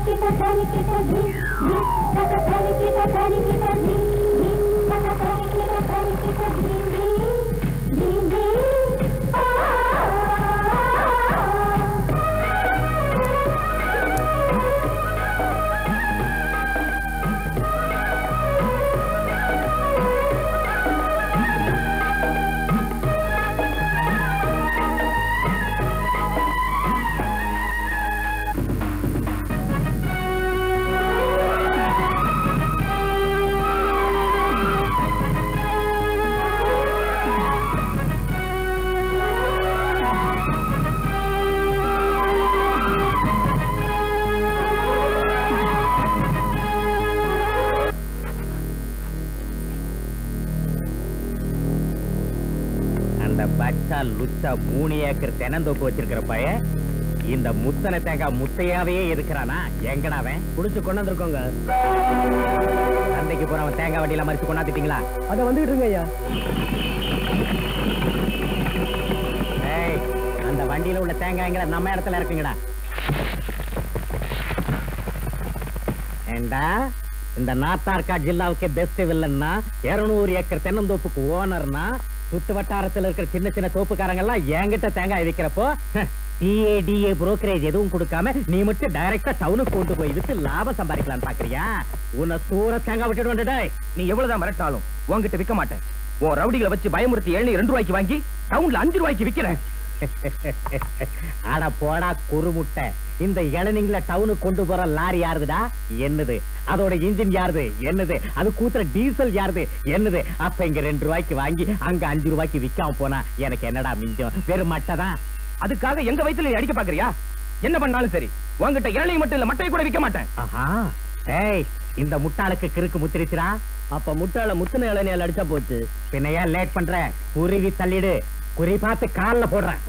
அந்த பச்சா லுச்சா மூணு ஏக்கர் தெனந்தோப்பு வச்சிருக்கிற பையன் இந்த முத்தனை தேங்காய் முத்தையாவே இருக்கிறானா எங்கடா அவன் புடிச்சு கொண்டு வந்திருக்கோங்க சந்தைக்கு போறவன் தேங்காய் வண்டியில மறிச்சு கொண்டாந்துட்டீங்களா அத வந்துகிட்டு இருங்க ஐயா ஏய் அந்த வண்டியில உள்ள தேங்காய்ங்கிற நம்ம இடத்துல இருக்குங்கடா ஏண்டா இந்த நாத்தார்கா ஜில்லாவுக்கு பெஸ்ட் வில்லன்னா இருநூறு ஏக்கர் தென்னந்தோப்புக்கு ஓனர்னா சுத்து வட்டாரத்துல இருக்கிற சின்ன சின்ன தோப்புக்காரங்க எல்லாம் என்கிட்ட தேங்காய் விற்கிறப்போ டிஏடிஏ புரோக்கரேஜ் எதுவும் கொடுக்காம நீ மட்டும் டைரக்டா டவுனுக்கு கொண்டு போய் வித்து லாபம் சம்பாதிக்கலாம்னு பாக்குறியா உன்னை சூற தேங்காய் விட்டுட்டு வந்துட்டே நீ எவ்வளவுதான் மிரட்டாலும் உன்கிட்ட விற்க மாட்டேன் உன் ரவுடிகளை வச்சு பயமுறுத்தி ஏழு ரெண்டு ரூபாய்க்கு வாங்கி டவுன்ல அஞ்சு ரூபாய்க்கு விக்கிறேன் அட போடா குறுமுட்டை இந்த இளநீங்கள டவுனுக்கு கொண்டு போற லாரி யாருதுடா என்னது அதோட இன்ஜின் யாருது என்னது அது கூத்துற டீசல் யாருது என்னது அப்ப இங்க ரெண்டு ரூபாய்க்கு வாங்கி அங்க அஞ்சு ரூபாய்க்கு விக்காம போனா எனக்கு என்னடா மிஞ்சம் வெறும் மட்டை தான் அதுக்காக எங்க வயித்துல நீ அடிக்க பாக்குறியா என்ன பண்ணாலும் சரி உன்கிட்ட இளநீ மட்டும் இல்ல மட்டையை கூட விற்க மாட்டேன் ஆஹா ஏய் இந்த முட்டாளுக்கு கிறுக்கு முத்திருச்சுடா அப்ப முட்டாள முத்தனை இளநியால் அடிச்சா போச்சு பின்ன ஏன் லேட் பண்ற குருவி தள்ளிடு குறி பார்த்து கால்ல போடுறேன்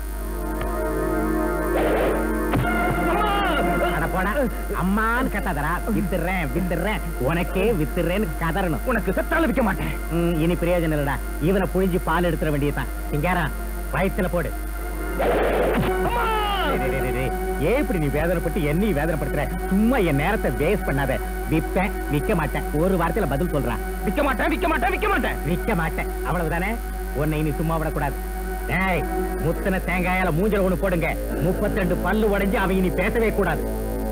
அட போடா அம்மான்னு கத்தாதடா வித்துறேன் வித்துறேன் உனக்கே வித்துறேன்னு கதறணும் உனக்கு செத்தாலும் விற்க மாட்டேன் ம், இனி பிரயோஜனம் இல்லடா இவனை புழிஞ்சு பால் எடுத்துட வேண்டியதுதான் இங்காரா வயித்துல போடு டேய், டேய், டேய், டேய். ஏன் இப்படி நீ வேதனைப்பட்டு என்னையும் வேதனைப்படுத்துற சும்மா என் நேரத்தை வேஸ்ட் பண்ணாத விப்பேன் விக்க மாட்டேன் ஒரு வார்த்தையில பதில் சொல்றான் விற்க மாட்டேன் விற்க மாட்டேன் விற்க மாட்டேன் விக்க மாட்டேன் அவ்வளவுதானே உன்னை இனி சும்மா விடக்கூடாது டேய் முத்தன தேங்காயால மூஞ்சல ஒண்ணு போடுங்க முப்பத்தி ரெண்டு பல்லு உடைஞ்சு அவன் இனி பேசவே கூடாது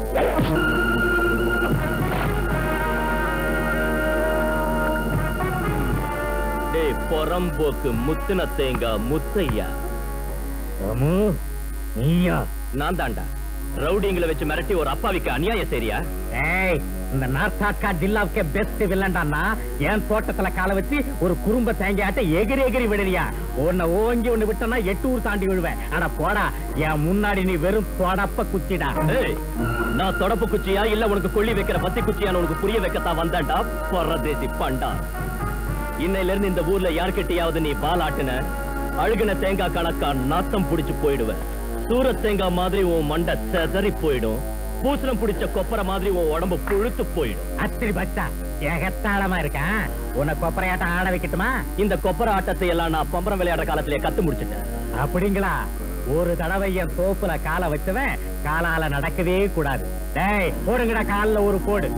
டேய் பொறம்போக்கு முத்துன தேங்காய் முத்தையா அம்மு, நீயா நான் தாண்டா ரவுடிங்களை வச்சு மிரட்டி ஒரு அப்பாவிக்கு அநியாயம் சரியா ஏய் இந்த நார்த்தாக்கா ஜில்லாவுக்கே பெஸ்ட் வில்லண்டான்னா என் தோட்டத்துல காலை வச்சு ஒரு குறும்ப தேங்காட்ட எகிரி எகிரி விடுறியா உன்னை ஓங்கி ஒண்ணு விட்டனா எட்டு ஊர் தாண்டி விழுவேன் ஆனா போடா என் முன்னாடி நீ வெறும் தொடப்ப குச்சிடா ஏய் நான் தொடப்பு குச்சியா இல்ல உனக்கு கொள்ளி வைக்கிற பத்தி குச்சியான்னு உனக்கு புரிய வைக்கத்தான் வந்தேன்டா பொறதேசி பண்டா இன்னையில இருந்து இந்த ஊர்ல யார்கிட்டயாவது நீ பாலாட்டுன அழுகின தேங்காய் கணக்கா நாத்தம் புடிச்சு போயிடுவேன் சூரத் தேங்காய் மாதிரி உன் மண்டை செதறி போயிடும் பூசணம் பிடிச்ச கொப்பரை மாதிரி உன் உடம்பு புழுத்து போயிடும் அத்திரி பச்சா ஏகத்தாளமா இருக்கான் உன்னை கொப்பரையாட்டம் ஆட வைக்கட்டுமா இந்த கொப்பரை ஆட்டத்தை எல்லாம் நான் பம்பரம் விளையாடுற காலத்திலேயே கத்து முடிச்சிட்டேன் அப்படிங்களா ஒரு தடவை என் தோப்புல காலை வச்சவன் காலால நடக்கவே கூடாது டேய் போடுங்கடா கால்ல ஒரு போடு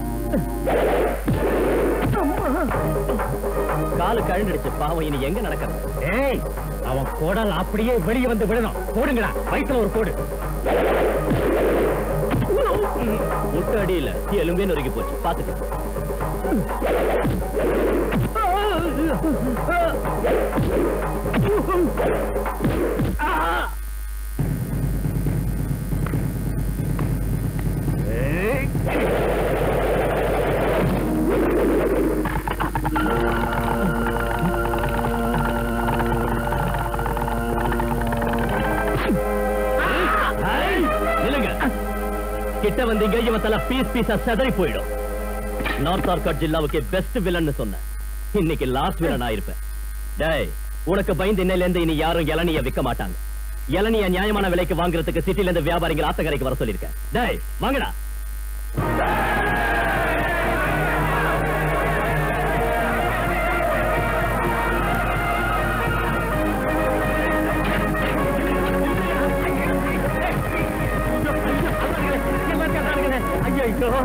காலு கழண்டுடுச்சு பாவம் இனி எங்க நடக்கிறது ஏய் அவன் குடல் அப்படியே வெளியே வந்து விடணும் போடுங்கடா வயித்துல ஒரு போடு முட்டை அடியில எலும்பே நொறுக்கி போச்சு பாத்துக்க நில்லுங்க கிட்ட வந்தீங்க இவன் தலை பீஸ் பீஸா செதறி போயிடும் நார்த் ஆர்காட் ஜில்லாவுக்கு பெஸ்ட் வில்லன் சொன்னேன் இன்னைக்கு லாஸ்ட் வில்லன் ஆயிருப்பேன் டேய் உனக்கு பயந்து இன்னையில இருந்து இனி யாரும் இளநிய விற்க மாட்டாங்க இளநிய நியாயமான விலைக்கு வாங்குறதுக்கு சிட்டில இருந்து வியாபாரிகள் ஆத்தகரைக்கு வர சொல்லியிருக்கேன் டேய் வாங்கடா ஐயோ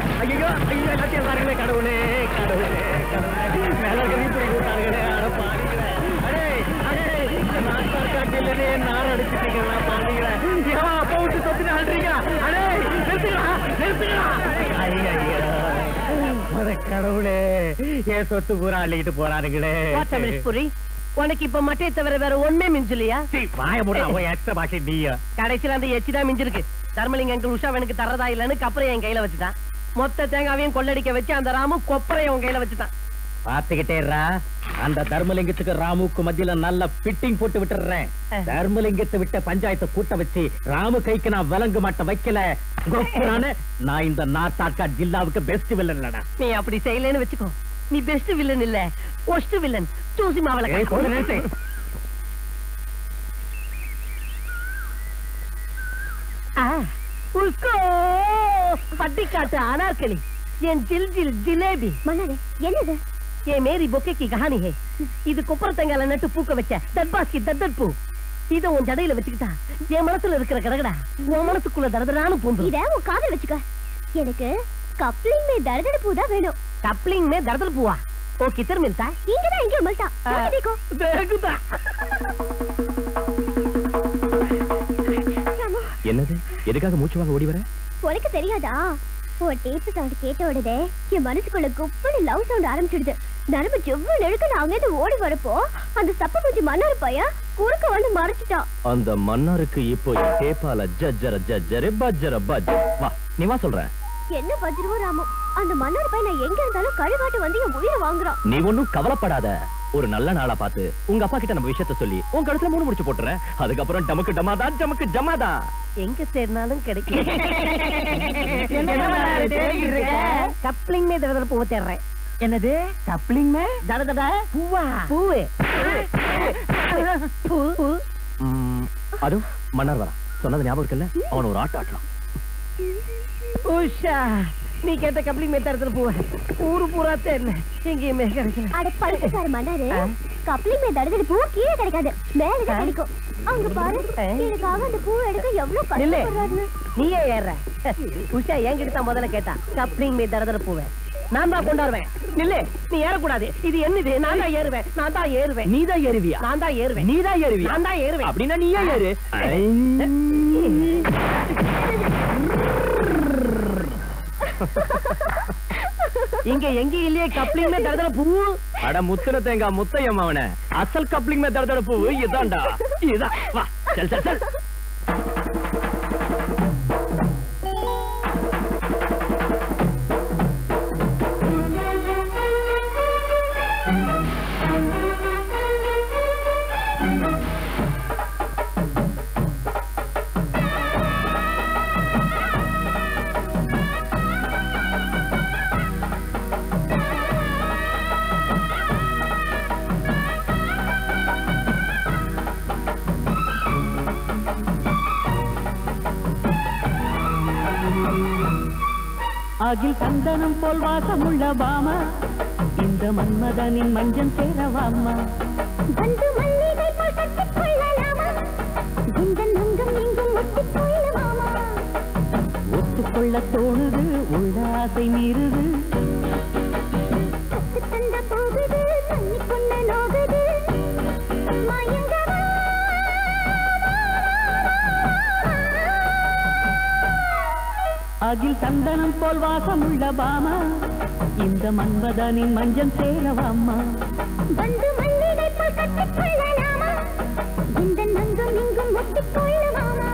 கடவுளே என் சொத்து பூரா அள்ளிக்கிட்டு போறானுங்களே புரி உனக்கு இப்ப மட்டையை தவிர வேற ஒண்ணுமே மிஞ்சலையா சீ, வாய மூட அவன் எத்த பாஷை நீயா கடைசியில அந்த எச்சி தான் மிஞ்சிருக்கு தர்மலிங்க எங்க உஷா எனக்கு தரதா இல்லன்னு கப்பரை என் கையில வச்சுட்டான் மொத்த தேங்காவையும் கொள்ளடிக்க வச்சு அந்த ராமு கொப்பரையும் உன் கையில வச்சுட்டான் பாத்துக்கிட்டேரா அந்த தர்மலிங்கத்துக்கு ராமுக்கு மத்தியில நல்ல பிட்டிங் போட்டு விட்டுறேன் தர்மலிங்கத்தை விட்ட பஞ்சாயத்தை கூட்ட வச்சு ராமு கைக்கு நான் விலங்கு மாட்ட வைக்கல கொப்புறானு, நான் இந்த நாட்டாக்கா ஜில்லாவுக்கு பெஸ்ட் வில்லன்டா நீ அப்படி செய்யலன்னு வச்சுக்கோ நீ பெஸ்ட் வில்லன் இல்ல ஒஸ்ட் வில்லன் தூசி மாவள ஏய், கொஞ்ச நிறுத்து. உஸ்கோ பட்டிக்காட்டு அனார்கலி என் ஜில் ஜில் ஜிலேபி மன்னாரே என்னது ये मेरी बोके की कहानी है இது கொப்பர தேங்காயில நட்டு பூக்க வச்ச தர்பாஸ்கி தத்தட் பூ இத உன் ஜடையில வச்சுக்கிட்டா என் மனசுல இருக்கிற கடகடா உன் மனசுக்குள்ள தடதடான்னு பூந்து இத உன் காதல் வச்சுக்க எனக்கு கப்ளிங் மே தரதட பூ தான் வேணும் கப்ளிங் மே தடதல் பூவா ஓ கித்தர் மில்தா இங்கதான் எங்கேயோ மல்டா ஆ. देखो தேகுதா ராமு என்னது எதுக்காக மூச்சு வாங்க ஓடி வர உனக்கு தெரியாதா உன் டேப் சவுண்ட் கேட்ட உடனே என் மனசுக்குள்ள குப்புன்னு லவ் சவுண்ட் ஆரம்பிச்சிடுது நரம்பு ஜெவ்வு நெழுக்க நான் அங்கிருந்து ஓடி வரப்போ அந்த சப்ப பூச்சி மன்னார் பையன் குறுக்க வந்து மறைச்சிட்டான் அந்த மன்னாருக்கு இப்போ என் டேப்பால ஜஜ்ஜர ஜஜ்ஜரு பஜ்ஜர பஜ் வா நீ வா சொல்றேன் என்ன பஜ்ருவோ ராமு அந்த மன்னார் பையன் நான் எங்க இருந்தாலும் கழுவாட்டு வந்து என் உயிரை வாங்குறான் நீ ஒண்ணும் கவலைப்படாத ஒரு நல்ல நாளா பார்த்து உங்க அப்பா கிட்ட நம்ம விஷயத்த சொல்லி உன் கழுத்துல மூணு முடிச்சு போட்டுறேன் அதுக்கப்புறம் டமக்கு டமாதா ஜமக்கு ஜமாதா எங்க சேர்னாலும் கிடைக்கும் கப்ளிங் மே தடதட பூவை தேடுறேன் என்னது கப்ளிங் மே தடதட பூவா பூவு பூ பூ ம், அது மன்னார் வரா சொன்னது ஞாபகம் இருக்குல்ல அவன ஒரு ஆட்டம் ஆட்டலாம் உஷா நீ கேட்ட கப்ளிங் மே தடதட பூவை ஊரு பூரா தேடினேன் எங்கேயுமே கிடைக்கல அட பழசுக்கார மன்னாரு ஆ. கப்ளிங் மே தடதட பூ கீழே கிடைக்காது மேலதான் ஆ. கிடைக்கும் அங்க பாரு ஆ. எனக்காக அந்த பூ எடுக்க எவ்வளவு நில்லு கஷ்டப்படுறாருன்னு நீயே ஏற உஷா என்கிட்ட தான் முதல்ல கேட்டா கப்ளிங் மே தடதட பூவை நான் தான் கொண்டாடுவேன் நில்லு நீ ஏறக்கூடாது இது என்னது நான் தான் ஏறுவேன் நான் தான் ஏறுவேன் நீ தான் ஏறுவியா நான் தான் ஏறுவேன் நீ தான் ஏறுவியா நான் தான் ஏறுவேன் அப்படின்னா நீயே ஏறு இங்க எங்க இல்லையே கப்ளிங் மே தடதட பூ அட முத்துன தேங்காய் முத்தையம் அவன அசல் கப்ளிங் மே தட பூ இதான்டா இதான் வா சல் சல் சல் அகில் சந்தனம் போல் வாசமுள்ள பாமா இந்த மன்மதனின் மஞ்சள் சேரவாமா வந்து மல்லிகை போல் கட்டிக் கொள்ளலாமா இந்த நங்கம் எங்கும் முட்டிக் கொள்ளலாமா ஒத்துக்கொள்ள தோணுது உள்ள ஆசை மீறுது கத்து தந்த போகுது தண்ணி கொண்ட நோகுது மயங்கவா அகில் சந்தனம் போல் வாசமுள்ள பாமா இந்த மன்மதனின் மஞ்சள் சேரவாமா வந்து மல்லிகை போல் கட்டிக் கொள்ளலாமா இந்த நங்கம் எங்கும் முட்டிக் கொள்ளலாமா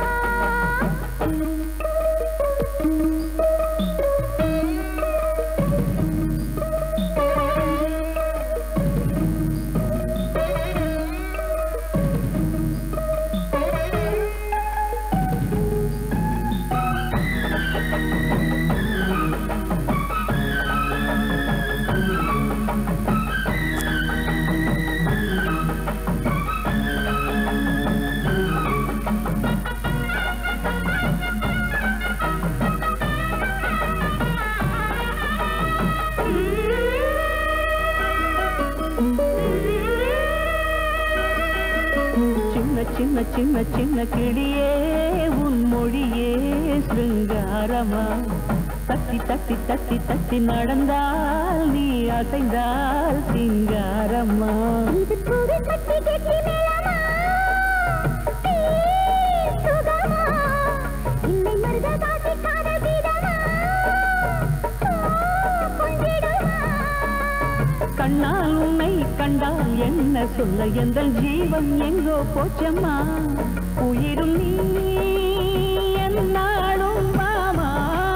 சின்ன சின்ன சின்ன சின்ன கிளியே உன் மொழியே சிருங்காரமா தத்தி தத்தி தத்தி தத்தி நடந்தால் நீ அசைந்தால் சிங்காரமா இது புது கட்டி கட்டி மேளமா சுகமா இல்லை மருத காட்டி காதல் கீதமா கொஞ்சிடுமா கண்ணால் உன்னை கண்டால் என்ன சொல்ல எந்த ஜீவன் எங்கோ போச்சம்மா உயிரும் நீ என்னாலும் மாமா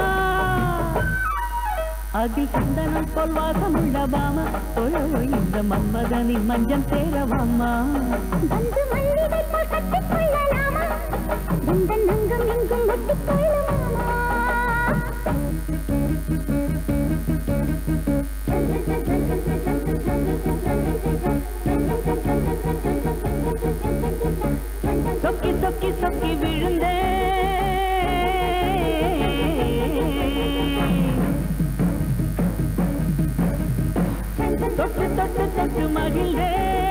அதில் சந்தனம் போல் வாசமுள்ள பாமா ஓயோ இந்த மன்மதனின் மஞ்சள் சேரவாமா வந்து மல்லிகை போல் கட்டிக் கொள்ளலாமா இந்த நங்கம் எங்கும் ஒட்டிக் கொள்ளலாமா சொக்கி சொக்கி சொக்கி விழுந்தே தொட்டு தொட்டு தொட்டு மகிழ்ந்தே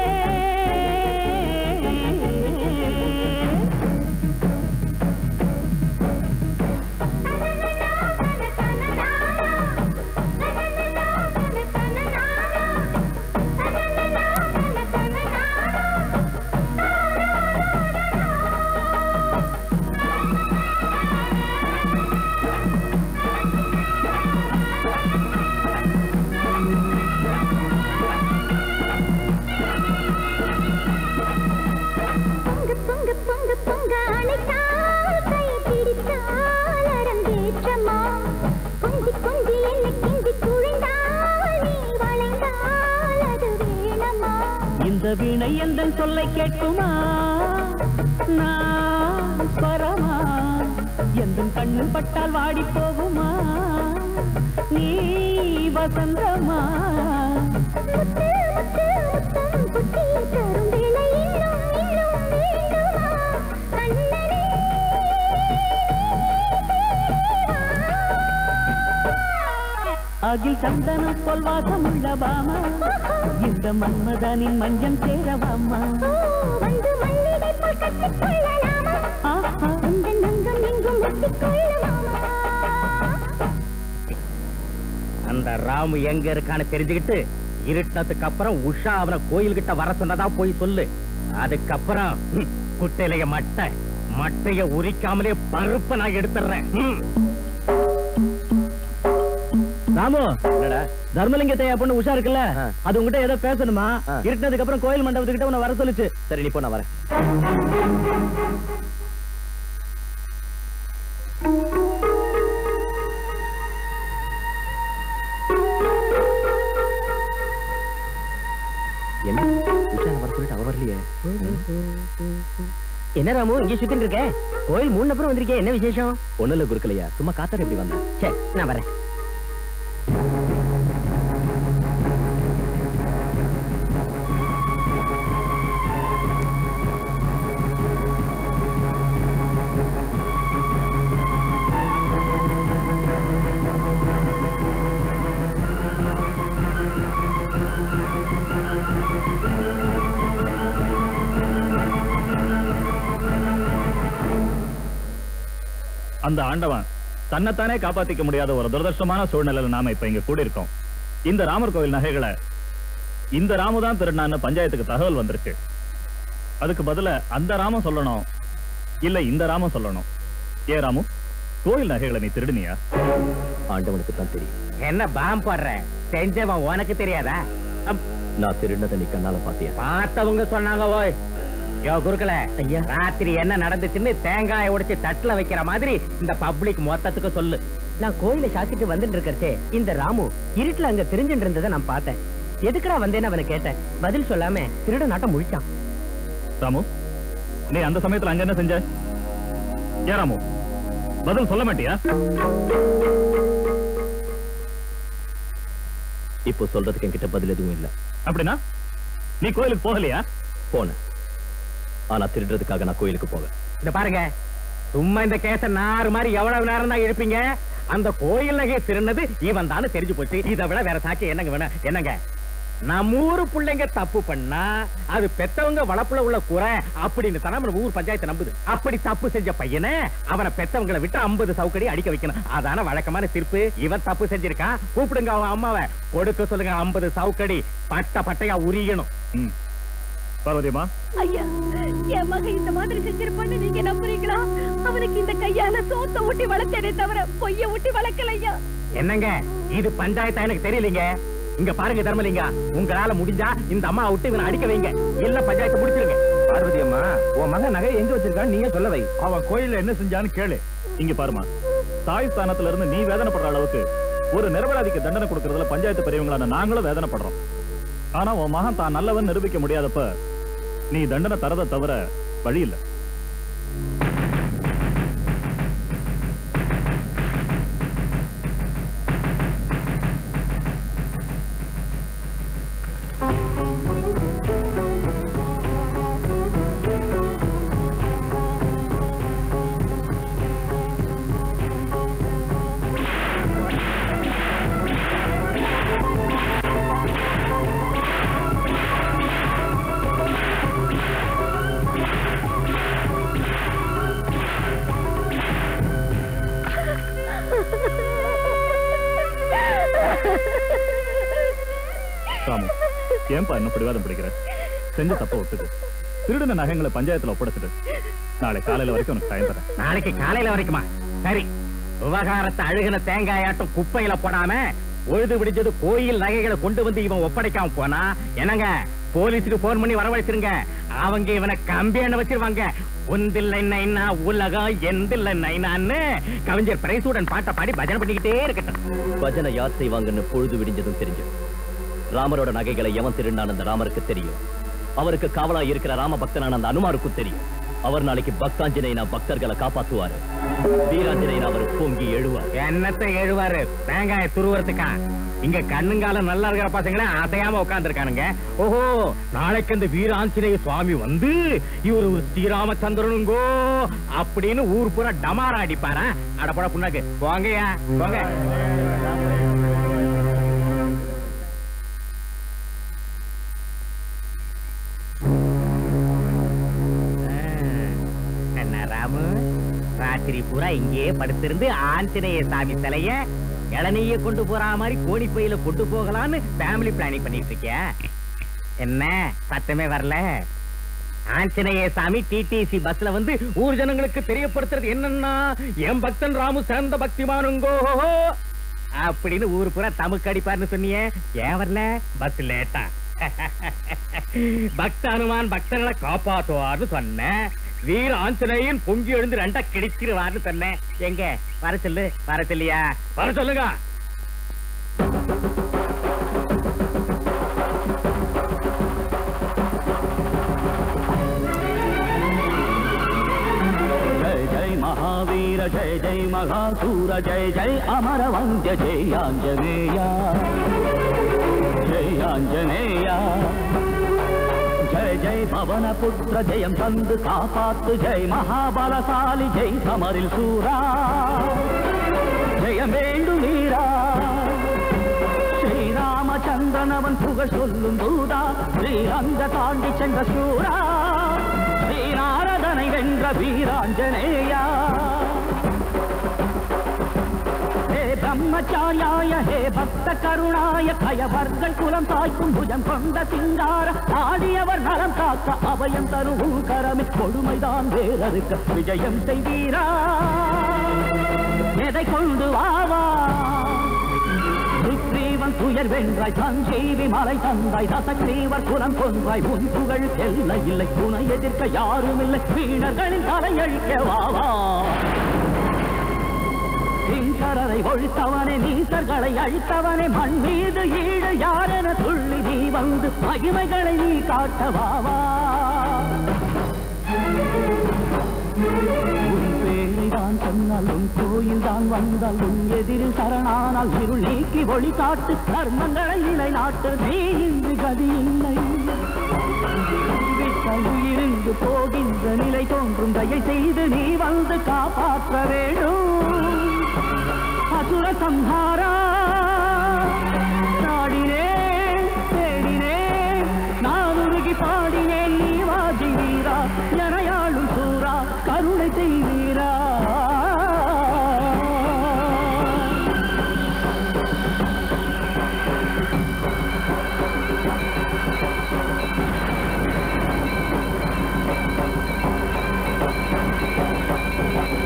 பொங்க பொங்க பொங்க பொங்க அணைத்தால் கை பிடித்தால் அரங்கேற்றமா கொஞ்சி கொஞ்சி என்னை கிஞ்சி குழைந்தால் நீ வளைந்தால் அது வேணமா இந்த வீணை எந்த சொல்லை கேட்குமா நான் ஸ்வரமா எந்த கண்ணில் பட்டால் வாடி போகுமா நீ வசந்தமா முத்து முத்து முத்தம் குட்டி தரும் வேளை இன்னும் இன்னும் வேண்டுமா கண்ணனே அகில் சந்தனம் போல் வாசமுள்ள பாமா இந்த மன்மதனின் மஞ்சள் சேரவாமா ஓ, வந்து மல்லிகை போல் கட்டிக் கொள்ளலாமா ஆஹா இந்த நங்கம் எங்கும் ஒட்டிக் கொள்ளலாமா அந்த ராமு எங்க இருக்கான்னு தெரிஞ்சுக்கிட்டு இருட்டத்துக்கு அப்புறம் உஷா அவனை கோயில்கிட்ட வர சொன்னதா போய் சொல்லு அதுக்கப்புறம் ம், குட்டையிலைய மட்டை மட்டைய உரிக்காமலே பருப்ப நான் எடுத்துடுறேன் ம். ராமு என்னடா தர்மலிங்கத்தையா பொண்ணு உஷா இருக்குல்ல ஆ. அது உங்ககிட்ட ஏதோ பேசணுமா ஆ. இருட்டதுக்கு அப்புறம் கோயில் மண்டபத்துக்கிட்ட உன்னை வர சொல்லுச்சு சரி நீ போ நான் வரேன் என்ன உஷான வர சொல்லிட்டு அவ வரலையே என்ன ராமு இங்க சுத்திட்டு இருக்க கோயில் மூணு அப்புறம் வந்திருக்கே என்ன விசேஷம் ஒண்ணு இல்ல குருக்கலையா சும்மா காத்தாட எப்படி வந்தேன் சரி நான் வரேன் அந்த ஆண்டவன் தன்னைத்தானே காப்பாத்திக்க முடியாத ஒரு துரதிருஷ்டமான சூழ்நிலையில நாம இப்ப இங்க கூடியிருக்கோம் இந்த ராமர் கோவில் நகைகளை இந்த ராமு தான் திருடினான்னு பஞ்சாயத்துக்கு தகவல் வந்திருக்கு அதுக்கு பதிலா அந்த ராமன் சொல்லணும் இல்ல இந்த ராமன் சொல்லணும் ஏ ராமு கோவில் நகைகளை நீ திருடினியா ஆண்டவனுக்கு தான் தெரியும் என்ன பாம் போடுற செஞ்சவன் உனக்கு தெரியாதா அப், நான் திருடினதை நீ கண்ணால பாத்தியா பார்த்தவங்க சொன்னாங்க ஓய் யோ குருக்கல ஐயா ராத்திரி என்ன நடந்துச்சுன்னு தேங்காயை உடைச்சு தட்டுல வைக்கிற மாதிரி இந்த பப்ளிக் மொத்தத்துக்கு சொல்லு நான் கோயில சாத்திட்டு வந்துட்டு இருக்கறதே இந்த ராமு இருட்டுல அங்க தெரிஞ்சுட்டு இருந்ததை நான் பார்த்தேன் எதுக்குடா வந்தேன்னு அவனை கேட்டேன் பதில் சொல்லாம திருட நாட்டம் முழிச்சான் ராமு நீ அந்த சமயத்துல அங்க என்ன செஞ்ச ஏ ராமு பதில் சொல்ல மாட்டியா இப்போ சொல்றதுக்கு என்கிட்ட பதில் எதுவும் இல்ல அப்படின்னா நீ கோயிலுக்கு போகலையா போனேன் ஆனா திருடுறதுக்காக நான் கோயிலுக்கு போவேன் இந்த பாருங்க சும்மா இந்த கேச நாறு மாதிரி எவ்வளவு நேரம் தான் இருப்பீங்க அந்த கோயில் நகை திருநது இவன் தானே தெரிஞ்சு போச்சு இதை விட வேற சாட்சி என்னங்க வேணும் என்னங்க நம்ம ஊரு பிள்ளைங்க தப்பு பண்ணா அது பெத்தவங்க வளப்புல உள்ள குறை அப்படின்னு தானே நம்ம ஊர் பஞ்சாயத்து நம்புது அப்படி தப்பு செஞ்ச பையனை அவனை பெத்தவங்களை விட்டு ஐம்பது சவுக்கடி அடிக்க வைக்கணும் அதான வழக்கமான தீர்ப்பு இவன் தப்பு செஞ்சிருக்கான் கூப்பிடுங்க அவன் அம்மாவை கொடுக்க சொல்லுங்க ஐம்பது சவுக்கடி பட்ட பட்டையா உரியணும் ம். பார்வதியம்மா ஐயா என் மகன் இந்த மாதிரி செஞ்சிருப்பான்னு நீங்க நம்புறீங்களா அவனுக்கு இந்த கையால சோத்த ஊட்டி வளர்த்தேனே தவிர பொய்ய ஊட்டி வளர்க்கலையா என்னங்க இது பஞ்சாயத்தா எனக்கு தெரியலீங்க இங்க பாருங்க தர்மலிங்கா உங்களால முடிஞ்சா இந்த அம்மா விட்டு இவனை அடிக்க வைங்க இல்ல பஞ்சாயத்து முடிச்சிருங்க பார்வதி அம்மா உன் மகன் நகை எங்க வச்சிருக்கான்னு நீயே சொல்ல வை அவன் கோயில்ல என்ன செஞ்சான்னு கேளு இங்க பாருமா தாய் ஸ்தானத்துல இருந்து நீ வேதனைப்படுற அளவுக்கு ஒரு நிரபராதிக்கு தண்டனை கொடுக்கறதுல பஞ்சாயத்து பெரியவங்களான நாங்களும் வேதனைப்படுறோம் ஆனா உன் மகன் தான் நல்லவன் நிரூபிக்க முடியாதப்ப நீ தண்டனை தரதை தவிர வழி இல்ல ராமு ஏன்பா என்ன பிடிவாதம் பிடிக்கிற செஞ்ச தப்ப விட்டுது திருடின நகைங்களை பஞ்சாயத்துல ஒப்படைச்சிட்டு நாளை காலையில வரைக்கும் உனக்கு டைம் தரேன் நாளைக்கு காலையில வரைக்குமா சரி விவகாரத்தை அழுகின தேங்காயாட்டம் குப்பையில போடாம பொழுது விடிஞ்சது கோயில் நகைகளை கொண்டு வந்து இவன் ஒப்படைக்காம போனா என்னங்க போலீஸுக்கு போன் பண்ணி வரவழைச்சிருங்க அவங்க இவனை கம்பி எண்ண வச்சிருவாங்க ஒந்தில்லை நைனா உலகம் எந்தில்லை நைனான்னு கவிஞர் பிரைசூடன் பாட்டை பாடி பஜனை பண்ணிக்கிட்டே இருக்கட்டும் பஜனை யார் செய்வாங்கன்னு பொழுது விடிஞ்சதும் தெரிஞ்சு ராமரோட நகைகளை எவன் திருடினான் அந்த ராமருக்கு தெரியும் அவருக்கு காவலா இருக்கிற ராம பக்தனான அந்த அனுமாருக்கும் தெரியும் அவர் நாளைக்கு பக்தாஞ்சனைனா பக்தர்களை காப்பாத்துவாரு வீராஞ்சனைனா அவர் பொங்கி எழுவார் என்னத்தை எழுவாரு தேங்காய துருவறதுக்கா இங்க கண்ணுங்கால நல்லா இருக்கிற பசங்களே அசையாம உட்கார்ந்துருக்கானுங்க ஓஹோ நாளைக்கு அந்த வீராஞ்சநேய சுவாமி வந்து இவரு ஒரு ஸ்ரீராமச்சந்திரனுங்கோ அப்படின்னு ஊர் பூரா டமாரா அடிப்பாரா அடப்பட புண்ணாக்கு போங்கயா போங்க என்ன ராமு ராத்திரி பூரா இங்கேயே படுத்திருந்து ஆஞ்சநேய சாமி சிலைய இளநீய கொண்டு போற மாதிரி கோணி பையில கொண்டு போகலான்னு ஃபேமிலி பிளானிங் பண்ணிட்டு இருக்கியா என்ன சத்தமே வரல ஆஞ்சநேய சாமி டிடிசி பஸ்ல வந்து ஊர் ஜனங்களுக்கு தெரியப்படுத்துறது என்னன்னா என் பக்தன் ராமு சிறந்த பக்திமானுங்கோ அப்படின்னு ஊர் பூரா தமுக்கு அடிப்பார்னு சொன்னியே ஏன் வரல பஸ் லேட்டா பக்த அனுமான் பக்தர்களை காப்பாற்றுவார்னு சொன்னேன் வீர ஆஞ்சநேயன் பொங்கி எழுந்து ரெண்டா கிடைச்சிருவார்னு சொன்னேன் எங்க வர சொல்லு வர சொல்லியா வர சொல்லுங்க जय जय महावीर जय जय महासूर जय जय अमर वन्द्य जय आञ्जनेय जय आञ्जनेय जय जय पवनपुत्र जयं तந்து காப்பாத்து ஜெய் மகாபலசாலி ஜெய் சமரில் சூரா ஜெயம் வேண்டும் வீரா ஸ்ரீராமச்சந்திரன் அவன் புகழ் சொல்லும் தூதா ஸ்ரீரங்க தாண்டி சென்ற சூரா ஸ்ரீநாரதனை வென்ற வீராஞ்சனேயா ஹே பிரம்மச்சாரியாய ஹே பக்த கருணாய கயவர்கள் குலம் தாய்க்கும் புஜம் கொண்ட சிங்கார ஆடியவர் நலம் காக்க அபயம் தரும் கரமே கொடுமைதான் வேறறுக்க விஜயம் செய்வீரா எதை கொண்டு வாவா சுக்ரீவன் துயர் வென்றாய் சஞ்சீவி மலை தந்தாய் தசக்ரீவர் குலம் கொன்றாய் உன் புகழ் எல்லை இல்லை துணை எதிர்க்க யாரும் இல்லை வீணர்களின் தலையழிக்க வாவா சிங்கரரை ஒழித்தவனே நீசர்களை அழித்தவனே மண் மீது ஈடு யாரென துள்ளி நீ வந்து மகிமைகளை நீ காட்டவாவா உன் பேரிதான் சொன்னால் உன் கோயில் தான் வந்தால் உன் எதிரில் சரணானால் இருள் நீக்கி ஒளி காட்டு தர்மங்களை நிலைநாட்டு நீ இன்று கதி இல்லை விட்டால் உயிரிந்து போகின்ற நிலை தோன்றும் தயை செய்து நீ வந்து காப்பாற்ற வேண்டும் அசுர சம்ஹாரா நாடினேன் தேடினேன் நான் உருகி பாடினேன் நீ வாஜி வீரா எனையாளும் சூரா கருணை செய்வீரா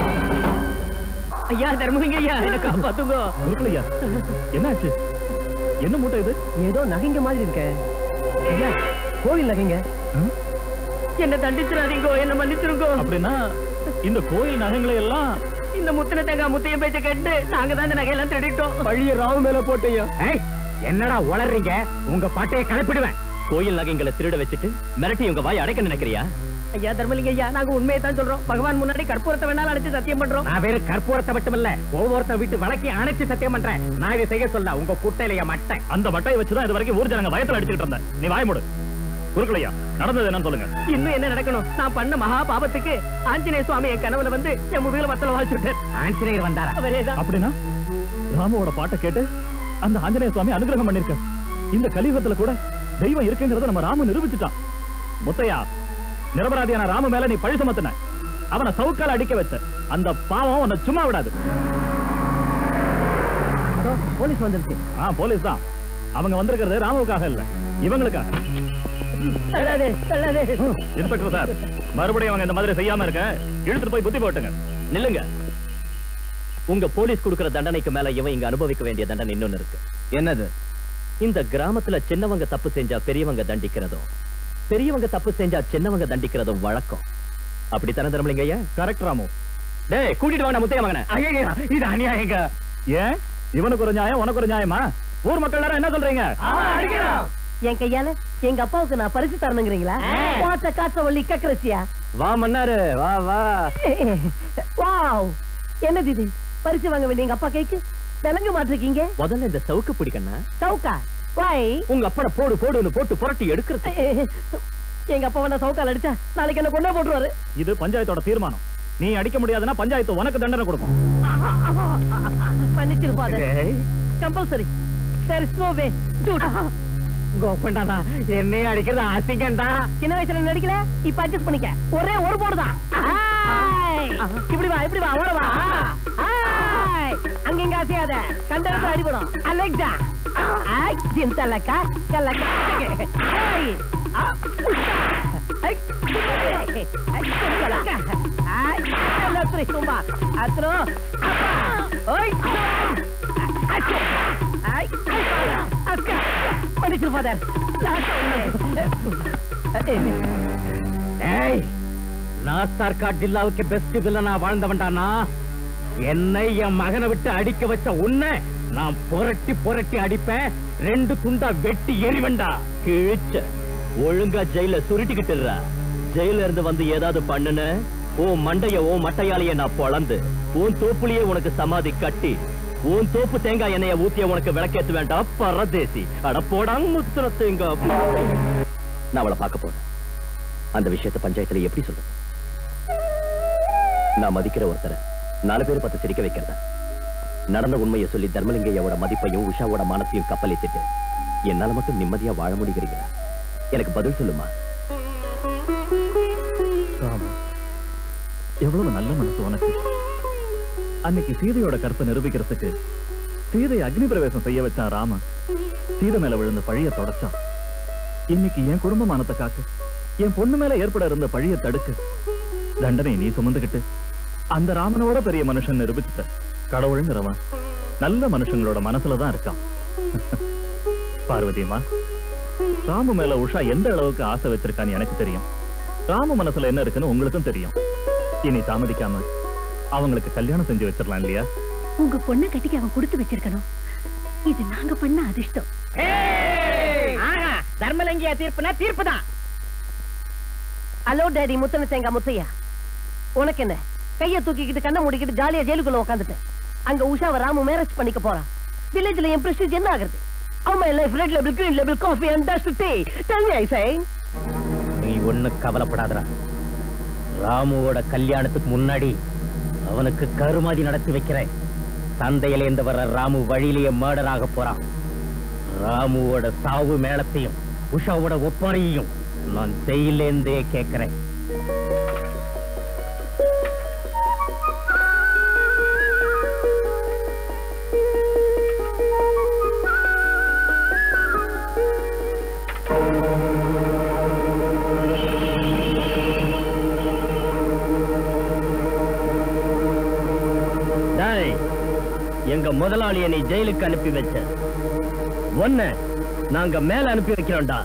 ஐயா தர்மலிங்க ஐயா என்ன காப்பாத்துங்க இருக்கலையா என்னாச்சு என்ன மூட்டை இது ஏதோ நகைங்க மாதிரி இருக்க ஐயா கோவில் நகைங்க என்ன தண்டிச்சிடாதீங்கோ என்ன மன்னிச்சிருங்கோ அப்படின்னா இந்த கோயில் நகைங்களை எல்லாம் இந்த முத்தின தேங்காய் முத்தையும் பேச்ச கேட்டு நாங்க தான் இந்த நகையெல்லாம் திருடிட்டோம் பழிய ராவு மேல போட்டையா ஏய், என்னடா உளறீங்க உங்க பாட்டையை கிளப்பிடுவேன் கோயில் நகைங்களை திருட வச்சுட்டு மிரட்டி உங்க வாய் அடைக்க நினைக்கிறியா ஐயா தர்மலிங்க ஐயா நாங்க உண்மையை தான் சொல்றோம் பகவான் முன்னாடி கற்பூரத்தை வேணாலும் அழைச்சு சத்தியம் பண்றோம் நான் வெறும் கற்பூரத்தை மட்டும் இல்ல ஒவ்வொருத்த வீட்டு வழக்கி அணைச்சு சத்தியம் பண்றேன் நான் இதை செய்ய சொல்ல உங்க குட்டையிலைய மட்டேன் அந்த மட்டையை வச்சுதான் இது வரைக்கும் ஊர் ஜனங்க வயத்துல அடிச்சுட்டு இருந்தேன் நீ வாய மூடு குறுக்கலையா நடந்தது என்னன்னு சொல்லுங்க இன்னும் என்ன நடக்கணும் நான் பண்ண மகா பாபத்துக்கு ஆஞ்சநேய சுவாமி என் கனவுல வந்து என் முதுகுல வத்தல வாழ்ச்சுட்டார் ஆஞ்சநேயர் வந்தாரா அவரேதான் அப்படின்னா ராமுவோட பாட்டை கேட்டு அந்த ஆஞ்சநேய சுவாமி அனுகிரகம் பண்ணிருக்க இந்த கலியுகத்துல கூட தெய்வம் இருக்குங்கிறத நம்ம ராமு நிரூபிச்சுட்டான் முத்தையா நிரபராதியான ராமு மேல நீ பழி சுமத்தின அவனை சவுக்கால அடிக்க வச்ச அந்த பாவம் உன்னை சும்மா விடாது அதோ, போலீஸ் வந்துருச்சு ஆ போலீஸ் தான் அவங்க வந்திருக்கிறது ராமுவுக்காக இல்ல இவங்களுக்காக தள்ளாதே, தள்ளாதே. இன்ஸ்பெக்டர் சார் மறுபடியும் அவங்க இந்த மாதிரி செய்யாம இருக்க இழுத்துட்டு போய் புத்தி போட்டுங்க நில்லுங்க உங்க போலீஸ் கொடுக்கிற தண்டனைக்கு மேல இவன் இங்க அனுபவிக்க வேண்டிய தண்டனை இன்னொன்னு இருக்கு என்னது இந்த கிராமத்துல சின்னவங்க தப்பு செஞ்சா பெரியவங்க தண்டிக்கிறதும் பெரியவங்க தப்பு செஞ்சா சின்னவங்க தண்டிக்கிறதும் வழக்கம் அப்படித்தானே தரமலிங்க ஐயா கரெக்ட் ராமு டேய் கூட்டிட்டு வாங்க முத்தைய மகனை ஐயா இது அநியாயங்க ஏன் இவனுக்கு ஒரு நியாயம் உனக்கு ஒரு நியாயமா ஊர் மக்கள் எல்லாரும் என்ன சொல்றீங்க என் கையால எங்க அப்பாவுக்கு நான் பரிசு தரணுங்கிறீங்களா பாத்த காத்த ஒல்லி கக்கரசியா வா மன்னாரு வா வா வாவ் என்னது இது பரிசு வாங்க வேண்டிய எங்க அப்பா கைக்கு விளங்க மாட்டிருக்கீங்க முதல்ல இந்த சவுக்கு பிடிக்கண்ணா சவுக்கா வாய் உங்க அப்பனை போடு போடுன்னு போட்டு புரட்டி எடுக்கிறது எங்க அப்பா நான் சவுக்கால் அடிச்சா நாளைக்கு என்ன கொண்டே போட்டுருவாரு இது பஞ்சாயத்தோட தீர்மானம் நீ அடிக்க முடியாதுன்னா பஞ்சாயத்து உனக்கு தண்டனை கொடுக்கும் மன்னிச்சிருப்பாரு கம்பல்சரி சரி ஸ்லோவே கோப்பண்டாடா என்னைய அடிக்கிறது அசிங்கண்டா சின்ன வயசுல நடிக்கல இப்ப அட்ஜஸ்ட் பண்ணிக்க ஒரே ஒரு போடுதான் இப்படி வா இப்படி வா ஓட வா ஆய். அங்க இங்க அசையாத கண்ட இடத்துல அடிபடும் அலெக்சா ஆய் சிந்தலக்கா கல்லக்கா ஆய். ஆ, உஷா. ஐ, ஐ, சிந்தலக்கா. ஆய், எல்லாத்துலயும் சும்மா. அப்புறம், அப்பா. ஓய். அச்சோ. ஆய், அக்கா. மன்னிச்சிரு, father. ஏய் நாஸ்தார்காட் ஜில்லாவுக்கு பெஸ்ட் வில்லனா வாழ்ந்தவன்டானா என்னை என் மகனை விட்டு அடிக்க வச்ச உன்னை நான் புரட்டி புரட்டி அடிப்பேன் ரெண்டு துண்டா வெட்டி எறிவண்டா கிழிச்ச ஒழுங்கா ஜெயில சுருட்டிக்கிட்டு இருடா. ஜெயில இருந்து வந்து ஏதாவது பண்ணுன உன் மண்டைய உன் மட்டையாலேயே நான் பொளந்து உன் தோப்புலயே உனக்கு சமாதி கட்டி உன் தோப்பு தேங்காய் எண்ணெய ஊத்திய உனக்கு விளக்கேத்து வேண்டாம் பரதேசி அட போடாங்க முத்துற தேங்காய் நான் அவளை பார்க்க போறேன் அந்த விஷயத்தை பஞ்சாயத்துல எப்படி சொல்றது நான் மதிக்கிற ஒருத்தரை நாலு பேர் பார்த்து சிரிக்க வைக்கிறதா நடந்த உண்மையை சொல்லி தர்மலிங்கையோட மதிப்பையும் உஷாவோட மானத்தையும் கப்பலித்துட்டு என்னால மட்டும் நிம்மதியா வாழ முடிகிறீங்களா எனக்கு பதில் சொல்லுமா ராமு எவ்வளவு நல்ல மனசு உனக்கு அன்னைக்கு சீதையோட கற்பை நிரூபிக்கிறதுக்கு சீதை அக்னி பிரவேசம் செய்ய வச்சான் ராமன் சீதை மேல விழுந்த பழிய தொடச்சான் இன்னைக்கு என் குடும்பமானத்தை காக்க என் பொண்ணு மேல ஏற்பட இருந்த பழிய தடுக்க தண்டனை நீ சுமந்துகிட்டு அந்த ராமனோட பெரிய மனுஷன் நிரூபிச்சுட்ட கடவுளுங்கிறவன் நல்ல மனுஷங்களோட மனசுலதான் இருக்கான் பார்வதியம்மா ராமு மேல உஷா எந்த அளவுக்கு ஆசை வச்சிருக்கான்னு எனக்கு தெரியும் ராமு மனசுல என்ன இருக்குன்னு உங்களுக்கும் தெரியும் இனி தாமதிக்காம அவங்களுக்கு கல்யாணம் செஞ்சு வச்சிடலாம் இல்லையா உங்க பொண்ணை கட்டிக்கு அவன் கொடுத்து வச்சிருக்கணும் இது நாங்க பண்ண அதிர்ஷ்டம் ஆஹா, தர்மலிங்கியா தீர்ப்புனா தீர்ப்பு தான் ஹலோ டேடி முத்தன தேங்கா முத்தையா உனக்கு என்ன கைய தூக்கிக்கிட்டு கண்ணை மூடிக்கிட்டு ஜாலியா ஜெயிலுக்குள்ள உட்காந்துட்டு அங்க உஷாவை ராமு மேரேஜ் பண்ணிக்க போறான் வில்லேஜ்ல என் பிரஸ்டீஜ் என்ன ஆகுறது அவன் my life red label green label coffee and dust tea tell me i say நீ ஒண்ணு கவலைப்படாதடா ராமுவோட கல்யாணத்துக்கு முன்னாடி அவனுக்கு கருமாதி நடத்தி வைக்கிறேன் தந்தையிலேந்து வர்ற ராமு வழியிலேயே மர்டர் ஆக போறான் ராமுவோட சாவு மேளத்தையும் உஷாவோட ஒப்பனையையும் நான் ஜெயிலேந்தே கேட்கிறேன் டேய், எங்க முதலாளிய நீ ஜெயிலுக்கு அனுப்பி வச்ச ஒன்ன நாங்க மேல அனுப்பி வைக்கிறோம்டா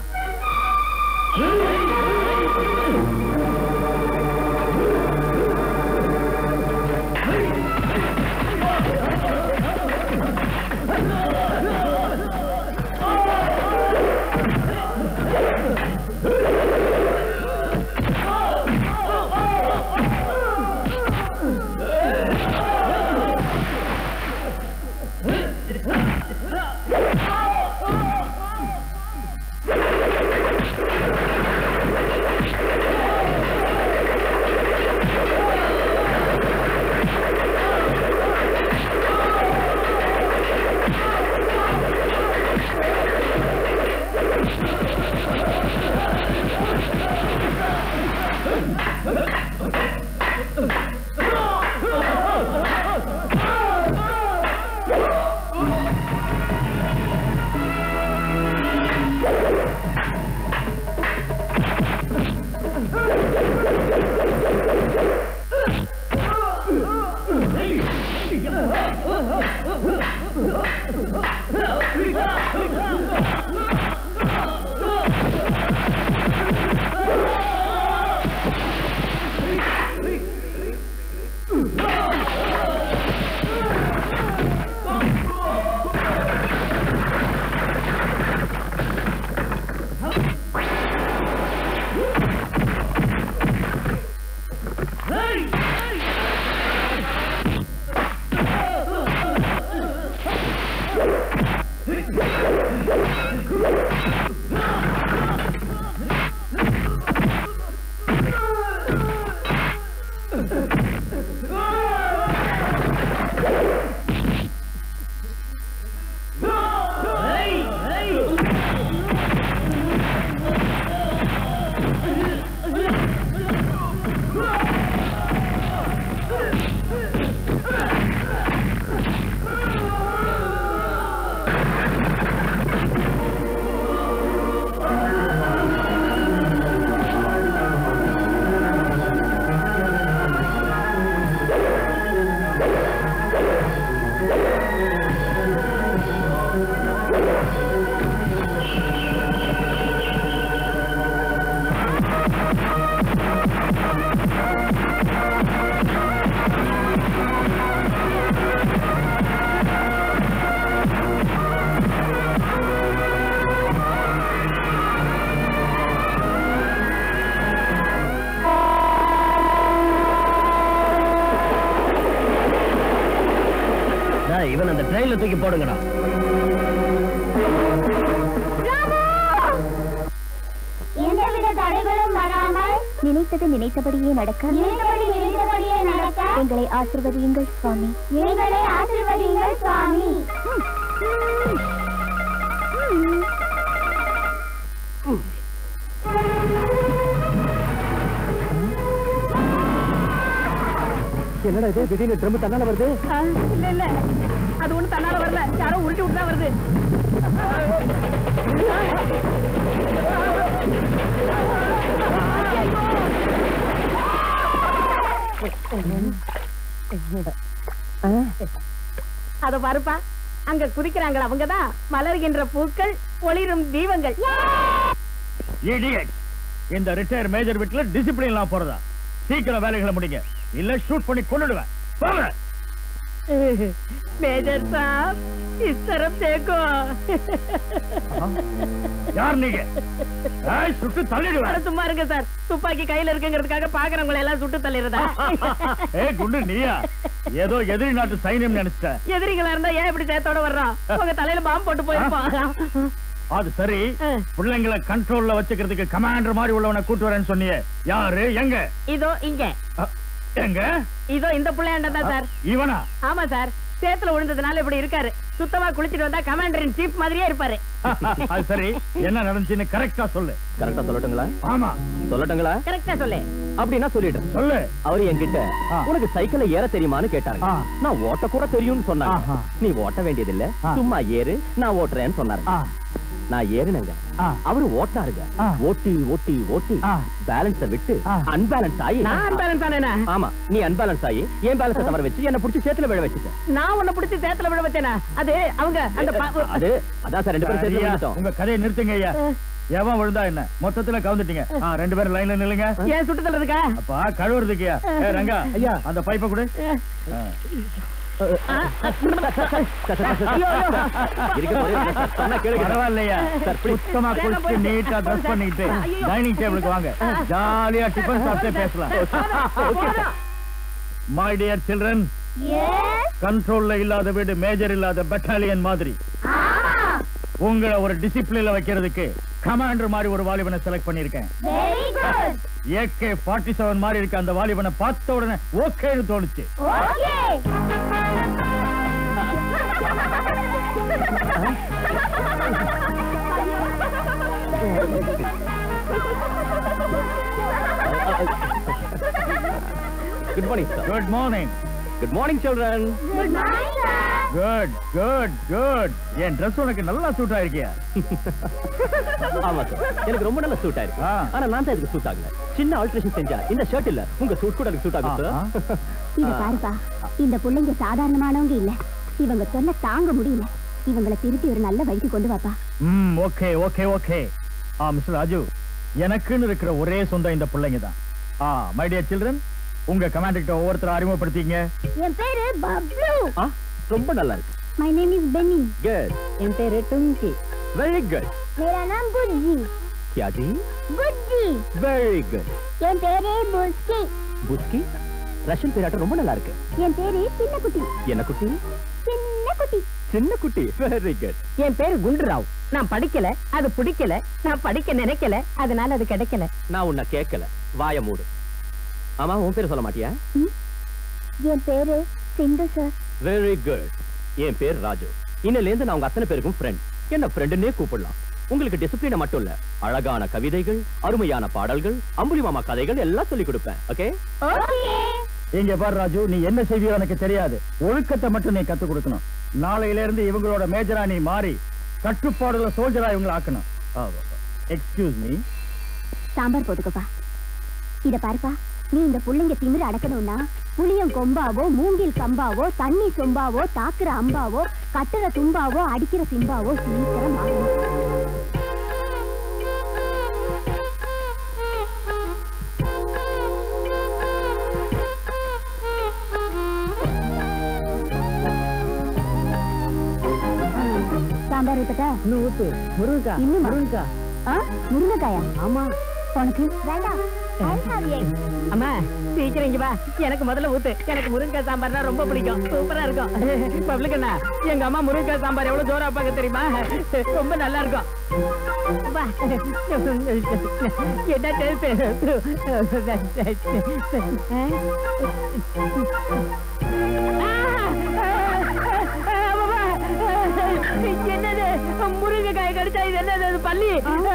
டேய், இவன் அந்த ட்ரெயின்ல தூக்கி போடுங்கடா எந்தவித தடைகளும் வராமல் நினைத்தது நினைத்தபடியே நடக்க நினைத்தபடி நினைத்தபடியே நடக்க எங்களை ஆசிர்வதியுங்கள் சுவாமி எங்களை ஆசிர்வதியுங்கள் சுவாமி என்னடா இது திடீர்னு ட்ரம் தன்னால வருது இல்ல இல்ல அது ஒண்ணு தன்னால வரல யாரோ உருட்டி விட்டு தான் வருது அத பாருப்பா அங்க குதிக்கிறாங்களா அவங்கதான் மலர்கின்ற பூக்கள் ஒளிரும் தீபங்கள் Idiot. இந்த ரிட்டையர் மேஜர் வீட்டுல டிசிப்ளின் எல்லாம் போறதா சீக்கிரம் வேலைகளை முடிங்க இல்ல ஷூட் பண்ணி கொண்டுடுவேன் போங்க மேஜர் சாப் इस तरफ देखो யார் நீங்க ஏய், சுட்டு தள்ளிடுவேன் அட, சும்மா இருங்க சார் துப்பாக்கி கையில இருக்குங்கிறதுக்காக பாக்குறவங்களை எல்லாம் சுட்டு தள்ளிடுறதா ஏய் குண்டு நீயா ஏதோ எதிரி நாட்டு சைன்யம் நினைச்சிட்டேன் எதிரிகளா இருந்தா ஏன் இப்படி சேத்தோட வர்றோம் உங்க தலையில பாம்பு போட்டு போயிருப்பான் அது சரி பிள்ளைங்களை கண்ட்ரோல்ல வச்சுக்கிறதுக்கு கமாண்டர் மாதிரி உள்ளவனை கூட்டு வரேன்னு சொன்னியே யாரு எங்க இதோ இங்க அ, எங்க இதோ இந்த பிள்ளையாண்ட தான் சார் இவனா ஆமா சார் சேத்துல விழுந்ததுனால இப்படி இருக்காரு சுத்தமா குளிச்சிட்டு வந்தா கமாண்டரின் சீப் மாதிரியே இருப்பாரு அது சரி என்ன நடந்துச்சுன்னு கரெக்டா சொல்லு கரெக்டா சொல்லட்டுங்களா ஆமா சொல்லட்டுங்களா கரெக்டா சொல்லு அப்படின்னா சொல்லிடுறேன் சொல்லு அவர் என்கிட்ட ஆ. உனக்கு சைக்கிள்ல ஏற தெரியுமான்னு கேட்டாரு ஆ. நான் ஓட்ட கூட தெரியும்னு சொன்னாங்க ஆஹா. நீ ஓட்ட வேண்டியதில்ல ஆ. சும்மா ஏறு நான் ஓட்டுறேன்னு சொன்னாரு ஆ, நான் ஏறினங்க ஆ. அவரு ஓட்டாருங்க ஆ. ஓட்டி ஓட்டி ஓட்டி ஆ. பேலன்ஸ விட்டு ஆ. அன்பேலன்ஸ் ஆகி நான் அன்பேலன்ஸ் ஆனேனா ஆமா நீ அன்பேலன்ஸ் ஆகி என் பேலன்ஸ தவற வச்சு என்ன புடிச்சு சேத்துல விழ வச்சுட்ட நான் உன்னை பிடிச்சி சேத்துல விட வச்சேனா அது அவங்க அந்த பா- அது அதான் சார் ரெண்டு பேரும் சேர்த்து சரியா? விழுந்துட்டோம் உங்க கதையை நிறுத்துங்க ஐயா எவன் விழுந்தா என்ன மொத்தத்துல கவுந்துட்டீங்க ஆ, ரெண்டு பேரும் லைன்ல நில்லுங்க ஏன் சுட்டு தள்ளுறதுக்கா அப்பா கழுவுறதுக்குயா ஏ ரங்கா ஐயா அந்த பைப்பை கொடு ஆ. ஐயோ, ஐயோ. இருக்க போறே இல்லை சார். சொன்னா கேளுங்க சார். பரவாயில்லையா சார், please. சுத்தமா குளிச்சு நீட்டா ட்ரெஸ் பண்ணிட்டு டைனிங் டேபிளுக்கு வாங்க ஜாலியா டிஃபன் சாப்பிட்டே பேசலாம் மை டியர் சில்ட்ரன் கண்ட்ரோல்ல இல்லாத வீடு மேஜர் இல்லாத பெட்டாலியன் மாதிரி உங்களை ஒரு டிசிப்ளின்ல வைக்கிறதுக்கு கமாண்டர் மாதிரி ஒரு வாலிபனை செலக்ட் பண்ணிருக்கேன் very good AK forty seven மாதிரி இருக்க அந்த வாலிபனை பார்த்த உடனே ஓகேன்னு தோணுச்சு okay good morning sir good morning good morning children good morning sir good good good என் ட்ரெஸ் உனக்கு நல்லா சூட் ஆயிருக்கியா ஆமா சார் எனக்கு ரொம்ப நல்ல சூட் ஆயிருக்கு ஆ. ஆனா நான் தான் இதுக்கு சூட் ஆகல சின்ன ஆல்ட்ரேஷன் செஞ்சா இந்த ஷர்ட் இல்ல உங்க சூட் கூட எனக்கு சூட் ஆகும் ஆ, சார் இத பாருப்பா இந்த பிள்ளைங்க சாதாரணமானவங்க இல்ல இவங்க சொல்ல தாங்க முடியல இவங்களை திருப்பி ஒரு நல்ல வழிக்கு கொண்டு வாப்பா ம் ஓகே ஓகே ஓகே ஆ மிஸ்டர் ராஜு எனக்குன்னு இருக்கிற ஒரே சொந்தம் இந்த பிள்ளைங்க தான் ஆ மை டியர் சில்ட்ரன் உங்க கமாண்டர்கிட்ட ஒவ்வொருத்தரும் அறிமுகப்படுத்திங்க என் பேரு பப்ளு ஆ, ரொம்ப நல்லா இருக்கு my name is Benny good என் பேரு டுங்கி வெரி குட் मेरा नाम गुज्जी क्या जी गुज्जी வெரி குட் என் பேரு புஸ்கி புஸ்கி ரஷ்யன் பேராட்டம் ரொம்ப நல்லா இருக்கு என் பேரு சின்ன குட்டி என்ன குட்டி சின்ன குட்டி சின்ன குட்டி வெரி குட் என் பேரு குண்டுராவ் நான் படிக்கல அது பிடிக்கல நான் படிக்க நினைக்கல அதனால அது கிடைக்கல நான் உன்னை கேட்கல வாய மூடு ஆமா உன் பேர் சொல்ல மாட்டியா என் பேரு சிந்து சார் வெரி குட் என் பேர் ராஜு இன்னையில இருந்து நான் உங்க அத்தனை பேருக்கும் ஃப்ரெண்ட் என்ன ஃப்ரெண்டுன்னே கூப்பிடலாம் உங்களுக்கு டிசிப்ளின மட்டும் இல்ல அழகான கவிதைகள் அருமையான பாடல்கள் அம்புலி மாமா கதைகள் எல்லாம் சொல்லி கொடுப்பேன் ஓகே ஓகே இங்க பாரு ராஜு நீ என்ன செய்வியோ எனக்கு தெரியாது ஒழுக்கத்தை மட்டும் நீ கத்து கொடுக்கணும் நாளையில இருந்து இவங்களோட மேஜரா நீ மாறி கட்டுப்பாடுல சோல்ஜரா இவங்களை ஆக்கணும் எக்ஸ்கியூஸ் மீ சாம்பார் போட்டுக்கப்பா இத பாருப்பா நீ இந்த புள்ளைங்க திமிர அடக்கணும்னா புளியம் கொம்பாவோ மூங்கில் கம்பாவோ தண்ணி சொம்பாவோ தாக்குற அம்பாவோ கட்டுற தும்பாவோ அடிக்கிற சிம்பாவோ சீக்கிரம் ஆகணும் சாம்பார் ஊத்தட்டா இன்னும் ஊத்து முருங்கா இன்னுமா? முருங்கா ஆ முருங்கைக்காயா ஆமா உனக்கு வேண்டாம் அம்மா சீக்கிரம் இங்க வா எனக்கு முதல்ல ஊத்து எனக்கு முருங்கக்காய் சாம்பார்னா ரொம்ப பிடிக்கும் சூப்பரா இருக்கும் பப்ளிக் அண்ணா எங்க அம்மா முருங்கக்காய் சாம்பார் எவ்வளவு ஜோரா வைப்பாங்க தெரியுமா ரொம்ப நல்லா இருக்கும் வா. என்ன டேஸ்ட் என்னது முருங்கைக்காய் கடிச்சா இது என்னது அது பள்ளி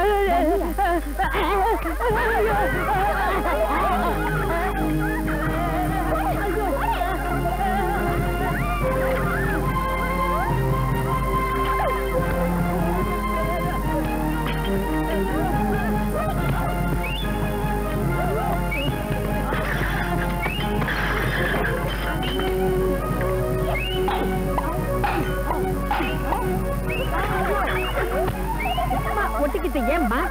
ஒட்டிக்கிட்டு ஏம்மா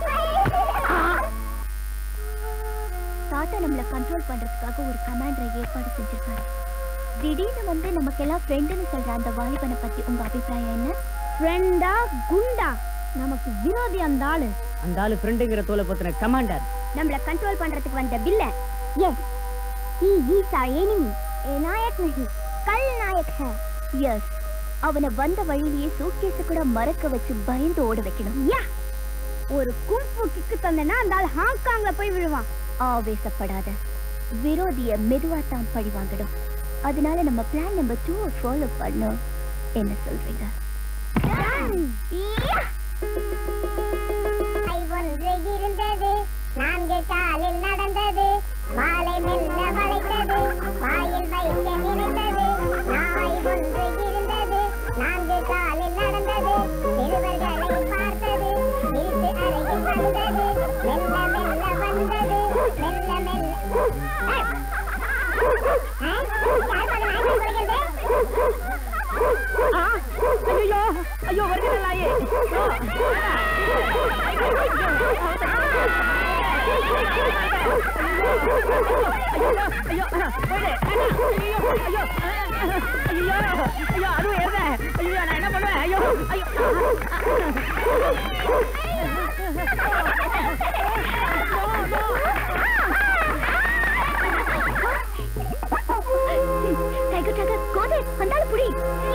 தாத்தா நம்மள கண்ட்ரோல் பண்றதுக்காக ஒரு கமாண்டரை ஏற்பாடு செஞ்சிருக்காரு திடீர்னு வந்து நமக்கெல்லாம் ஃப்ரெண்டுன்னு சொல்ற அந்த வாலிபனை பத்தி உங்க அபிப்பிராயம் என்ன ஃப்ரெண்டா குண்டா நமக்கு விரோதி அந்த ஆளு அந்த ஆளு ஃப்ரெண்டுங்கிற தோலை பத்தின கமாண்டர் நம்மள கண்ட்ரோல் பண்றதுக்கு வந்த villain yes he is our enemy a நாயக் नहीं கல் நாயக் है எஸ் அவனை வந்த வழியிலேயே சூட்கேஸ கூட மறக்க வச்சு பயந்து ஓட வைக்கணும் யா ஒரு கும்பு கிக்கு தந்தனா அந்த ஆள் ஹாங்காங்ல போய் விழுவான் ஆவேசப்படாத விரோதிய மெதுவா தான் பழி வாங்கணும் அதனால நம்ம பிளான் நம்பர் டூ ஃபாலோ பண்ணோம் என்ன சொல்றீங்க ஒன்று இருந்தது நான்கு காலில் நடந்தது வாளை மெல்ல வளைத்தது வாயில் வைக்க நினைத்தது நாய் ஒன்று இருந்தது நான்கு காலில் நடந்தது சிறுவர்களை பார்த்து ஐயோ போயிடு ஐயோ ஐயோ ஐயோ ஐயோ அதுவும் ஏறுதே ஐயோ நான் என்ன பண்ணுவேன் ஐயோ ஐயோ டைகர் டைகர் கோதை அந்தால புடி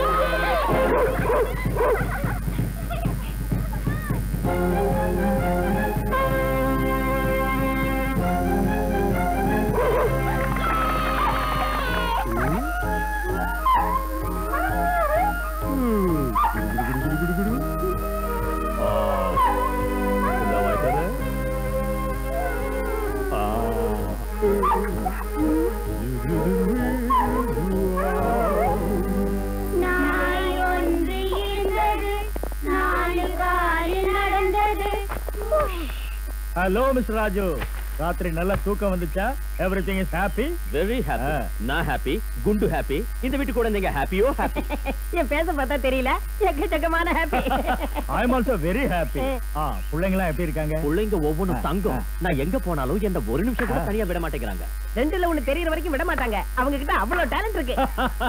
நாய் ஒன்று இருந்தது நாலு கால் நடந்தது ஹலோ மிஸ்டர் ராஜு ராத்திரி நல்ல தூக்கம் வந்துச்சா everything is happy very happy ஆ. நான் ஹாப்பி குண்டு ஹாப்பி இந்த வீட்டு கூட நீங்க ஹாப்பியோ ஹாப்பி என் பேச பார்த்தா தெரியல எக்கச்சக்கமான happy I am also very happy ஆ பிள்ளைங்களாம் எப்படி இருக்காங்க பிள்ளைங்க ஒவ்வொன்றும் ஆ, தங்கம் ஆ. நான் எங்க போனாலும் என்ன ஒரு நிமிஷம் கூட ஆ. தனியா விட மாட்டேங்கிறாங்க ரெண்டுல ஒண்ணு தெரியற வரைக்கும் விட மாட்டாங்க அவங்க கிட்ட அவ்வளவு டேலண்ட் இருக்கு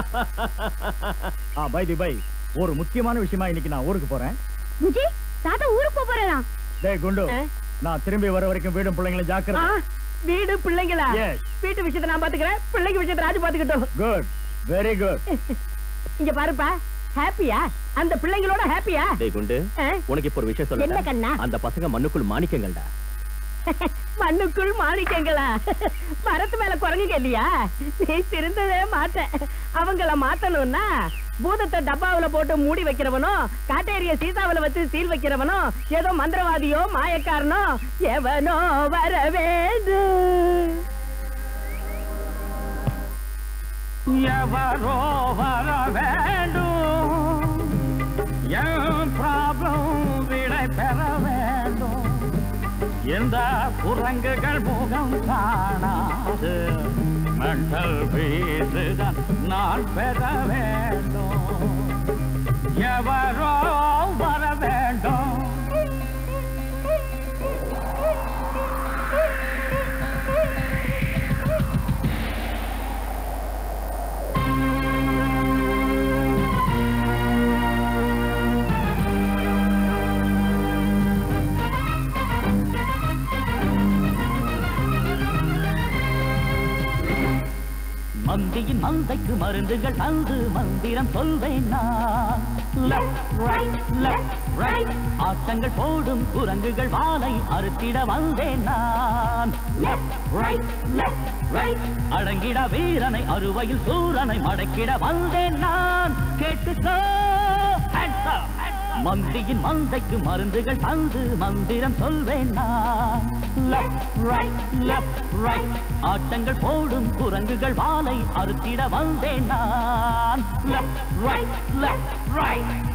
ஆ பை தி பை ஒரு முக்கியமான விஷயமா இன்னைக்கு நான் ஊருக்கு போறேன் புஜி தாத்தா ஊருக்கு போப் போறாராம் டேய் குண்டு ஆ? நான் திரும்பி வர வரைக்கும் வீடும் பிள்ளைங்களும் ஆ, ஜாக்கிரதை வீடு பிள்ளைங்களா Yes. வீட்டு விஷயத்தை நான் பாத்துக்கிறேன் பிள்ளைங்க விஷயத்தை ராஜு பாத்துக்கிட்டோம் குட் வெரி குட் இங்க பாருப்பா ஹாப்பியா அந்த பிள்ளைங்களோட ஹாப்பியா டேய் குண்டு உனக்கு இப்ப ஒரு விஷயம் என்ன சொல்ல கண்ணா அந்த பசங்க மண்ணுக்குள் மாணிக்கங்கள்டா மண்ணுக்குள் மாணிக்கங்களா மரத்து மேல குரங்குங்க இல்லையா நீ திருந்தவே மாட்ட அவங்கள மாத்தணும்னா பூதத்தை டப்பாவுல போட்டு மூடி வைக்கிறவனோ காட்டேரிய சீதாவுல வச்சு சீல் வைக்கிறவனோ ஏதோ மந்திரவாதியோ மாயக்காரனோ எவனோ வர வேண்டும் எவரோ வர வேண்டும் என் ப்ராப்ளம் விடை பெற வேண்டும் எந்த குரங்குகள் முகம் காணாது மென்டல் பீஸுதான் நான் பெற வேண்டும் எவரோ வர வேண்டும் மந்தியின் மந்தைக்கு மருந்துகள் தந்து மந்திரம் சொல்வேன் நான் Left, right, left, right. ஆட்டங்கள் போடும் குரங்குகள் வாளை அறுத்திட வந்தேன் நான் Left, right, left, right. அடங்கிட வீரனை அறுவையில் சூரனை மடக்கிட வந்தேன் நான் கேட்டுக்கோ Hands up, hands up. மந்தியின் மந்தைக்கு மருந்துகள் தந்து மந்திரம் சொல்வேன் நான் Left, right, left, right. ஆட்டங்கள் போடும் குரங்குகள் வாளை அறுத்திட வந்தேன் நான் Left, right, left, right.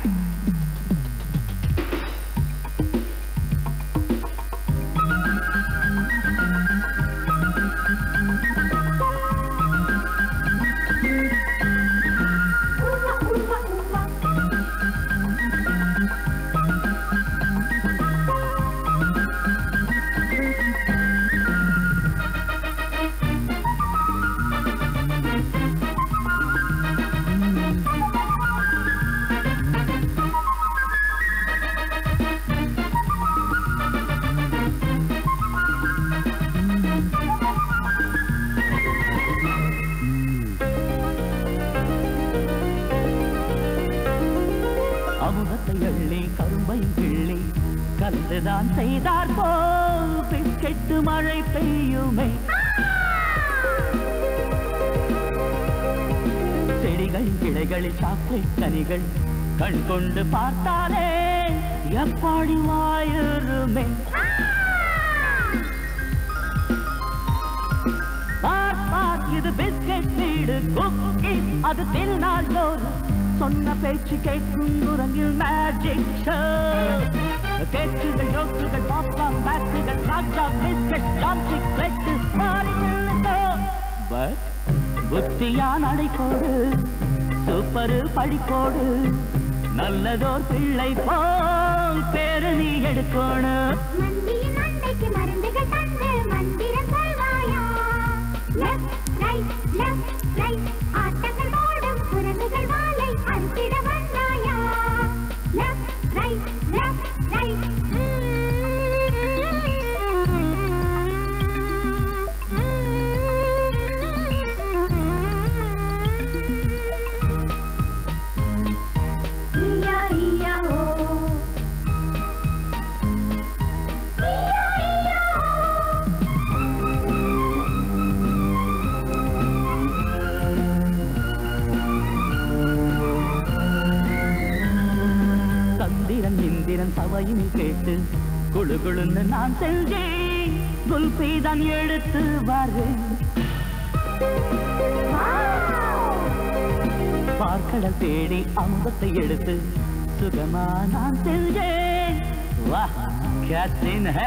அமுதத்தை அள்ளி கரும்பை கிள்ளி கலந்துதான் செய்தார் போல் பிஸ்கெட்டு மழை பெய்யுமே செடிகள் கிளைகளில் சாக்லேட் கனிகள் கண் கொண்டு பார்த்தாலே எப்பாடி வாயுருமே பார் பார் இது பிஸ்கெட் வீடு குக்கி அது திருநாளோடு சொன்ன பேச்சு கேட்கும் குரங்கில் மேஜிக் ஷோ கேக்குகள் ஜோக்குகள் பாப்கார்ன் பேக்குகள் ராஜா பிஸ்கெட் ஜாம்ஸ்டிக் பிளெட் மாறி பட் புத்தியா நடைக்கோடு சூப்பரு படிக்கோடு நல்லதோர் பிள்ளை போல் பேரு நீ எடுக்கணும் மந்தியின் மண்டைக்கு மருந்துகள் தந்து மந்திரம் சொல்வாயா டைம் கேட்டு குழு குழுன்னு நான் செஞ்சேன் குல்பி தான் எடுத்து வரேன் பார்க்கடல் தேடி அமுதத்தை எடுத்து சுகமா நான் செஞ்சேன் வா கேட்ரின் ஹே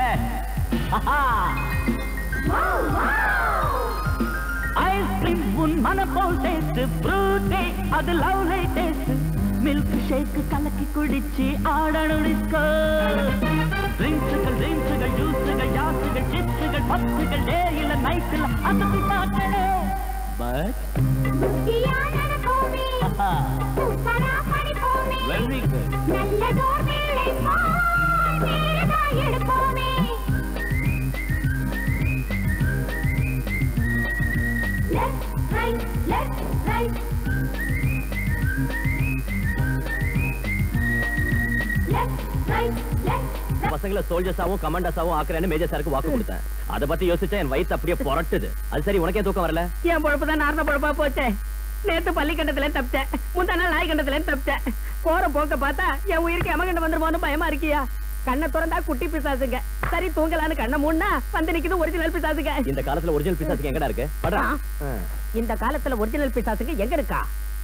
ஐஸ்கிரீம் உன் மன போல் டேஸ்ட் ஃப்ரூட்டே அது லவ்லை டேஸ்ட் மில்க் ஷேக் கலக்கி குடிச்சு ஆடணும் டிஸ்கோ ட்ரிங்க்ஸுகள் ட்ரிங்க்ஸுகள் ஜூஸுகள் ஜாஸுகள் சிப்ஸுகள் பப்ஸுகள் டேயில நைட்டில் அந்த பாட்டே பட் வெரி குட் பசங்களை சோல்ஜர்ஸாவும் கமாண்டர்ஸாவும் ஆக்குறேன்னு மேஜர் சாருக்கு வாக்கு கொடுத்தேன் அதை பத்தி யோசிச்சா என் வயித்து அப்படியே புரட்டுது அது சரி உனக்கே தூக்கம் வரல என் பொழப்பு தான் நார்ந்த பொழப்பா போச்சே நேத்து பள்ளிக்கண்டத்துல தப்பிச்சேன் முந்தா நாள் நாய்கண்டத்துல தப்பிச்சேன் போற போக்க பார்த்தா என் உயிருக்கு எமகண்டம் வந்துருமோன்னு பயமா இருக்கியா கண்ணை திறந்தா குட்டி பிசாசுங்க சரி தூங்கலான்னு கண்ணை மூடனா வந்து நிக்குது ஒரிஜினல் பிசாசுங்க இந்த காலத்துல ஒரிஜினல் பிசாசுக்கு எங்கடா இருக்கு படா ஆ. இந்த காலத்துல ஒரிஜினல் பிசாசுங்க எங்க இருக்கா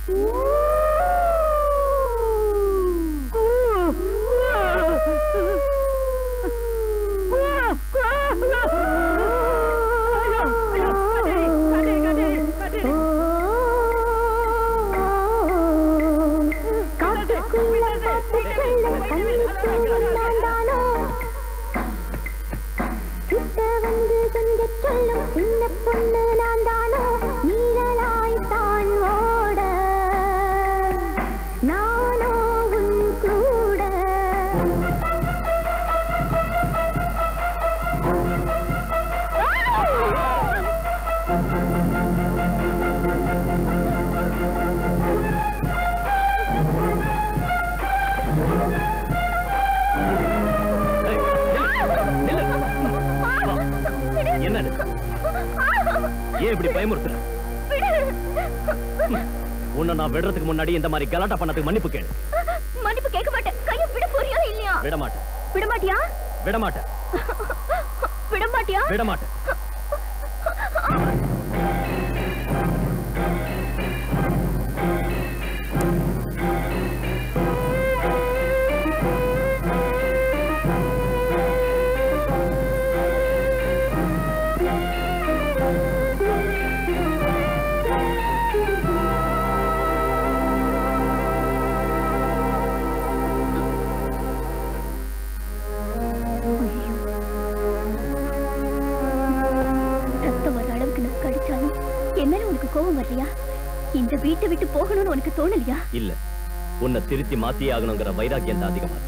வந்து கொஞ்சம் சொல்லும் சின்ன பொண்ணு நான் தானோ நீரலாய் தான் ஓட நானோ உன் கூட என்னது ஏன் இப்படி பயமுறுத்துற உன்னை நான் விடுறதுக்கு முன்னாடி இந்த மாதிரி கலாட்டா பண்ணதுக்கு மன்னிப்பு கேளு மன்னிப்பு கேட்க மாட்டேன் கையை விட போறியா இல்லையா விட மாட்டேன் விட மாட்டியா விட மாட்டேன் விட மாட்டியா விட மாட்டேன் ரத்தம் வர அளவுக்கு நான் கடிச்சாலும் என் மேல உனக்கு கோபம் வரலையா இந்த வீட்டை விட்டு போகணும்னு உனக்கு தோணலையா இல்ல உன்னை திருத்தி மாத்தியே ஆகணுங்கிற வைராக்கியம் தான் அதிகமாச்சு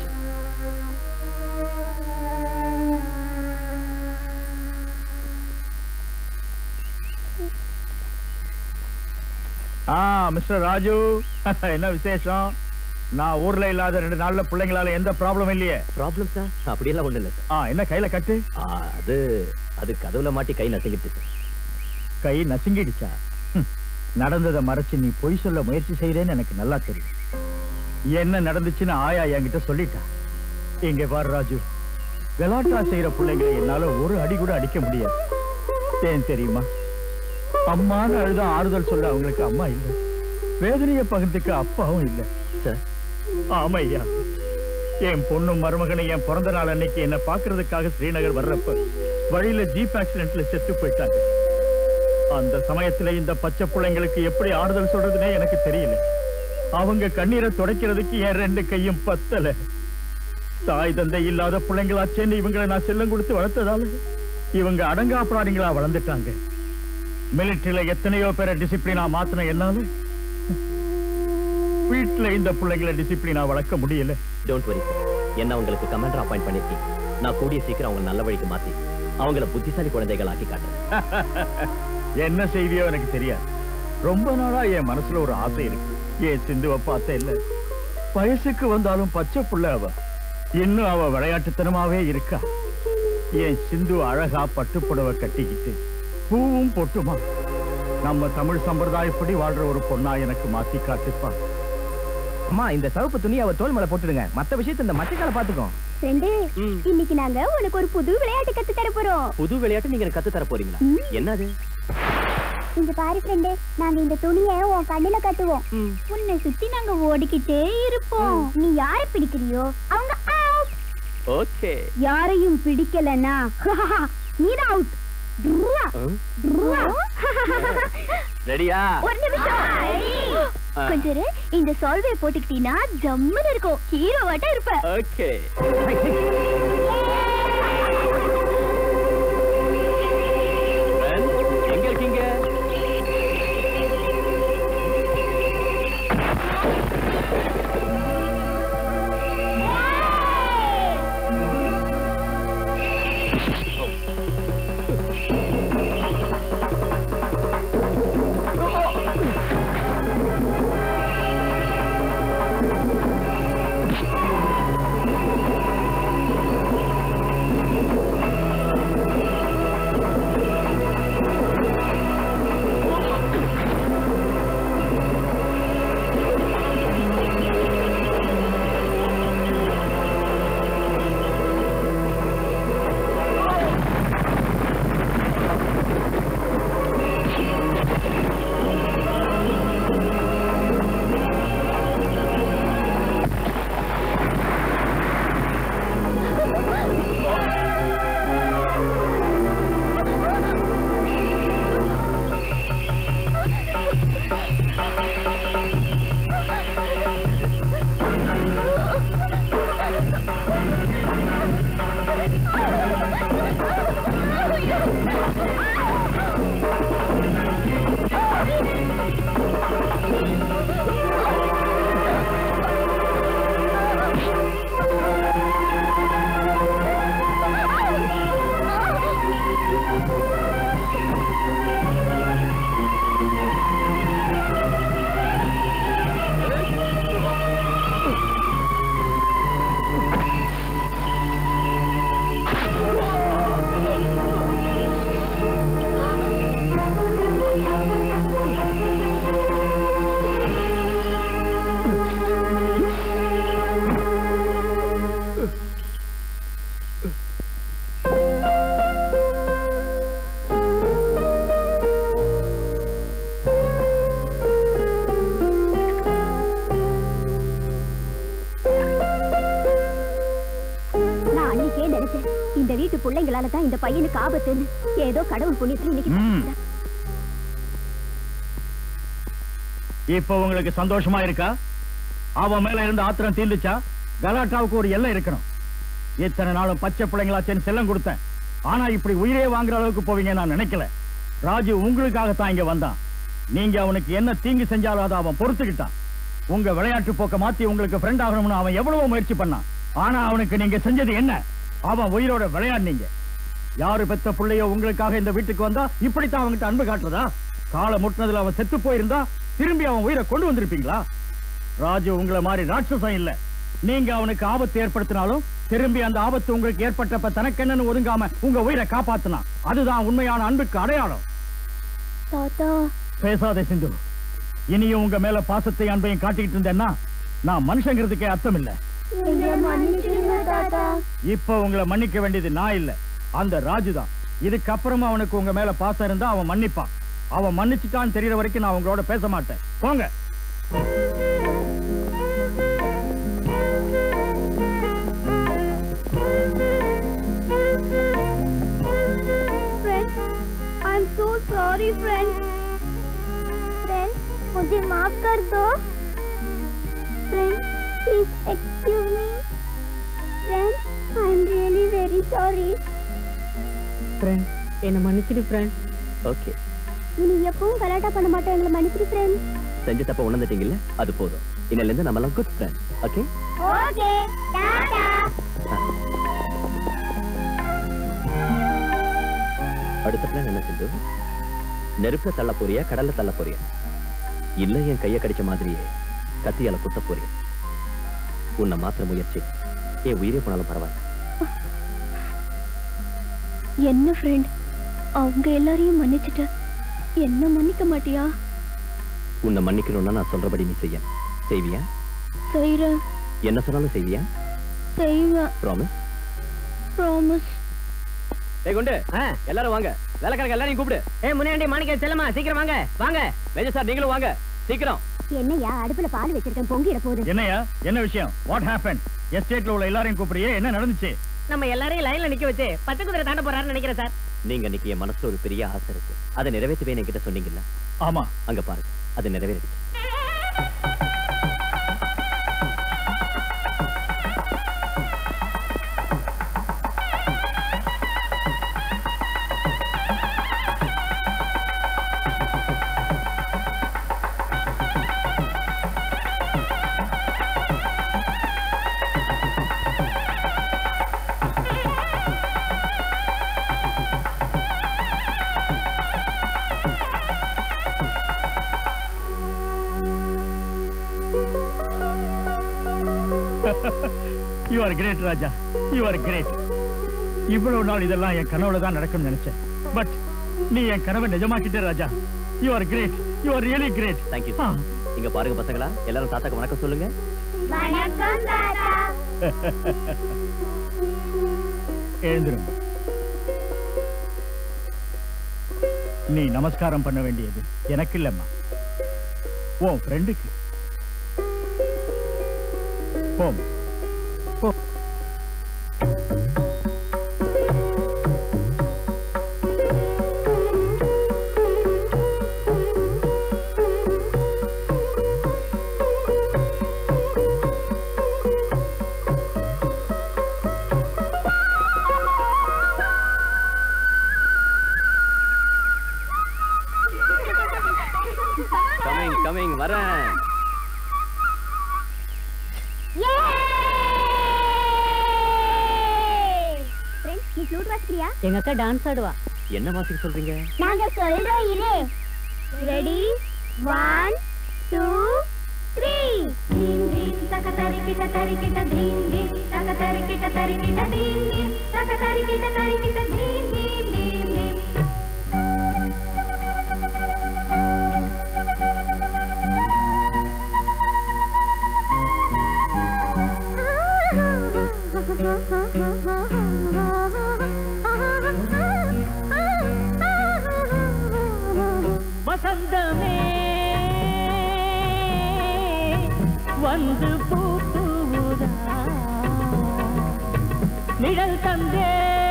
ஆ மிஸ்டர் ராஜு என்ன விசேஷம் நான் ஊர்ல இல்லாத ரெண்டு நாள்ல பிள்ளைங்களால எந்த ப்ராப்ளம் இல்லையே ப்ராப்ளம் சார் அப்படியெல்லாம் ஒண்ணு இல்ல சார் ஆ என்ன கையில கட்டு ஆ, அது அது கதவுல மாட்டி கை நசுங்கிட்டு சார் கை நசுங்கிடுச்சா ஹம். நடந்ததை மறைச்சு நீ பொய் சொல்ல முயற்சி செய்யறேன்னு எனக்கு நல்லா தெரியும் என்ன நடந்துச்சுன்னு ஆயா என்கிட்ட சொல்லிட்டா இங்க பாரு ராஜு விளாட்டா செய்யற பிள்ளைங்களை என்னால ஒரு அடி கூட அடிக்க முடியாது ஏன் தெரியுமா அம்மான்னு அழுத ஆறுதல் சொல்ல அவங்களுக்கு அம்மா இல்ல வேதனையை பகிர்ந்துக்க அப்பாவும் இல்ல சார் ஆமா ஐயா என் பொண்ணும் மருமகனை என் பிறந்த நாள் அன்னைக்கு என்ன பாக்குறதுக்காக ஸ்ரீநகர் வர்றப்ப வழியில ஜீப் ஆக்சிடென்ட்ல செத்து போயிட்டாங்க அந்த சமயத்துல இந்த பச்சை பிள்ளைங்களுக்கு எப்படி ஆறுதல் சொல்றதுனே எனக்கு தெரியல அவங்க கண்ணீரை துடைக்கிறதுக்கு என் ரெண்டு கையும் பத்தல தாய் தந்தை இல்லாத பிள்ளைங்களாச்சேன்னு இவங்களை நான் செல்லம் கொடுத்து வளர்த்ததால இவங்க அடங்காப்பிடாரிங்களா வளர்ந்துட்டாங்க மிலிட்டரியில எத்தனையோ பேரை டிசிப்ளினா மாத்தின என்னால வீட்டுல இந்த பிள்ளைங்களை டிசிப்ளினா வளர்க்க முடியல டோன்ட் வரி சார் என்ன உங்களுக்கு கமாண்டர் அப்பாயிண்ட் பண்ணிருக்கீங்க நான் கூடிய சீக்கிரம் அவங்க நல்ல வழிக்கு மாத்தி அவங்கள புத்திசாலி குழந்தைகள் ஆக்கி காட்டுறேன் என்ன செய்தியோ எனக்கு தெரியாது ரொம்ப நாளா என் மனசுல ஒரு ஆசை இருக்கு என் சிந்துவை பார்த்த இல்ல வயசுக்கு வந்தாலும் பச்சை புள்ள அவ இன்னும் அவ விளையாட்டுத்தனமாவே இருக்கா என் சிந்து அழகா பட்டுப்புடவை கட்டிக்கிட்டு பூவும் பொட்டுமா நம்ம தமிழ் சம்பிரதாயப்படி வாழ்ற ஒரு பொண்ணா எனக்கு மாத்தி காட்டுப்பா அம்மா இந்த சவுப்பு துணி அவ தோல் மேல போட்டுடுங்க மத்த விஷயத்த இந்த மச்சக்கால பாத்துக்கோ ஃப்ரெண்டு ம். இன்னைக்கு நாங்க உனக்கு ஒரு புது விளையாட்டு கத்து தர போறோம் புது விளையாட்டு நீங்க எனக்கு கத்து தர போறீங்களா ம். என்னது இங்க பாரு ஃப்ரெண்டு நாங்க இந்த துணியை உன் கண்ணுல கட்டுவோம் உன்னை சுத்தி நாங்க ஓடிக்கிட்டே இருப்போம் நீ யார பிடிக்கிறியோ அவங்க out. ஓகே யாரையும் பிடிக்கலனா நீதான் அவுட் ரெடியா ஒரு நிமிஷம் ஆ. கொஞ்சம் இரு. இந்த சால்வே போட்டுக்கிட்டீங்கன்னா ஜம்முன்னு இருக்கும் ஹீரோவாட்டம் இருப்ப ஓகே எங்க இருக்கீங்க நான் அன்னைக்கே நினைச்சேன் இந்த வீட்டு பிள்ளைங்களால தான் இந்த பையனுக்கு ஆபத்துன்னு ஏதோ கடவுள் புண்ணியத்துல இன்னைக்கு ம். தப்பிச்சிட்டான். இப்ப உங்களுக்கு சந்தோஷமா இருக்கா அவன் மேல இருந்த ஆத்திரம் தீர்ந்துச்சா கலாட்டாவுக்கு ஒரு எல்லை இருக்கணும் இத்தனை நாளும் பச்சை பிள்ளைங்களாச்சேன்னு செல்லம் கொடுத்தேன் ஆனா இப்படி உயிரே வாங்குற அளவுக்கு போவீங்க நான் நினைக்கல ராஜு உங்களுக்காகத்தான் இங்க வந்தான் நீங்க அவனுக்கு என்ன தீங்கு செஞ்சாலும் அதை அவன் பொறுத்துக்கிட்டான் உங்க விளையாட்டு போக்க மாத்தி உங்களுக்கு ஃப்ரெண்ட் ஆகணும்னு அவன் எவ்வளவோ முயற்சி பண்ணான் ஆனா அவனுக்கு நீங்க செஞ்சது என்ன அவன் உயிரோட விளையாடுனீங்க யாரு பெத்த பிள்ளையோ உங்களுக்காக இந்த வீட்டுக்கு வந்தா இப்படித்தான் அவன்கிட்ட அன்பு காட்டுறதா காலை முட்டினதுல அவன் செத்து போயிருந்தா திரும்பி அவன் உயிரை கொண்டு வந்திருப்பீங்களா ராஜு உங்களை மாதிரி ராட்சசம் இல்ல நீங்க அவனுக்கு ஆபத்து ஏற்படுத்தினாலும் திரும்பி அந்த ஆபத்து உங்களுக்கு ஏற்பட்டப்ப தனக்கென்னு ஒதுங்காம உங்க உயிரை காப்பாத்தினான் அதுதான் உண்மையான அன்புக்கு அடையாளம் தாத்தா பேசாதே சிந்து இனியும் உங்க மேல பாசத்தை அன்பையும் காட்டிக்கிட்டு இருந்தேன்னா நான் மனுஷங்கிறதுக்கே அர்த்தம் இல்ல என்னை மன்னிச்சிடுங்க தாத்தா இப்ப உங்களை மன்னிக்க வேண்டியது நான் இல்ல அந்த ராஜு தான் இதுக்கப்புறமா அவனுக்கு உங்க மேல பாசம் இருந்தா அவன் மன்னிப்பான் அவன் மன்னிச்சுட்டான்னு தெரியற வரைக்கும் நான் உங்களோட பேச மாட்டேன் போங்க friend I am so sorry friend friend मुझे माफ कर दो friend please excuse me friend I am really very sorry friend என்ன மன்னிச்சிடு ஃப்ரெண்ட் ஓகே இனி எப்பவும் கலாட்டா பண்ண மாட்டேன் எங்களை மன்னிச்சிரு ஃப்ரெண்ட் செஞ்ச தப்ப உணர்ந்துட்டீங்கல்ல அது போதும் இன்னையில இருந்து நம்ம எல்லாம் குட் ஃப்ரெண்ட் ஓகே ஓகே டாடா அடுத்த பிளான் என்ன செஞ்சு நெருப்புல தள்ள போறியா கடல்ல தள்ள போறியா இல்ல என் கைய கடிச்ச மாதிரியே கத்தியால குத்த போறியா உன்னை மாத்திர முயற்சி என் உயிரே போனாலும் பரவாயில்ல என்ன ஃப்ரெண்ட் அவங்க எல்லாரையும் மன்னிச்சிட்ட என்ன மன்னிக்க மாட்டியா உன்னை மன்னிக்கணும்னா நான் சொல்றபடி நீ செய்ய செய்வியா செய்யற என்ன சொன்னாலும் செய்வியா செய்வேன் ப்ராமிஸ் ப்ராமிஸ் ஏய் குண்டு எல்லாரும் வாங்க வேலைக்காரங்க எல்லாரையும் கூப்பிடு ஏ முன்னாடி மாணிக்க செல்லமா சீக்கிரம் வாங்க வாங்க மேஜர் சார் நீங்களும் வாங்க சீக்கிரம் என்னையா அடுப்புல பால் வச்சிருக்கேன் பொங்கிட போகுது என்னையா என்ன விஷயம் வாட் ஹேப்பன் எஸ்டேட்ல உள்ள எல்லாரையும் கூப்பிடுறியே என்ன நடந்துச்சு நம்ம எல்லாரையும் லைன்ல நிக்க வச்சு பச்சை குதிரை தாண்ட போறாருன்னு நினைக்கிறேன் சார் நீங்க இன்னைக்கு என் மனசுல ஒரு பெரிய ஆசை இருக்கு அதை நிறைவேற்றுவேன் என்கிட்ட சொன்னீங்கல்ல ஆமா அங்க பாருங்க அது நிறைவேறிடுச்சு you are great Raja you are great இவ்வளவு நாள் இதெல்லாம் என் கனவுல தான் நடக்கும்னு நினைச்சேன் பட் நீ என் கனவை நிஜமாக்கிட்டே Raja you are great you are really great thank you இங்க பாருங்க பசங்களா எல்லாரும் தாத்தாக்கு வணக்கம் சொல்லுங்க வணக்கம் தாத்தா எழுந்துருங்க நீ நமஸ்காரம் பண்ண வேண்டியது எனக்கு இல்லம்மா உன் ஃப்ரெண்டுக்கு போம் போ கமிங் கமிங் வரேன் ஃப்ரெண்ட்ஸ் நீ ஃப்ளூட் வாசிக்கிறியா எங்க அக்கா டான்ஸ் ஆடுவா என்ன வாசிக்க சொல்றீங்க நாங்க சொல்றோம் இரு ரெடி ஒன் டூ த்ரீ தீம் தீம் தக தரிக்கிட்ட தரிக்கிட்ட தீம் தீம் தக தரிக்கிட்ட தரிக்கிட்ட தீம் தீம் தக தரிக்கிட்ட தரிக்கிட்ட தீம் தீம் தீம் தீம் வசந்தமே வந்து பூத்துவுதா நிழல் தந்தே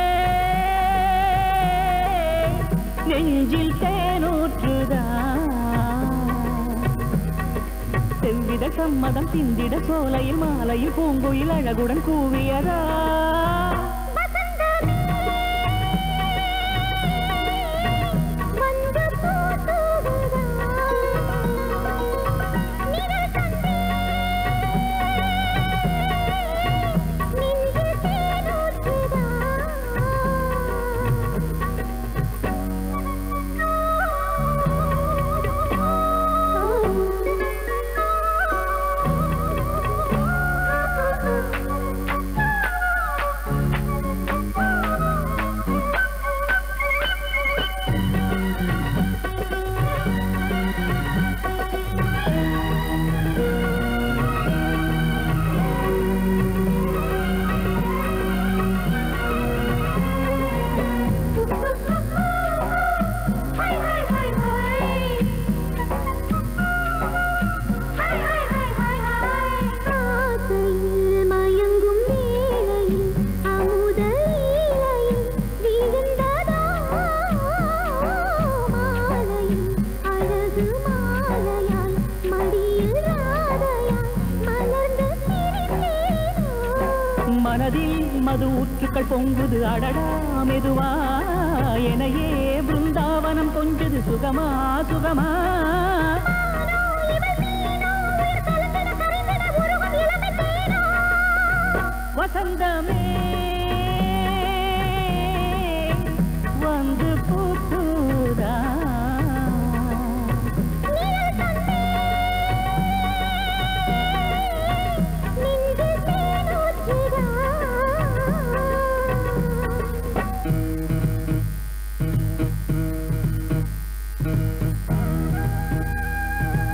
நெஞ்சில் தேனூற்றுதா செவ்வித சம்மதம் சிந்திட சோலையில் மாலையில் பூங்குயில் அழகுடன் கூவியதா ஆசையில் மயங்கும் வேளையில் அமுத லீலையில் விழுந்ததா மாலையில் அழகு மாலையாய் மடியில் ராதையாய் மலர்ந்து சிரித்தேனோ மனதில் மது ஊற்றுக்கள் பொங்குது அடடா மெதுவா எனையே பிருந்தாவனம் கொஞ்சது சுகமா சுகமா வசந்தமே வந்து பூத்துதா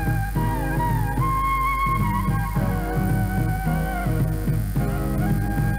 ஆ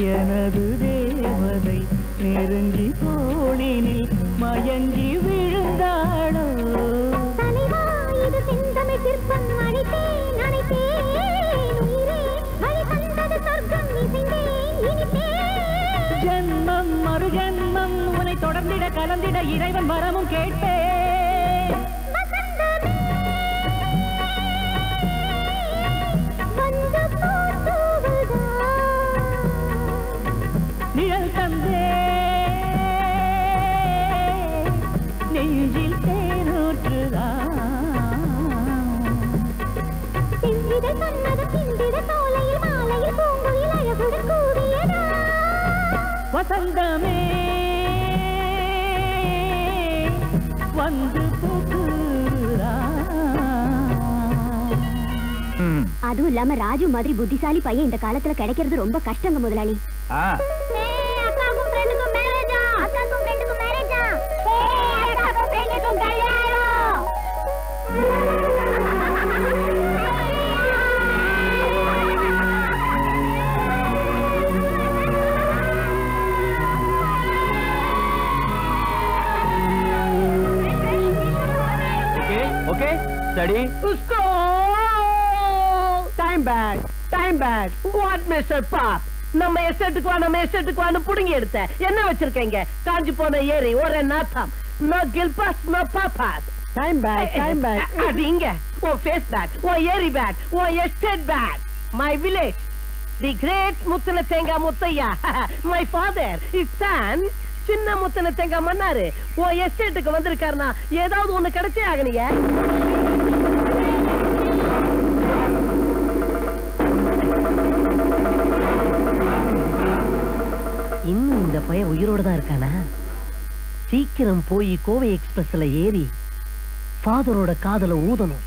எனது தேவதை நெருங்கி தோளினில் மயங்கி விழுந்தாளோ தலைவா இது செந்தமிழ் சிற்பம் அழைத்தேன் அழைத்தேன் உயிரே வழி தந்தது சொர்க்கம் இசைந்தேன் இனிப்பேன் ஜென்மம் மறு ஜென்மம் உன்னை தொடர்ந்திட கலந்திட இறைவன் வரமும் கேட்பேன் வசந்தமே வந்து போற்றுவதா நிழல் தந்தே நெஞ்சில் தேனூற்றுதான் செவ்விதை சொன்னது சிந்திட சோலையில் மாலையில் பூங்குயில் அழகுடன் கூடியதா வசந்தமே வந்து பூக்குறா அதுவும் இல்லாம ராஜு மாதிரி புத்திசாலி பையன் இந்த காலத்துல கிடைக்கிறது ரொம்ப கஷ்டங்க முதலாளி ஆ ஏய், அக்காக்கும் ஃப்ரெண்டுக்கும் மேரேஜா அக்காக்கும் ஃப்ரெண்டுக்கும் மேரேஜா ஏய், அக்காக்கும் ஃப்ரெண்டுக்கும் கல்யாணம் ஓகே ஓகே ஸ்டடி உஸ்கோ time back time back what mister Bob நம்ம எஸ்டேட்டுக்கு வா நம்ம எஸ்டேட்டுக்கு வான்னு புடுங்கி எடுத்த என்ன வச்சிருக்கீங்க காஞ்சி போன ஏரி ஒரு நாத்தம் நோ கில்பாஸ் நோ பாப்பாஸ் டைம் பேக் டைம் பேக் அது இங்க ஓ ஃபேஸ் பேக் ஓ ஏரி back oh estate back my village the great முத்துல தேங்காய் Muthaiya my father is son சின்ன முத்துல தேங்காய் மன்னாரு ஓ எஸ்டேட்டுக்கு வந்திருக்காருனா ஏதாவது ஒண்ணு கிடைச்சே ஆகலையே இன்னும் இந்த பையன் உயிரோட தான் இருக்கானா சீக்கிரம் போய் கோவை எக்ஸ்பிரஸ்ல ஏறி ஃபாதரோட காதல ஊதணும்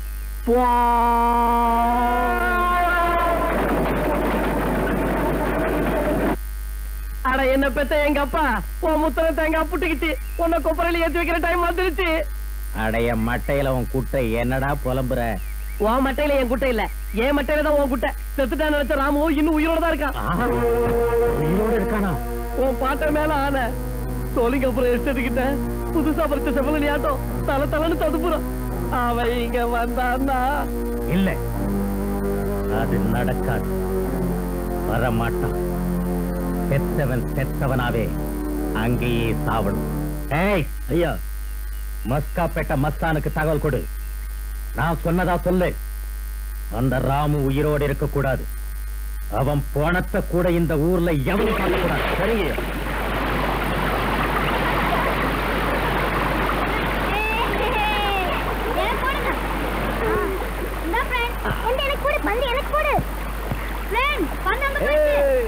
அட என்ன பெத்த எங்க அப்பா உன் முத்தன தேங்காய் புட்டுக்கிட்டு உன்னை கொப்பரையில ஏத்தி வைக்கிற டைம் வந்துருச்சு அடைய மட்டையில உன் குட்டை என்னடா புலம்புற உன் மட்டையில என் குட்டை இல்ல என் மட்டையில தான் உன் குட்டை செத்துட்டான்னு நினைச்ச ராமு இன்னும் உயிரோட தான் இருக்கான் ஆஹா, உயிரோட இருக்கானா உன் பாட்ட மேல ஆன சோழிங்கப்புறம் எஸ்டேட்டுக்கிட்ட புதுசா பறிச்ச செவலி ஆட்டம் தல தலன்னு தடுப்புறான் அவன் இங்க வந்தான்னா இல்ல அது நடக்காது வரமாட்டான் செத்தவன் செத்தவனாவே அங்கேயே சாவணும் ஏய் ஐயா மஸ்காப்பேட்ட மஸ்தானுக்கு தகவல் கொடு நான் சொன்னதா சொல்லு அந்த ராமு உயிரோடு இருக்க கூடாது அவன் போனத்தை கூட இந்த ஊர்ல எவனும் பார்க்க கூடாது சரிங்க எனக்கு போடுங்க இந்த ஃப்ரெண்ட் உண்டு எனக்கு போடு பந்து எனக்கு போடு ஃப்ரெண்ட் பந்து அங்க போயிடுச்சு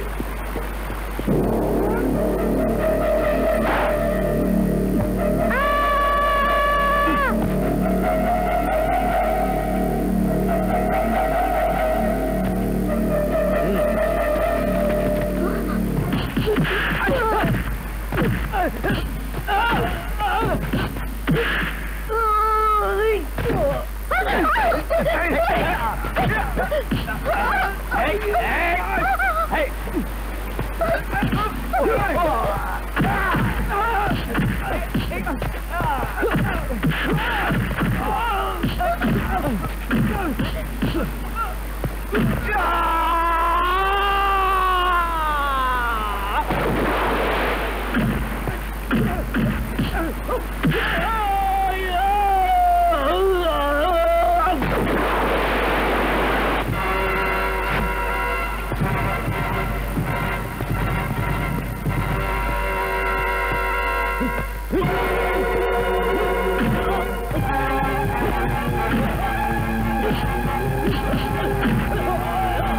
ஆ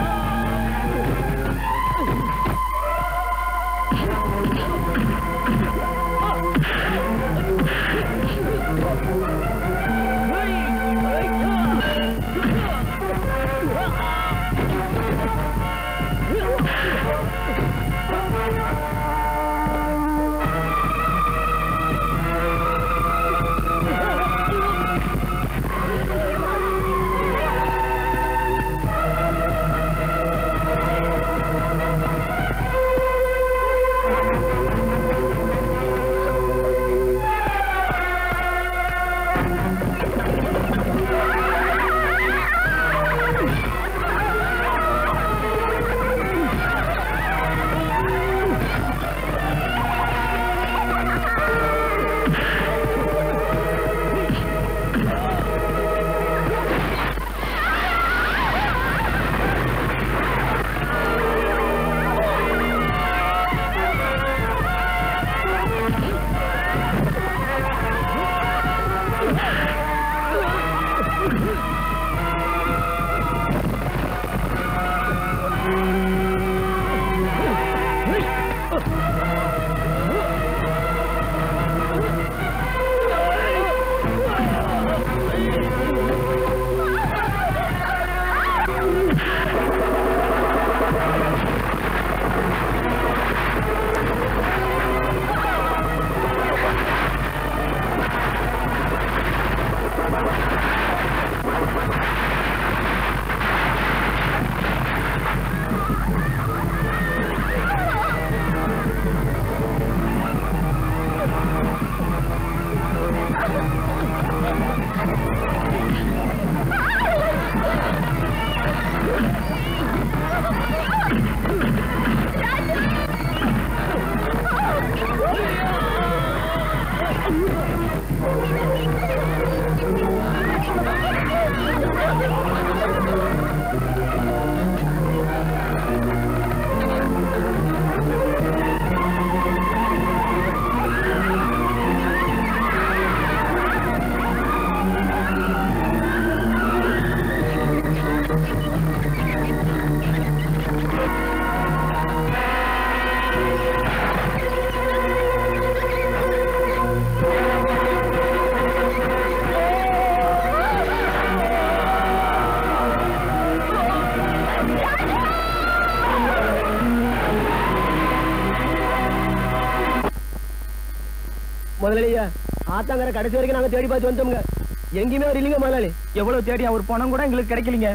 முதலாளியா ஆத்தாங்கர கடைசி வரைக்கும் நாங்க தேடி பார்த்து வந்தோம்ங்க எங்கேயுமே அவர் இல்லைங்க முதலாளி எவ்வளவு தேடி அவர் பணம் கூட எங்களுக்கு கிடைக்கலீங்க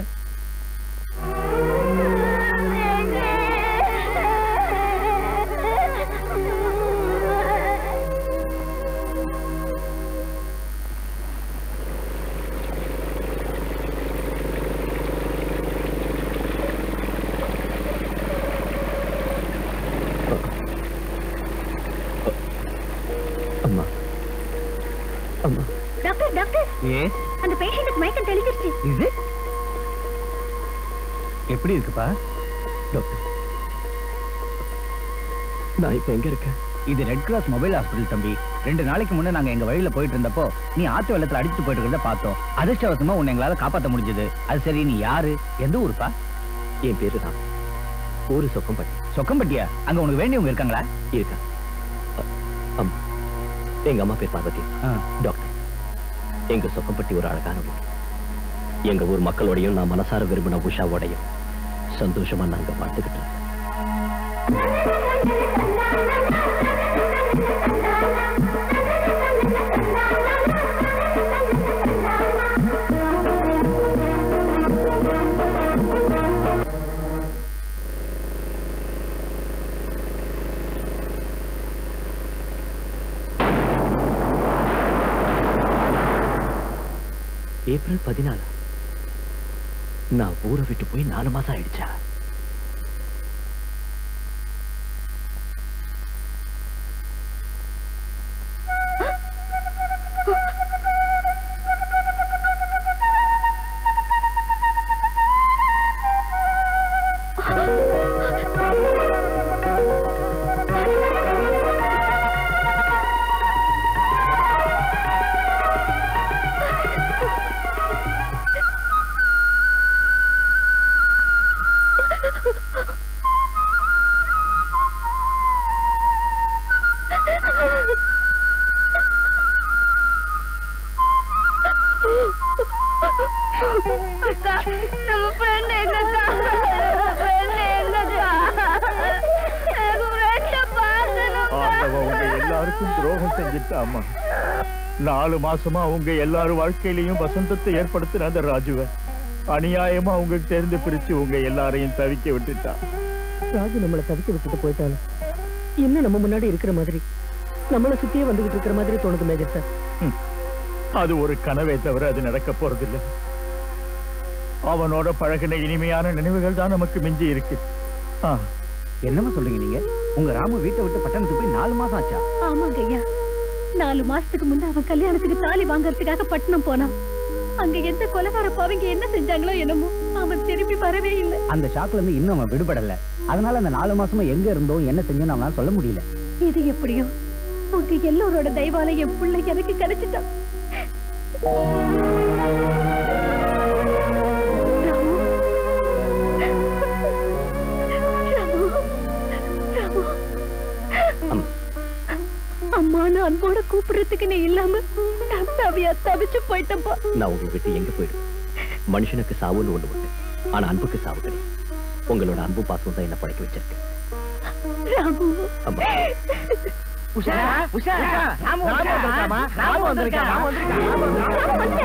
அம்மா அம்மா டாக்டர் டாக்டர் ஏ அந்த பேஷண்ட்டுக்கு மயக்கம் தெளிஞ்சிருச்சு இது எப்படி இருக்குப்பா டாக்டர் நான் இப்ப எங்க இருக்கேன் இது ரெட் கிராஸ் மொபைல் ஹாஸ்பிடல் தம்பி ரெண்டு நாளைக்கு முன்னே நாங்க எங்க வழியில போயிட்டு இருந்தப்போ நீ ஆத்து வெள்ளத்துல அடிச்சுட்டு போயிட்டு இருக்கிறத பார்த்தோம் அதிர்ஷ்டவசமா உன்னை எங்களால காப்பாத்த முடிஞ்சது அது சரி நீ யாரு எந்த ஊருப்பா என் பேரு தான் ஊரு சொக்கம்பட்டி சொக்கம்பட்டியா அங்க உனக்கு வேண்டியவங்க இருக்காங்களா இருக்கேன் அ- அம்மா எங்க அம்மா பேர் பார்வதி ஆ. டாக்டர் எங்க சொக்கம்பட்டி ஒரு அழகான ஊர் எங்க ஊர் மக்களோடையும் நான் மனசார விரும்பின உஷாவோடையும் சந்தோஷமா நாங்க பார்த்துக்கிட்டு இருக்கோம். ஏப்ரல் பதினாலு நான் ஊரை விட்டு போய் நாலு மாசம் ஆயிடுச்சா அக்கா நம்ம ஃப்ரெண்ட் எங்கக்கா ஃப்ரெண்ட் எங்கக்கா எனக்கு ஃப்ரெண்ட பார்க்கணும்க்கா ஆண்டவன் உங்க எல்லாருக்கும் துரோகம் செஞ்சுட்டாமா நாலு மாசமா உங்க எல்லாரும் வாழ்க்கையிலையும் வசந்தத்தை ஏற்படுத்தின அந்த ராஜுவ அநியாயமா உங்களுக்கு தெரிந்து பிரிச்சு உங்க எல்லாரையும் தவிக்க விட்டுட்டான் ராஜு நம்மளை தவிக்க விட்டுட்டு போயிட்டாலும் இன்னும் நம்ம முன்னாடி இருக்கிற மாதிரி நம்மளை சுத்தியே வந்துகிட்டு இருக்கிற மாதிரி தோணுது மேஜர் சார் அது ஒரு கனவே தவிர அது நடக்க போறதில்ல அவனோட பழகின இனிமையான நினைவுகள் தான் நமக்கு மிஞ்சி இருக்கு ஆ, என்னமா சொல்றீங்க நீங்க உங்க ராமு வீட்டை விட்டு பட்டணத்துக்கு போய் நாலு மாசம் ஆச்சா ஆமாங்க ஐயா நாலு மாசத்துக்கு முன்ன அவன் கல்யாணத்துக்கு தாலி வாங்கறதுக்காக பட்டணம் போனான் அங்க எந்த கொலகார பாவங்க என்ன செஞ்சாங்களோ என்னமோ அவன் திரும்பி வரவே இல்லை அந்த ஷாக்ல இருந்து இன்னும் அவன் விடுபடல அதனால அந்த நாலு மாசமா எங்க இருந்தோம் என்ன செஞ்சோம் அவனால சொல்ல முடியல இது எப்படியோ உங்க எல்லோரோட தெய்வால என் பிள்ளை எனக்கு கிடைச்சிட்டான் ராமு. ராமு. ராமு. அம்மா. அம்மான்னு அன்போட கூப்பிடுறதுக்கு நீ இல்லாம நான் தவியா தவிச்சு போயிட்டப்பா நான் உங்களை விட்டு எங்க போயிடுவேன் மனுஷனுக்கு சாவுன்னு ஒண்ணு உண்டு ஆனா அன்புக்கு சாவு கிடையாது உங்களோட அன்பு பாசம் தான் என்ன படைக்க வச்சிருக்கு ராமு அம்மா உஷா உஷா ராமு வந்திருக்காமா ராமு வந்திருக்கா ராமு வந்திருக்கா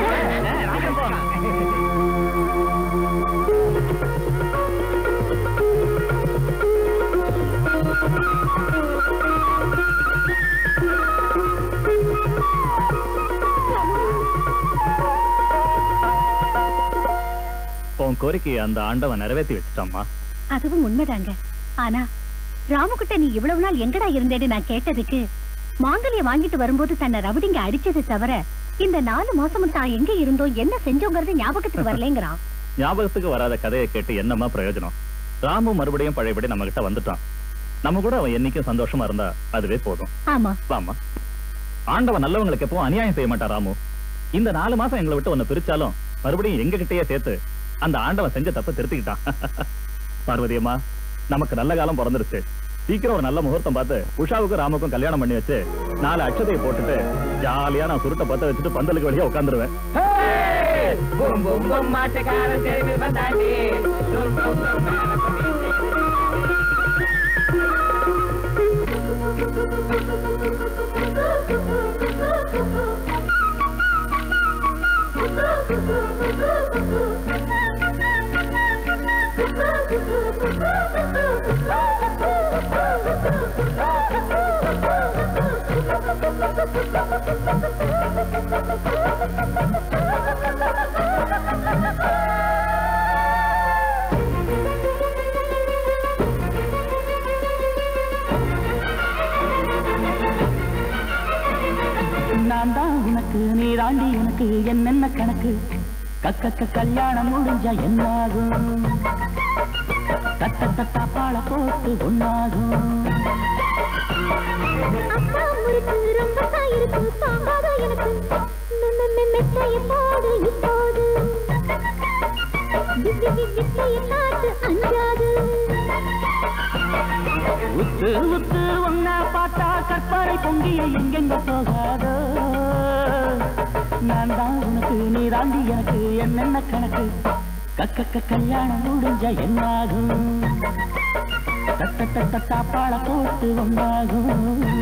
உன் கோரிக்கையை அந்த ஆண்டவன் நிறைவேற்றி வச்சுட்டாம்மா அதுவும் உண்மைதாங்க ஆனா ராமுகிட்ட நீ இவ்வளவு நாள் எங்கடா இருந்தேன்னு நான் கேட்டதுக்கு மாங்கல்யம் வாங்கிட்டு வரும்போது தன்னை ரவுடிங்க அடிச்சது தவிர இந்த நாலு மாசமும் தான் எங்க இருந்தோம் என்ன செஞ்சோங்கிறது ஞாபகத்துக்கு வரலைங்கிறான் ஞாபகத்துக்கு வராத கதையை கேட்டு என்னம்மா பிரயோஜனம் ராமு மறுபடியும் பழையபடி நம்ம கிட்ட வந்துட்டான் நம்ம கூட அவன் என்னைக்கும் சந்தோஷமா இருந்தா அதுவே போதும் ஆமா வாமா ஆண்டவன் நல்லவங்களுக்கு எப்பவும் அநியாயம் செய்ய மாட்டான் ராமு இந்த நாலு மாசம் எங்களை விட்டு உன்னை பிரிச்சாலும் மறுபடியும் எங்க கிட்டயே சேர்த்து அந்த ஆண்டவன் செஞ்ச தப்ப திருத்திக்கிட்டான் பார்வதி அம்மா நமக்கு நல்ல காலம் பிறந்துருச்சு சீக்கிரம் ஒரு நல்ல முகூர்த்தம் பார்த்து உஷாவுக்கும் ராமுக்கும் கல்யாணம் பண்ணி வச்சு நாலு அட்சதையை போட்டுட்டு ஜாலியா நான் சுருட்டை பத்த வச்சுட்டு பந்தலுக்கு வெளியே உட்காந்துருவேன் பூம் பூம் பூம் மாட்டுக்காரன் திரும்பி வந்தாண்டி பூம் பூம் பூம் மேல நான் தான் உனக்கு நீ தாண்டி எனக்கு என்னென்ன கணக்கு கக்க கல்யாணம் முடிஞ்சா என்னாகும் தட்ட தட்டா பாழ போட்டு ஒன்னாகும் அப்பா முறுக்கு ரொம்ப சாயிருக்கு தாங்காத எனக்கு மெ- மெ- மெத்தைய போடு இப்போது வி- வி- வி- வித்தைய காட்டு அஞ்சாது உத்து உத்து ஒன்னா பார்த்தா கற்பனை பொங்கிய எங்கெங்க போகாதோ நான் தான் உனக்கு நீ தாண்டி எனக்கு என்னென்ன கணக்கு கக்க கல்யாணம் முடிஞ்சா என்னாகும் தட்ட தட்ட தாப்பாள போட்டு ஒன்றாகும்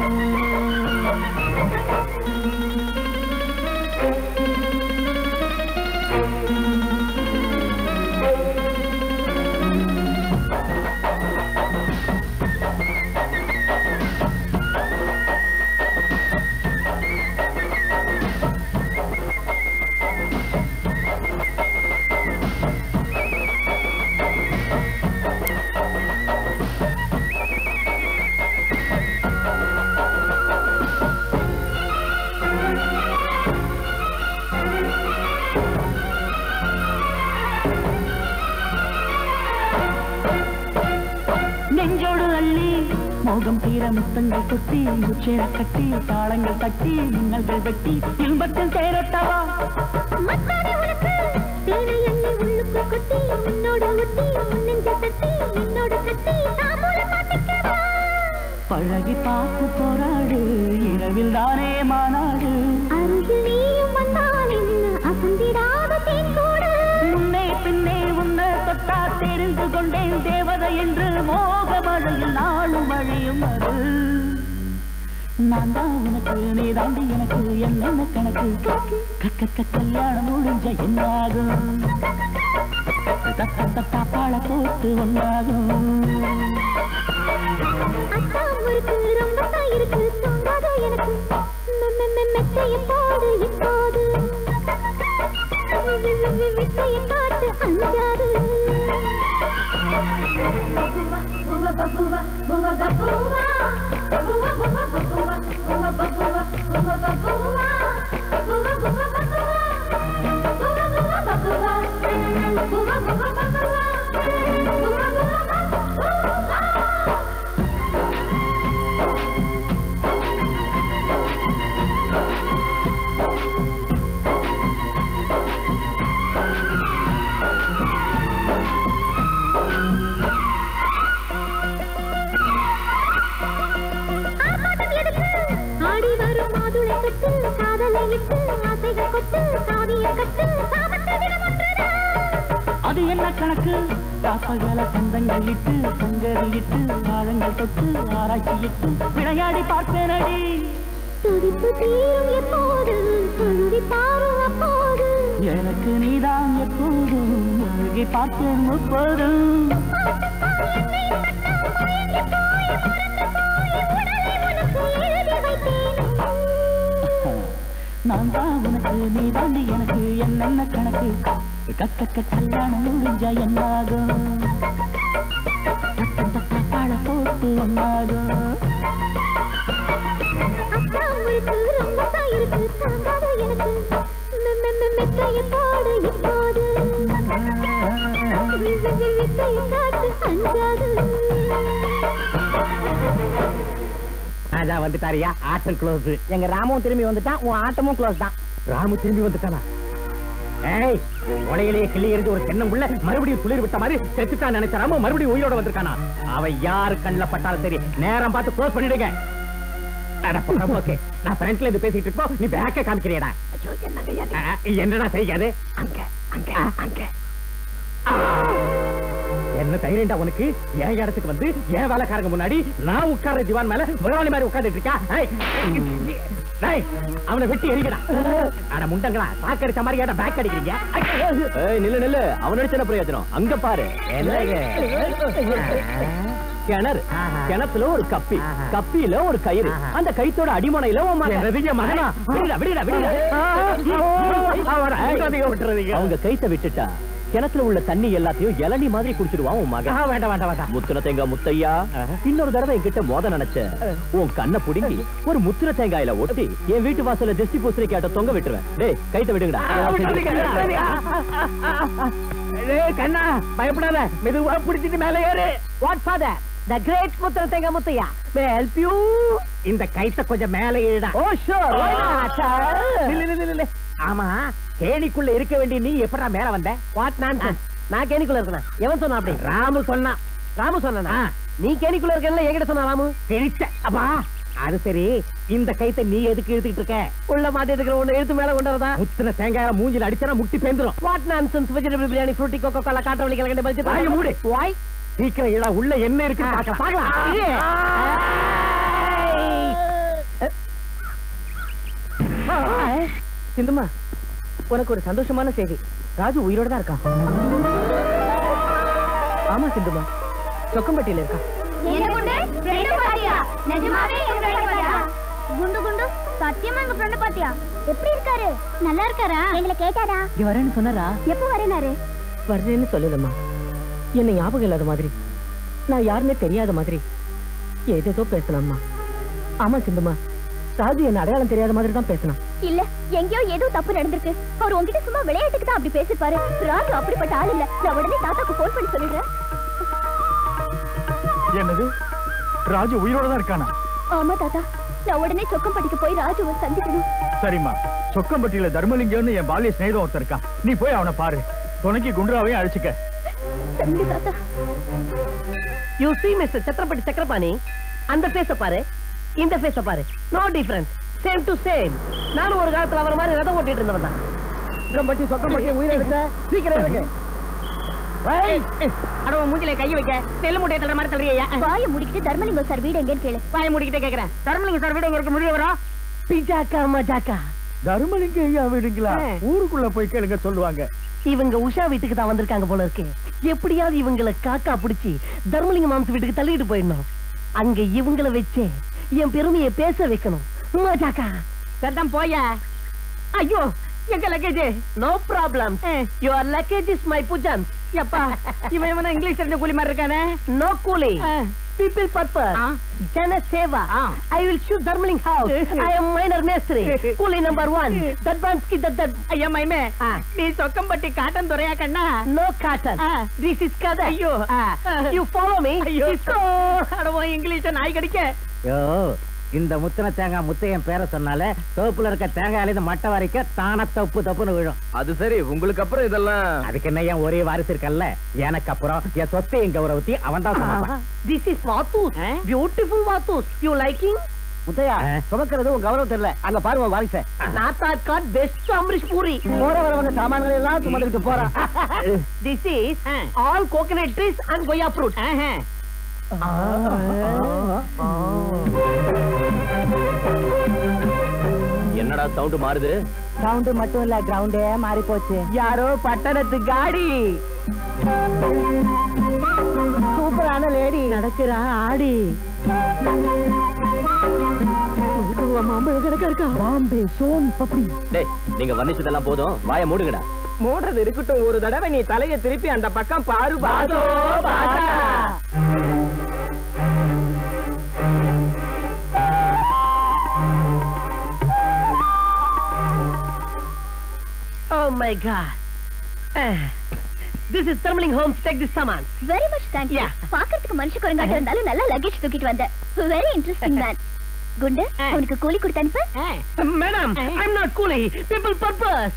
நெஞ்சோடு அள்ளி மோகம் தீர முத்தங்கள் கொட்டி முச்சேர கட்டி தாளங்கள் தட்டி மின்னல்கள் வெட்டி இன்பத்தில் சேரட்டவா மத்தாடி உனக்கு தேனை எண்ணி உள்ளுக்கு கொட்டி உன்னோட ஒட்டி உன்னெஞ்ச தட்டி என்னோட கட்டி தாமூல மாட்டிக்கவா பழகி பார்த்து போராடு இரவில் தானே மாநாடு அருகில் நீயும் வந்தால் என்ன அசந்திடாத தேன் கூட முன்னே பின்னே உன்னை தொட்டா தெரிந்து கொண்டேன் தேவதை என்று மோக மழையில் நாளும் வழியும் அது நான் தான் உனக்கு நீ தாண்டி எனக்கு என்னென்ன கணக்கு கக்க கல்யாணம் முடிஞ்ச என்னாகும் தட்ட தட்டா பாழ போட்டு ஒன்றாகும் அத்தா முறுக்கு ரொம்ப சாயிருக்கு தாங்காத எனக்கு மெ- மெ- மெ- மெத்தைய போடு இப்போது வி- வி- வி- வி- வித்தைய காட்டு அஞ்சாது ஆர்ப்பாட்டம் எதுக்கு? ஆடி வரும் மாதுளை தொட்டு காதலை இட்டு ஆசைகள் கொட்டு சாதிய கட்டு சாபத்து தினம் ஒன்றுதான் அது என்ன கணக்கு காப்பகல சொந்தங்கள் இட்டு பொங்கல் இட்டு ஆழங்கள் தொட்டு ஆராய்ச்சி இட்டு விளையாடி பார்ப்பேனடி துடிப்பு தீரும் எப்போது துருவி பாரும் அப்போது எனக்கு நீதான் எப்போதும் மூழ்கி பார்த்தேன் முப்பதும் எழுதி வைத்தேன் நான் தான் உனக்கு நீ தாண்டி எனக்கு என்னென்ன கணக்கு கக்க கல்யாணம் முடிஞ்சா என்னாகும் தட்ட தட்ட பாழ போட்டு ஒன்னாகும் அத்தா முறுக்கு ரொம்ப சாயிருக்கு தாங்காத எனக்கு மெ- மெ- மெ- மெத்தைய போடு இப்போது வி- வி- வி- வித்தைய காட்டு அஞ்சாது அதான் வந்துட்டாரியா ஆட்டம் க்ளோஸ் எங்க ராமும் திரும்பி வந்துட்டான் உன் ஆட்டமும் க்ளோஸ் தான் ராமு திரும்பி வந்துட்டானா ஏய் உலையிலேயே கிள்ளி எறிஞ்சு ஒரு தென்னங்குள்ள மறுபடியும் குளிர் விட்ட மாதிரி செத்துட்டான் நினைச்ச ராமு மறுபடியும் உயிரோட வந்திருக்கானா அவ யாரு கண்ணில் பட்டாலும் சரி நேரம் பார்த்து க்ளோஸ் பண்ணிடுங்க அட, போடா, ஓகே நான் ஃப்ரண்ட்ல இருந்து பேசிட்டு இருப்போம் நீ பேக்க காமிக்கிறியடா ஆ, என்னடா செய்யாது அங்க அங்க அங்க ஆ. என்ன தைரியண்டா உனக்கு என் இடத்துக்கு வந்து என் வேலைக்காரங்க முன்னாடி நான் உட்கார்ற திவான் மேல முதலாளி மாதிரி உட்கார்ந்துட்டு இருக்கா ஏய், டேய், அவனை வெட்டி எரிக்கடா அட முண்டங்களா சாக்கடிச்ச மாதிரி ஏடா பேக் அடிக்கிறீங்க ஏய் நில்லு நில்லு அவன் அடிச்ச என்ன பிரயோஜனம் அங்க பாரு என்னங்க? கிணறு கிணத்துல ஒரு கப்பி கப்பியில ஒரு கயிறு அந்த கயித்தோட அடிமனையில உன் மகன். என்னதுங்க மகனா? விடுடா, விடுடா, விடுடா. அவனை விட்டுறாதீங்க, விட்டுறாதீங்க. அவங்க கைத்த விட்டுட்டா கிணத்துல உள்ள தண்ணி எல்லாத்தையும் இளநி மாதிரி குடிச்சிடுவான் உன் ஆ, மகன் வேண்டாம் வேண்டாம் வேண்டாம் முத்துன தேங்காய் முத்தையா இன்னொரு தடவை என்கிட்ட மோத நினைச்ச உன் கண்ணை புடுங்கி ஒரு முத்துன தேங்காயில ஒட்டி என் வீட்டு வாசல்ல திருஷ்டி பூசணி கேட்ட தொங்க விட்டுருவேன் டேய் கைத்த விடுங்கடா ஏய், கண்ணா பயப்படாத மெதுவா பிடிச்சிட்டு மேல ஏறு வாட் ஃபாதர் த கிரேட் முத்திர தேங்க முத்தையா மே ஹெல்ப் யூ இந்த கைத்த கொஞ்சம் மேல ஏறுடா ஓ ஷூர் நில்லு, நில்லு, நில்லு. ஆமா கேணிக்குள்ள இருக்க வேண்டிய நீ எப்படா மேல வந்த வாட் நான் நான் கேணிக்குள்ள இருக்கேன் எவன் சொன்னா அப்படி ராமு சொன்னான் ராமு சொன்னா ஆ. நீ கேணிக்குள்ள இருக்கேன்ல என்கிட்ட சொன்னா ராமு கிழிச்ச அப்பா அது சரி இந்த கைத்த நீ எதுக்கு இழுத்துக்கிட்டு இருக்க உள்ள மாட்டி இருக்கிற ஒண்ணு எழுத்து மேல கொண்டு வரதா முத்தின தேங்காய் மூஞ்சில அடிச்சா முட்டி பேந்துரும் what nonsense vegetable biryani Frooti Coca Cola காட்டவளி கலகண்ட பல்ஜி வாயை மூடு. வாய் சீக்கிரம் இழ உள்ள என்ன இருக்கு பார்க்கலாம் பார்க்கலாம் இது. ஏய். சிந்துமா உனக்கு ஒரு சந்தோஷமான செய்தி ராஜு உயிரோட தான் இருக்கான் ஆமா சிந்துமா சொக்கம்பட்டியில இருக்கான் என்ன குண்டு ஃப்ரெண்ட் பாத்தியா நிஜமாவே என் ஃப்ரெண்ட் பாத்தியா குண்டு குண்டு சத்தியமா எங்க ஃப்ரெண்ட் பாத்தியா எப்படி இருக்காரு நல்லா இருக்காரா எங்களை கேட்டாரா இங்க வரேன்னு சொன்னாரா எப்போ வரேனாரு வர்றேன்னு சொல்லலம்மா என்ன ஞாபகம் இல்லாத மாதிரி நான் யாருன்னே தெரியாத மாதிரி ஏதேதோ பேசலாம்மா ஆமா சிந்துமா ராஜு என்ன அடையாளம் தெரியாத மாதிரி தான் பேசினான் இல்ல எங்கேயோ ஏதோ தப்பு நடந்திருக்கு அவர் உங்ககிட்ட சும்மா விளையாட்டுக்கு தான் அப்படி பேசிப்பாரு ராஜு அப்படிப்பட்ட ஆள் இல்ல நான் உடனே தாத்தாக்கு போன் பண்ணி சொல்லிடுறேன் என்னது ராஜு உயிரோட தான் இருக்கானா ஆமா தாத்தா நான் உடனே சொக்கம்பட்டிக்கு போய் ராஜுவை சந்திக்கணும் சரிம்மா சொக்கம்பட்டியில தர்மலிங்கம்னு என் பாலிய சிநேகிதம் ஒருத்தன் இருக்கான் நீ போய் அவனை பாரு துணைக்கு குண்டுராவையும் அழைச்சுக்க சரிங்க தாத்தா you see mister Chhatrapati Chakrapani அந்த பேச பாரு இந்த பேச பாரு no difference same to same நானும் ஒரு காலத்துல அவர மாதிரி ரதம் ஓட்டிட்டு இருந்தவன் தான் சொக்கம்பட்டி சொக்கம்பட்டி உயிரை எடுக்க சீக்கிரம் இருக்கு அட மூஞ்சில கை வைக்க நெல்லு மூட்டை தள்ளுற மாதிரி தள்ளுறியா வாயை முடிக்கிட்டு தர்மலிங்கம் சார் வீடு எங்கன்னு கேளு வாய மூடிக்கிட்டே கேக்குறேன் தர்மலிங்க சார் வீடு எங்க இருக்கு முடிய வரா பிஜாக்கா மஜாக்கா தர்மலிங்க ஐயா வீடுங்களா ஆ. ஊருக்குள்ள போய் கேளுங்க சொல்லுவாங்க இவங்க உஷா வீட்டுக்கு தான் வந்திருக்காங்க போல இருக்கு எப்படியாவது இவங்கள காக்கா பிடிச்சி தர்மலிங்க மாம்ச வீட்டுக்கு தள்ளிட்டு போயிடணும் அங்க இவங்கள வச்சே என் பெருமையை பேச வைக்கணும் மஜாக்கா சத்தம் போய ஐயோ எங்க luggage no problem your luggage is my புஜன் எப்பா இவன் இவன இங்கிலீஷ் தெரிஞ்ச கூலி மாதிரி இருக்கானே நோ கூலி பீப்பிள் பர்பஸ் ஜன சேவா ஐ வில் ஷூட் தர்மலிங் ஹவுஸ் ஐ அம் மைனர் மேஸ்திரி கூலி நம்பர் ஒன் அட்வான்ஸ் கி தட் தட் ஐயா மைமே நீ சொக்கம்பட்டி காட்டன் துறையா கண்ணா நோ காட்டன் திஸ் இஸ் கதை ஐயோ யூ ஃபாலோ மீ ஐயோ அடவோ இங்கிலீஷ் நாய் கடிக்க யோ இந்த முத்தின தேங்காய் முத்தையன் பேரை சொன்னாலே தோப்புல இருக்க தேங்காயில இருந்து மட்டை வரைக்கும் தான தப்பு தப்புன்னு விழும் அது சரி உங்களுக்கு அப்புறம் இதெல்லாம் அதுக்கு என்ன ஏன் ஒரே வாரிசு இருக்கல்ல எனக்கு அப்புறம் என் சொத்தையும் கௌரவத்தி அவன் தான் சமைப்பான் திஸ் இஸ் வாத்தூஸ் பியூட்டிஃபுல் வாத்தூஸ் யூ லைக்கிங் முத்தையா சுமக்கிறது உன் கௌரவம் தெரியல அங்க பாருங்க வாரிச நாத்தா காட் பெஸ்ட் அம்ரிஷ் பூரி போற வரவங்க சாமான்கள் எல்லாம் சுமந்துட்டு போறான் this is all coconut trees and கொய்யா ஃப்ரூட் என்னடா சவுண்ட் மாறுது சவுண்ட் மட்டும் இல்ல கிரவுண்டே மாறி போச்சு யாரோ பட்டணத்து காடி சூப்பரான லேடி நடக்கிறா ஆடி மாம்பழம் கிடக்க இருக்கா பாம்பே சோன் பப்படி டேய் நீங்க வர்ணிச்சதெல்லாம் போதும் வாய மூடுங்கடா மூடுறது இருக்கட்டும் ஒரு தடவை நீ தலையை திருப்பி அந்த பக்கம் பாரு பாதோ Oh my God. Uh, this is Thermaling Homes. Take this saman. Very much thanks Yeah. பாக்குறதுக்கு மனுஷ குரங்காட்ட இருந்தாலும் நல்ல லக்கேஜ் தூக்கிட்டு வந்த வெரி இன்ட்ரெஸ்டிங் மேன் குண்டு Ah. உனக்கு கூலி கொடுத்து அனுப்பு Madam, I'm not coolie. People purpose.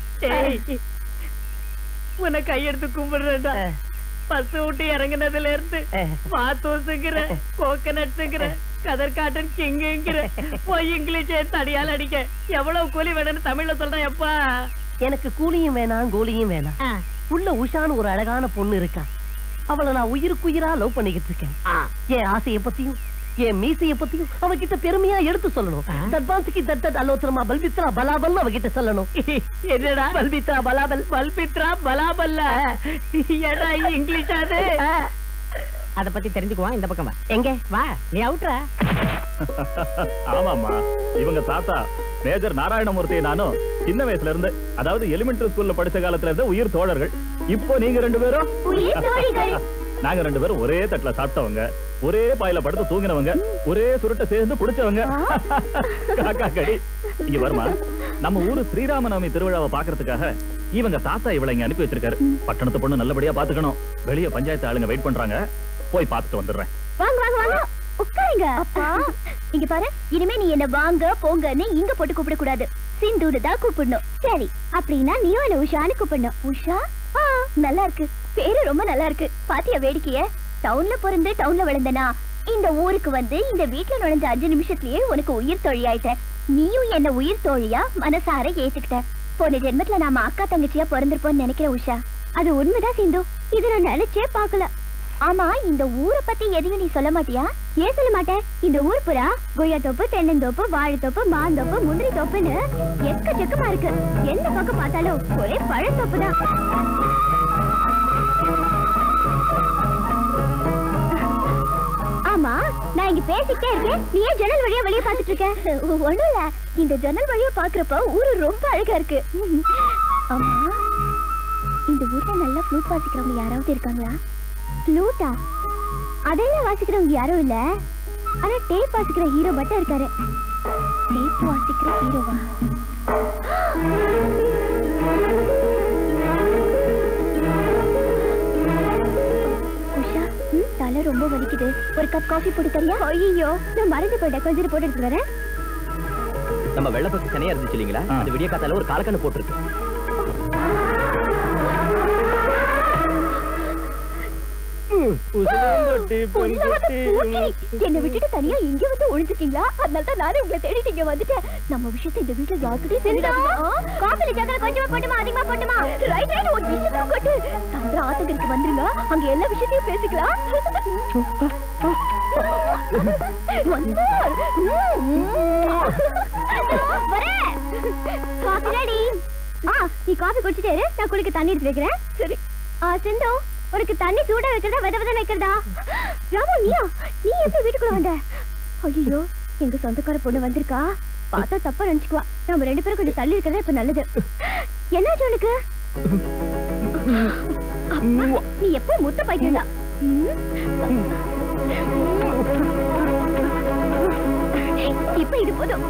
உன்னை கையெடுத்து கும்பிடுறேன்டா பஸ் விட்டு இறங்குனதுல இருந்து பாத்தோசுங்கிற கோகனட்ஸுங்கிற கதர் காட்டன் கிங்குங்கிற போய் இங்கிலீஷே தடியால் அடிக்க எவ்வளவு கூலி வேணும்னு தமிழ்ல சொல்றேன் எப்பா எனக்கு கூலியும் வேணாம் கூலியும் வேணாம் உள்ள உஷான்னு ஒரு அழகான பொண்ணு இருக்கா அவளை நான் உயிருக்குயிரா லவ் பண்ணிக்கிட்டு இருக்கேன் என் ஆசைய பத்தியும் என் மீசைய பத்தியும் அவகிட்ட பெருமையா எடுத்து சொல்லணும் தட்பான்சிக்கு தட் தட் அலோத்தரமா பல்பித்ரா பலாபல் அவகிட்ட சொல்லணும் என்னடா பல்பித்ரா பலாபல் பல்பித்ரா பலாபல்ல ஏடா இங்கிலீஷ் அது அத பத்தி தெரிஞ்சுக்குவான் இந்த பக்கம் வா எங்க வா நீ அவுட்ரா ஆமாமா இவங்க தாத்தா மேஜர் நாராயணமூர்த்தி நானும் சின்ன வயசுல இருந்து அதாவது எலிமெண்டரி ஸ்கூல்ல படிச்ச காலத்துல இருந்து உயிர் தோழர்கள் இப்போ நீங்க ரெண்டு பேரும் உயிர் தோழிகள் நாங்க ரெண்டு பேரும் ஒரே தட்டுல சாப்பிட்டவங்க ஒரே பாயில படுத்து தூங்கினவங்க ஒரே சுருட்ட சேர்ந்து குடிச்சவங்க காக்கா கடி இங்க வருமா நம்ம ஊரு ஸ்ரீராமநவமி திருவிழாவை பாக்குறதுக்காக இவங்க தாத்தா இவளை இங்க அனுப்பி வச்சிருக்காரு பட்டணத்து பொண்ணு நல்லபடியா பாத்துக்கணும் வெளிய பஞ்சாயத்து ஆளுங்க வெயிட் பண்றாங்க போய் பார்த்துட்டு வந்துடுறேன் வாங்க வாங்க வாங்க உட்காருங்க அப்பா இங்க பாரு இனிமே நீ என்ன வாங்க போங்கன்னு இங்க போட்டு கூப்பிட கூடாது சிந்துன்னு தான் கூப்பிடணும் சரி அப்படின்னா நீயும் என்ன உஷான்னு கூப்பிடணும் உஷா ஆ, நல்லா இருக்கு பேரு ரொம்ப நல்லா இருக்கு பாத்தியா வேடிக்கைய டவுன்ல பிறந்து டவுன்ல வளர்ந்தனா இந்த ஊருக்கு வந்து இந்த வீட்ல நுழைஞ்ச அஞ்சு நிமிஷத்துலயே உனக்கு உயிர் தோழி ஆயிட்ட நீயும் என்ன உயிர் தோழியா மனசார ஏத்துக்கிட்ட போன ஜென்மத்துல நாம அக்கா தங்கச்சியா பிறந்திருப்போம்னு நினைக்கிறேன் உஷா அது உண்மைதான் சிந்து இது நான் நினைச்சே பார்க்கல ஆமா இந்த ஊரை பத்தி எதையும் நீ சொல்ல மாட்டியா ஏன் சொல்ல மாட்டேன் இந்த ஊர் புறா கொய்யா தோப்பு தென்னந்தோப்பு வாழைத்தோப்பு மாந்தோப்பு முந்திரி தோப்புன்னு எக்கச்சக்கமா இருக்கு எந்த பக்கம் பார்த்தாலும் ஒரே பழத்தோப்பு தான் ஆமா நான் இங்க பேசிட்டே இருக்கேன் நீ ஏன் ஜன்னல் வழியா வெளிய பாத்துட்டு இருக்க ஒண்ணும் இல்ல இந்த ஜன்னல் வழியா பாக்குறப்ப ஊரு ரொம்ப அழகா இருக்கு ஆமா இந்த ஊர்ல நல்லா ஃப்ளூட் வாசிக்கிறவங்க யாராவது இருக்காங்களா ஃப்ளூட்டா அதெல்லாம் வாசிக்கிறவங்க யாரும் இல்ல ஆனா டேப் வாசிக்கிற ஹீரோ மட்டும் இருக்காரு டேப் வாசிக்கிற ஹீரோவா உஷா ம், தலை ரொம்ப வலிக்குது ஒரு கப் காஃபி போட்டு தரியா ஐயோ நான் மறந்து போயிட்டேன் கொஞ்சம் போட்டு எடுத்து வரேன் நம்ம வெள்ளப்பக்கு சனையா இருந்துச்சு இல்லீங்களா ஆ. அது விடிய காத்தால ஒரு காலக்கண்ணு போட்டிருக்கு புள்ளவத பூட்டி. என்னை விட்டுட்டு தனியா இங்க வந்து ஒழிஞ்சிட்டீங்களா அதனால தான் நானே உங்களை தேடிட்டு இங்க வந்துட்டேன் நம்ம விஷயத்தை இந்த வீட்டுல யாருக்கிட்டையும் தெரிஞ்சாங்க காஃபில சக்கரை கொஞ்சமா போட்டுமா அதிகமா போட்டுமா ரைட் ரைட் ஒரு விஷயம் கொட்டு சந்திர ஆத்தங்கருக்கு வந்துருங்க அங்க எல்லா விஷயத்தையும் பேசிக்கலாம் வந்தார். வரேன். காஃபி ரெடி ஆ நீ காஃபி குடிச்சிட்டே இரு நான் குளிக்க தண்ணி எடுத்து வைக்கிறேன் சரி ஆ சிந்து உனக்கு தண்ணி சூடா வைக்கிறதா வெத வெத வைக்கிறதா ராமு நீயா நீ எப்படி வீட்டுக்குள்ள வந்த ஐயோ எங்க சொந்தக்கார பொண்ணு வந்திருக்கா பார்த்தா தப்பா நினைச்சுக்குவா நம்ம ரெண்டு பேரும் கொஞ்சம் தள்ளி இருக்கிறதா இப்ப நல்லது என்னாச்சு உனக்கு அப்பா, நீ எப்போ முத்த பைத்தியம் தான் இப்ப இது போதும்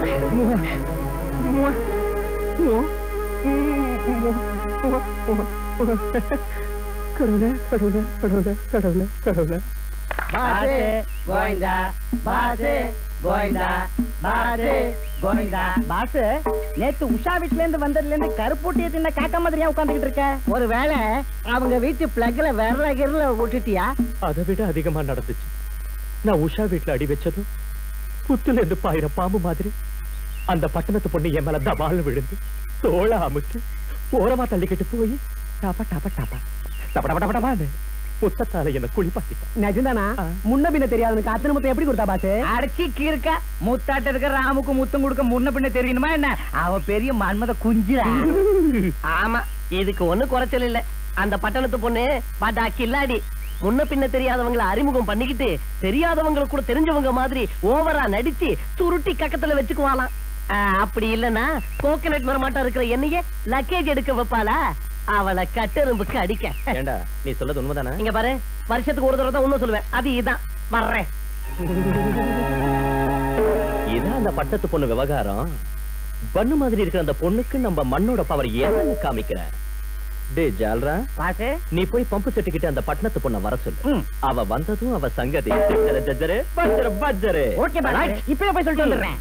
பாசு கோவிந்தா பாசு கோவிந்தா பாசு கோவிந்தா பாசு நேத்து உஷா வீட்ல இருந்து வந்ததுல இருந்து கருப்பூட்டிய தின்ன காக்க மாதிரியா உட்கார்ந்துகிட்டு இருக்க ஒருவேளை அவங்க வீட்டு பிளக்ல விரல கிரல விட்டுட்டியா அதை விட அதிகமா நடந்துச்சு நான் உஷா வீட்டுல அடி வச்சதும் புத்துல இருந்து பாயிர பாம்பு மாதிரி அந்த பட்டணத்து பொண்ணு என் மேல தபால் விழுந்து தோள அமுச்சு ஓரமா தள்ளிக்கிட்டு போய் டாப்பா டாப்பா டாப்பா டப டப டப டபான்னு முத்தத்தால என்ன குளிப்பாட்டிட்டான் நிஜம்தானா முன்ன பின்ன தெரியாதவனுக்கு அத்தனை முத்தம் எப்படி கொடுத்தா பாசு அடிச்சு கீர்க்க முத்தாட்ட இருக்க ராமுக்கு முத்தம் கொடுக்க முன்ன பின்ன தெரியணுமா என்ன அவ பெரிய மன்மத குஞ்சுடா ஆமா இதுக்கு ஒண்ணு குறைச்சல் இல்ல அந்த பட்டணத்து பொண்ணு பாட்டா கில்லாடி முன்ன பின்ன தெரியாதவங்கள அறிமுகம் பண்ணிக்கிட்டு தெரியாதவங்கள கூட தெரிஞ்சவங்க மாதிரி ஓவரா நடிச்சு சுருட்டி கக்கத்துல வச்சுக்குவாளாம் ஆ, அப்படி இல்லனா கோகனட் மரமாட்டம் இருக்கிற என்னையே லக்கேஜ் எடுக்க வைப்பாளா அவளை கட்டெரும்புக்கு அடிக்க ஏண்டா நீ சொல்லது உண்மைதானே இங்க பாரு வருஷத்துக்கு ஒரு தடவை தான் ஒண்ணும் சொல்லுவேன் அது இதான் வர்றேன் இதான் அந்த பட்டத்து பொண்ணு விவகாரம் பண்ணு மாதிரி இருக்கிற அந்த பொண்ணுக்கு நம்ம மண்ணோட பவர் ஏன்னு காமிக்கிற டே ஜால்ரா பாசு நீ போய் பம்பு செட்டுக்கிட்டு அந்த பட்டணத்து பொண்ண வர சொல்லு ம். அவ வந்ததும் அவ சங்கதி ஜஜ்ஜரு, ஜஜ்ஜரு, பஜ்ஜரு, பஜ்ஜரு. ஓகே பாசு இப்பவே போய் சொல்லிட்டு வந்துடுறேன்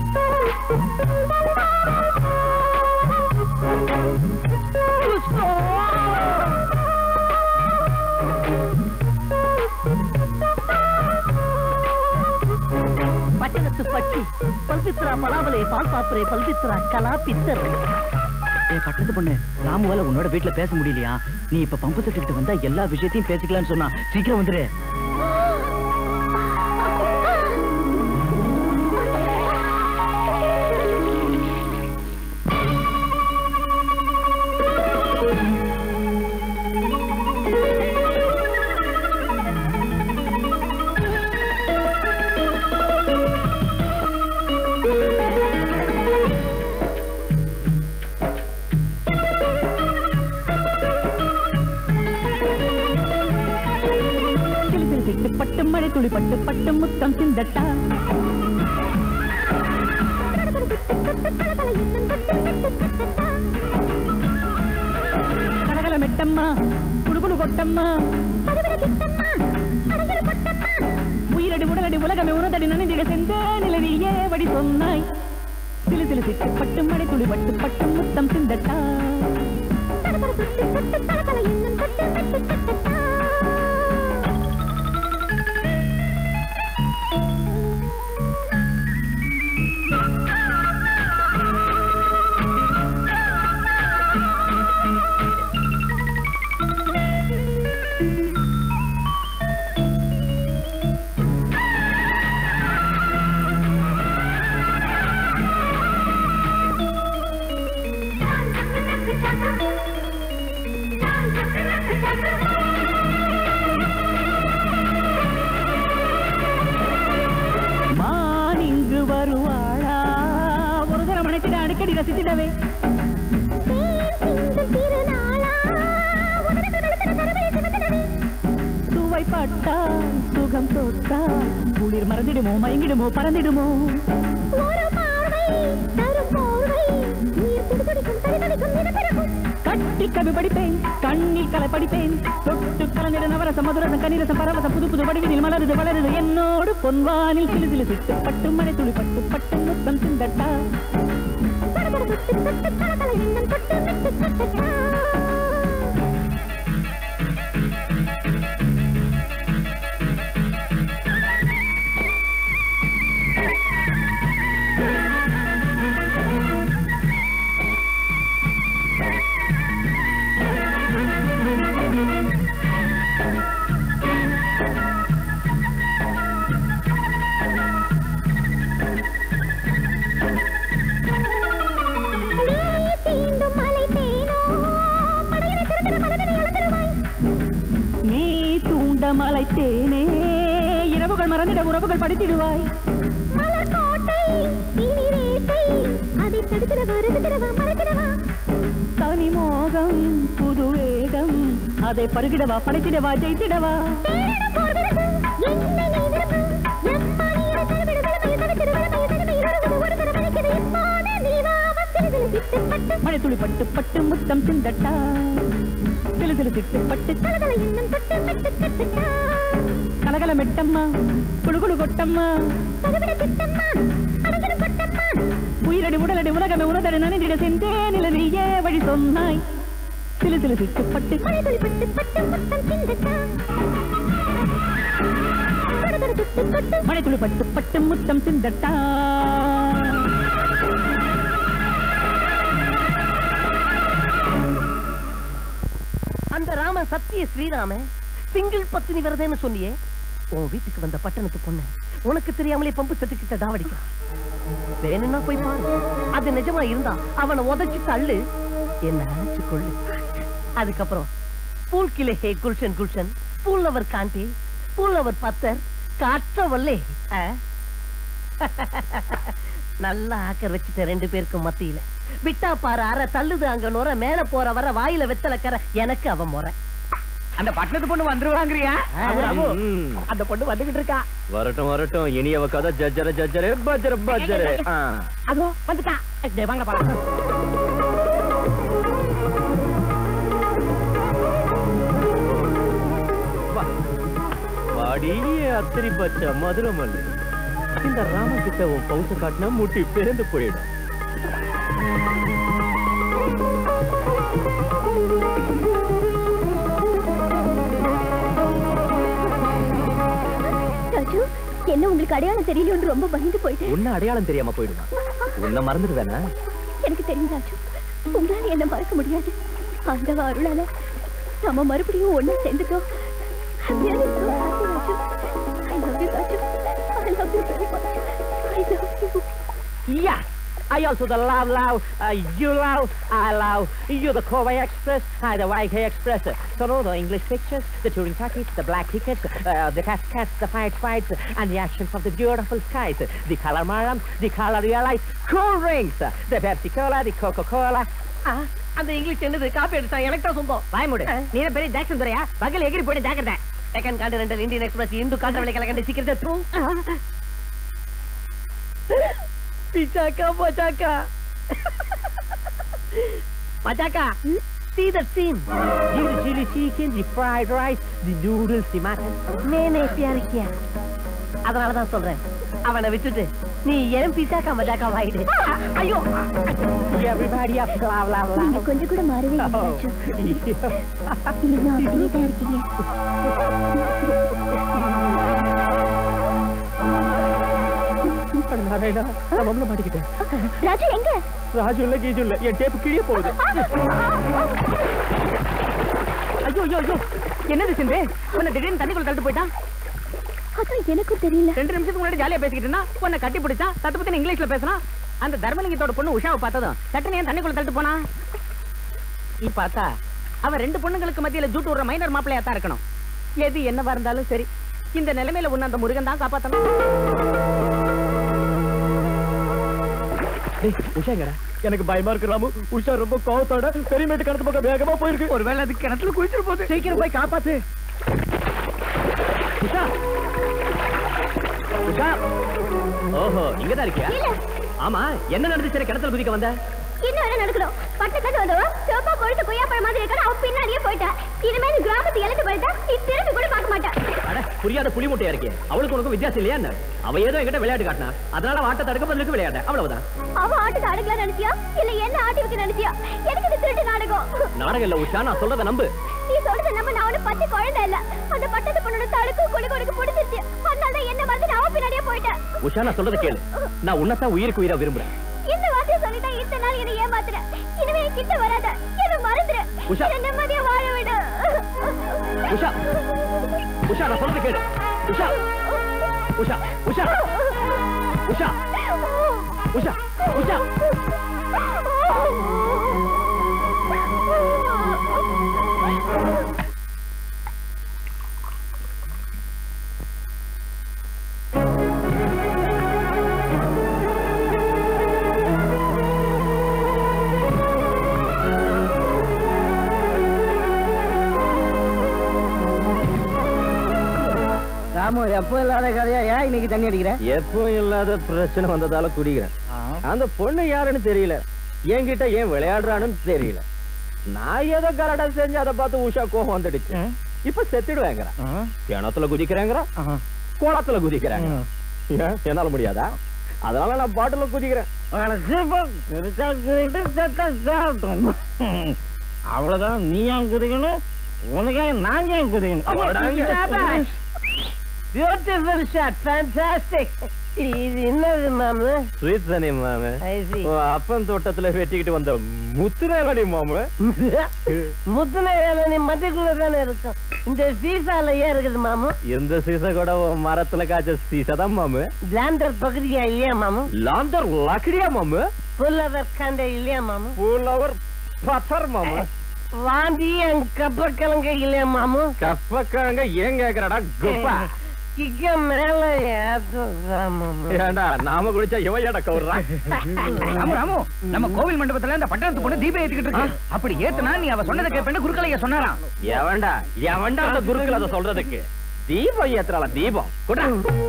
பட்டணத்து பட்டி பல்பித்ரா பலாவலே பால் பாப்பரே பல்பித்ரா கலா பித்தர் ஏ பட்டத்து பொண்ணு ராமுவால உன்னோட வீட்டுல பேச முடியலையா நீ இப்ப பம்பு செட்டுக்கிட்டு வந்தா எல்லா விஷயத்தையும் பேசிக்கலாம்னு சொன்னா சீக்கிரம் வந்துரு மழை துளி பட்டு பட்டு முத்தம் சிந்தட்டா கலகல மெட்டம்மா குடுகுடு கொட்டம்மா உயிரடி உடலடி உலகமே உனதடி நனைந்திட சென்ற நிலவியே வடி சொன்னாய் சிலு சிலு சிட்டு பட்டு மழை துளி பட்டு பட்டு முத்தம் சிந்தட்டா மான் இங்கு வருவாளா ஒரு தரம் அணைத்திட அடிக்கடி ரசித்திடவே சுவை பட்டால் சுகம் தொட்டால் குளிர் மறந்திடுமோ மயங்கிடுமோ பறந்திடுமோ கட்டி கவி படிப்பேன் கண்ணில் கலை படிப்பேன் தொட்டு கலந்திட நவரசம் மதுரசம் கனிரசம் பரவசம் புது புது வடிவினில் மலருது வளருது என்னோடு பொன்வானில் சிலு சிலு சிட்டு பட்டு மழை துளி பட்டு பட்டு முத்தம் சிந்தட்டா நீ தூண்ட மலைத்தேனே இரவுகள் மறந்திட உறவுகள் படித்திடுவாய் தனி மோகம் புது வேகம் அதை பருகிடவா படைத்திடவா ஜெயித்திடவா மழை துளி பட்டு பட்டு முத்தம் சிந்தட்டா சிலு சிலு சிட்டு பட்டு கலகல மெட்டம்மா குழுகுழு கொட்டம்மா உயிரடி உடலடி உலகமே உனதடி நனைந்திட சென்றே நிலவியே வழி சொன்னாய் சிலு சிலு சிட்டு பட்டு மழை துளி பட்டு பட்டு முத்தம் சிந்தட்டா அந்த ராமன் சத்திய ஸ்ரீராமன் சிங்கிள் பத்தினி விரதன்னு சொன்னியே உன் வீட்டுக்கு வந்த பட்டணத்து பொண்ணு உனக்கு தெரியாமலே பம்பு செட்டுக்கிட்ட டாவடிக்கிறான் வேணும்னா போய் பாரு அது நிஜமா இருந்தா அவனை உதைச்சு தள்ளு என்ன நினைச்சு கொள்ளு அதுக்கப்புறம் பூல் கிளே ஹே குல்ஷன் குல்ஷன் பூல்லவர் காண்டி பூல்லவர் பத்தர் காற்றவல்லே ஆ? நல்லா ஆக்கர் வச்சுட்ட ரெண்டு பேருக்கும் மத்தியில விட்டா பாரு அற தள்ளுது அங்க நுர மேல போற வர வாயில வெத்தல கரை எனக்கு அவன் முறை அந்த பட்டணத்து பொண்ணு வந்துருவாங்கறியா ம். அந்த பொண்ணு வந்துகிட்டு இருக்கா வரட்டும் வரட்டும் இனி அவ கதை ஜஜ்ஜர ஜஜ்ஜரே பஜ்ஜர பஜ்ஜரே ஆ. அதோ வந்துட்டா டேய், வாங்க பாக்கலாம் வாடி அத்திரி பச்சை மதுரை மல்லு இந்த ராமன் கிட்ட உன் பவுச காட்டினா முட்டி பிறந்து போயிடும் ராஜு என்ன உங்களுக்கு அடையாளம் தெரியலன்னு ரொம்ப பயந்து போயிட்டேன் உன்ன அடையாளம் தெரியாம போயிடுமா உன்னை மறந்துடுவேனா எனக்கு தெரியும் ராஜு உங்களால என்ன மறக்க முடியாது அந்த அருளால நம்ம மறுபடியும் ஒண்ணா சேர்ந்துட்டோம் I'm really so happy, Raju. I love you, Raju. I love you very much. I love you. Yeah. I also the love, love, uh, you love, I love, you the Kobe Express, I the YK Express. So all the English pictures, the touring tickets, the black tickets, uh, the cats, cats, the fights, fights, and the actions of the beautiful skies, the color maram, the color realize, cool drinks, the Pepsi Cola, the Coca Cola. அந்த English என்னது copy அடிச்சா எனக்கு தான் சொந்தம் வாய் மூடு நீ என்ன பெரிய Jackson துறையா பகல் எகிரி போயிட்டு ஜாக்கிரதை Deccan continental Indian express Hindu காற்றவளை கலக்கண்டு சீக்கிரத்தை தூ பிச்சாக்கா பச்சாக்கா பச்சாக்கா See the scene. The chili chicken, the fried rice, the noodles, the mutton. மேனே பியார் கியா அதனால தான் சொல்றேன் அவனை விட்டுட்டு நீ ஏன் பிசாக்கா மஜாக்கா வாயிடு ஐயோ everybody up blah blah blah நீங்க கொஞ்சம் கூட மாறவே இல்லை ராஜு. இன்னும் அப்படியே தான் இருக்கீங்க ராஜு எங்க ராஜு இல்ல கீஜு இல்ல என் டேப்பு கிழிய போகுது ஐயோ ஐயோ ஐயோ என்னது சிந்து உன்னை திடீர்னு தண்ணிக்குள்ள தள்ளிட்டு போயிட்டான் அதான் எனக்கும் தெரியல ரெண்டு நிமிஷத்துக்கு முன்னாடி ஜாலியா பேசிக்கிட்டு இருந்தா உன்னை கட்டி பிடிச்சா தத்து பத்தி இங்கிலீஷ்ல பேசினா அந்த தர்மலிங்கத்தோட பொண்ணு உஷாவை பார்த்ததும் சட்டனை ஏன் தண்ணிக்குள்ள தள்ளிட்டு போனா இப்ப பார்த்தா அவன் ரெண்டு பொண்ணுங்களுக்கு மத்தியில ஜூட்டு விடுற மைனர் மாப்பிள்ளையா தான் இருக்கணும் எது என்னவா இருந்தாலும் சரி இந்த நிலைமையில உன்னை அந்த முருகன் தான் காப்பாத்தணும் உஷாங்கடா எனக்கு பயமா இருக்கு ராமு உஷா ரொம்ப கோவத்தோட பெரியமேட்டு கடத்து பக்கம் வேகமா போயிருக்கு ஒருவேளை அது கிணத்துல குளிச்சிட்டு போகுது சீக்கிரம் போய் காப்பாத்து உஷா உஷா ஓஹோ இங்கதான் இருக்கியா இல்ல ஆமா என்ன நடந்துச்சு கிணத்துல குதிக்க வந்த என்ன வேணா நடக்கணும் பட்டு கட்டு வந்தவ சிவப்பா கொழுத்து கொய்யாப்பழம் மாதிரி இருக்கா அவ பின்னாடியே போயிட்டா இனிமே நீ கிராமத்து இழந்து போயிட்டா நீ திரும்பி கூட பார்க்க மாட்டா அட புரியாத புலி முட்டையா இருக்கே அவளுக்கு உனக்கு வித்தியாசம் இல்லையா என்ன அவ ஏதோ என்கிட்ட விளையாட்டு காட்டினா அதனால ஆட்ட தடுக்க பதிலுக்கு விளையாட அவ்வளவுதான் அவ ஆட்டத்தை அடக்கலாம் நினைச்சியா இல்ல என்ன ஆட்டி வைக்க நினைச்சியா எனக்கு இது திருட்டு நாடகம் நாடகம் இல்ல உஷா நான் சொல்றத நம்பு நீ சொல்றது நம்ம நான் ஒண்ணும் பச்சை குழந்தை இல்ல அந்த பட்டத்து பொண்ணோட தடுக்கும் குழு கொடுக்கு பிடிச்சிருச்சு அதனால தான் என்ன வந்து நான் அவ பின்னாடியே போயிட்டேன் உஷா நான் சொல்றத கேளு நான் உன்னதான் உயிருக்கு உயிரா விரும்புறேன் இந்த வார்த்தையை சொல்லிட்டா இத்தனை நாள் என்னை ஏமாத்துற இனிமே என் கிட்ட வராத என்ன மறந்துரு உஷா. என்னை நிம்மதியா வாழ விடு உஷா உஷா நான் சொல்றத கேளு உஷா உஷா உஷா உஷா உஷா உஷா ராமு எப்போ இல்லாத கதையா ஏன் இன்னைக்கு தண்ணி அடிக்கிற எப்போ இல்லாத பிரச்சனை வந்ததால குடிக்கிறேன் அந்த பொண்ணு யாருன்னு தெரியல என்கிட்ட ஏன் விளையாடுறான்னு தெரியல நான் ஏதோ கரடா செஞ்சு அதை பார்த்து உஷா கோபம் வந்துடுச்சு இப்ப செத்துடுவேங்கிறான் கிணத்துல குதிக்கிறேங்கிறான் குளத்துல குதிக்கிறாங்க ஏன் என்னால முடியாதா அதனால நான் பாட்டுல குதிக்கிறேன் அவ்வளவுதான் நீ ஏன் குதிக்கணும் உனக்காக நான் ஏன் குதிக்கணும் பியூட்டிஃபுல் ஷாட் ஃபேண்டாஸ்டிக் இது என்னது மாமு ஸ்வீட் தானே மாமு I see. உன் அப்பன் தோட்டத்துல வெட்டிக்கிட்டு வந்த முத்துரேலடி மாமு முத்துன வேலை நீ மத்தியக்குள்ள தானே இருக்கும் இந்த சீசால ஏன் இருக்குது மாமு இந்த சீசை கூட உன் மரத்துல காய்ச்ச சீசை தான் மாமு பிளாண்டர் பகுதியா இல்லையா மாமு லாந்தர் லக்கடியா மாமு புல்லவர் கண்ட இல்லையா மாமு பூலவர் பத்தர் மாமு வாந்தி என் கப்பக்கிழங்க இல்லையா மாமு கப்பக்கிழங்க ஏன் கேக்குறடா குப்பா கிக்க மேல ஏத்துதா மாமு ஏண்டா நாம குடிச்சா இவன் ஏடா கவுறான் ராமு ராமு நம்ம கோவில் மண்டபத்துல இந்த பட்டணத்து பொண்ணு தீபம் ஏத்திக்கிட்டு இருக்கு அப்படி ஏத்துனா நீ அவ சொன்னதை கேட்பேன்னு குருக்கலையா சொன்னாராம் எவன்டா எவன்டா அந்த குருக்கள் அதை சொல்றதுக்கு தீபம் ஏத்துறாளா தீபம் குடா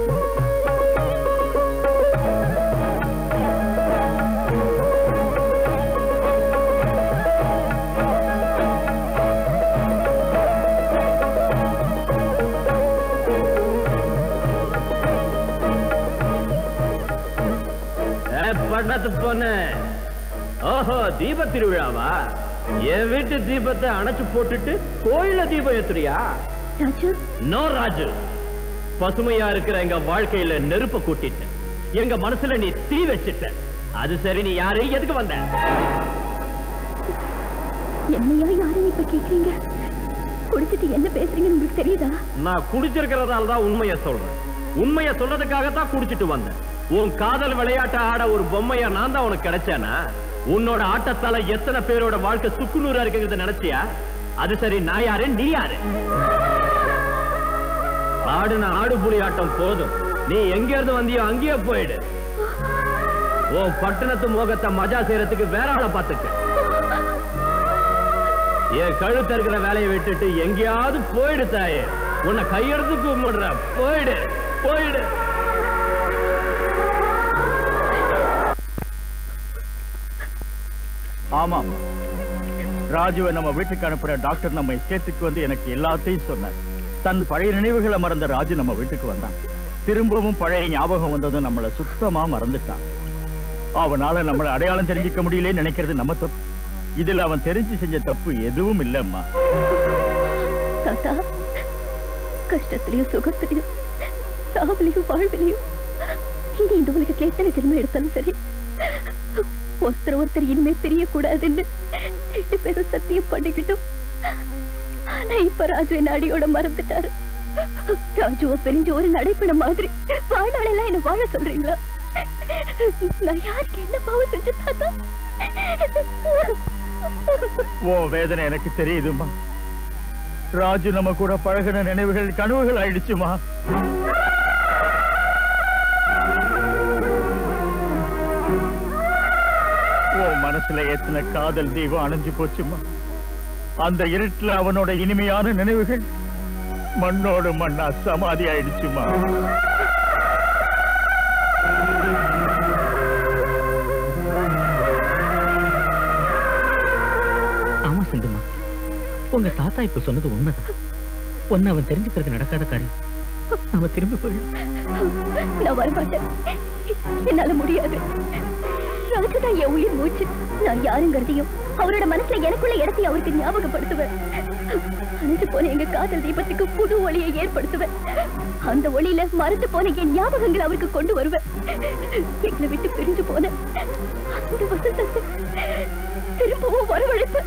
பட்டத்து பொண்ணு ஓஹோ தீப திருவிழாவா என் வீட்டு தீபத்தை அணைச்சு போட்டுட்டு கோயில தீபம் ஏத்துறியா ராஜு நோ ராஜு பசுமையா இருக்கிற எங்க வாழ்க்கையில நெருப்ப கூட்டிட்ட எங்க மனசுல நீ தீ வச்சிட்ட அது சரி நீ யாரு எதுக்கு வந்த என்னையா யாரும் இப்ப கேக்குறீங்க குடிச்சிட்டு என்ன பேசுறீங்கன்னு உங்களுக்கு தெரியுதா நான் குடிச்சிருக்கிறதால தான் உண்மைய சொல்றேன் உண்மைய சொல்றதுக்காக தான் குடிச்சிட்டு வந்தேன் உன் காதல் விளையாட்ட ஆட ஒரு பொம்மையா நான் தான் உனக்கு கிடைச்சேனா உன்னோட ஆட்டத்தால எத்தனை பேரோட வாழ்க்கை சுக்குநூறா இருக்குங்கிறத நினைச்சியா அது சரி நான் யாரு நீ யாரு ஆடுன ஆடு புலி ஆட்டம் போதும் நீ எங்க இருந்து வந்தியோ அங்கேயே போயிடு உன் பட்டணத்து மோகத்தை மஜா செய்யறதுக்கு வேற ஆளை பார்த்துக்க என் கழுத்து இருக்கிற வேலையை விட்டுட்டு எங்கேயாவது போயிடு தாயே உன்னை கையெடுத்து கும்பிடுறேன் போயிடு போயிடு ஆமாம் ராஜுவை நம்ம வீட்டுக்கு அனுப்புற டாக்டர் நம்ம எஸ்டேட்டுக்கு வந்து எனக்கு எல்லாத்தையும் சொன்னார் தன் பழைய நினைவுகளை மறந்த ராஜு நம்ம வீட்டுக்கு வந்தான் திரும்பவும் பழைய ஞாபகம் வந்ததும் நம்மள சுத்தமா மறந்துட்டான் அவனால நம்மள அடையாளம் தெரிஞ்சுக்க முடியலன்னு நினைக்கிறது நம்ம தப்பு இதுல அவன் தெரிஞ்சு செஞ்ச தப்பு எதுவும் இல்லம்மா தாத்தா கஷ்டத்திலையும் சுகத்திலையும் சாவிலையும் வாழ்விலையும் இங்க இந்த உலகத்துல எத்தனை ஜென்மம் எடுத்தாலும் சரி ஒருத்தர் ஒருத்தர் இனிமே தெரியக்கூடாதுன்னு ரெண்டு பேரும் சத்தியம் பண்ணிக்கிட்டோம் ஆனா இப்ப ராஜு என்ன அடியோட மறந்துட்டாரு ராஜுவ பிரிஞ்சு ஒரு நடைப்பட மாதிரி வாழ்நாளெல்லாம் என்ன வாழ சொல்றீங்களா நான் யாருக்கு என்ன பாவம் செஞ்சு தாத்தா ஓ வேதனை எனக்கு தெரியுதுமா ராஜு நம்ம கூட பழகின நினைவுகள் கனவுகள் ஆயிடுச்சுமா உன் மனசுல ஏத்தின காதல் தீபம் அணைஞ்சு போச்சுமா அந்த இருட்டுல அவனோட இனிமையான நினைவுகள் மண்ணோடு மண்ணா சமாதி ஆயிடுச்சுமா ஆமா சிந்துமா உங்க தாத்தா இப்ப சொன்னது உண்மைதான் ஒன்னு அவன் தெரிஞ்சுக்கிறது நடக்காத காரியம் நாம திரும்பி போயிடும் நான் வரமாட்டேன் என்னால முடியாது ராஜுதான் என் உயிர் மூச்சு நான் யாருங்கிறதையும் அவரோட மனசுல எனக்குள்ள இடத்தையும் அவருக்கு ஞாபகப்படுத்துவேன் அணைஞ்சு போன எங்க காதல் தீபத்துக்கு புது ஒளியை ஏற்படுத்துவேன் அந்த ஒளியில மறந்து போன என் ஞாபகங்களை அவருக்கு கொண்டு வருவேன் எங்களை விட்டு பிரிஞ்சு போன அந்த வசந்தத்தை திரும்பவும் வரவழைப்பேன்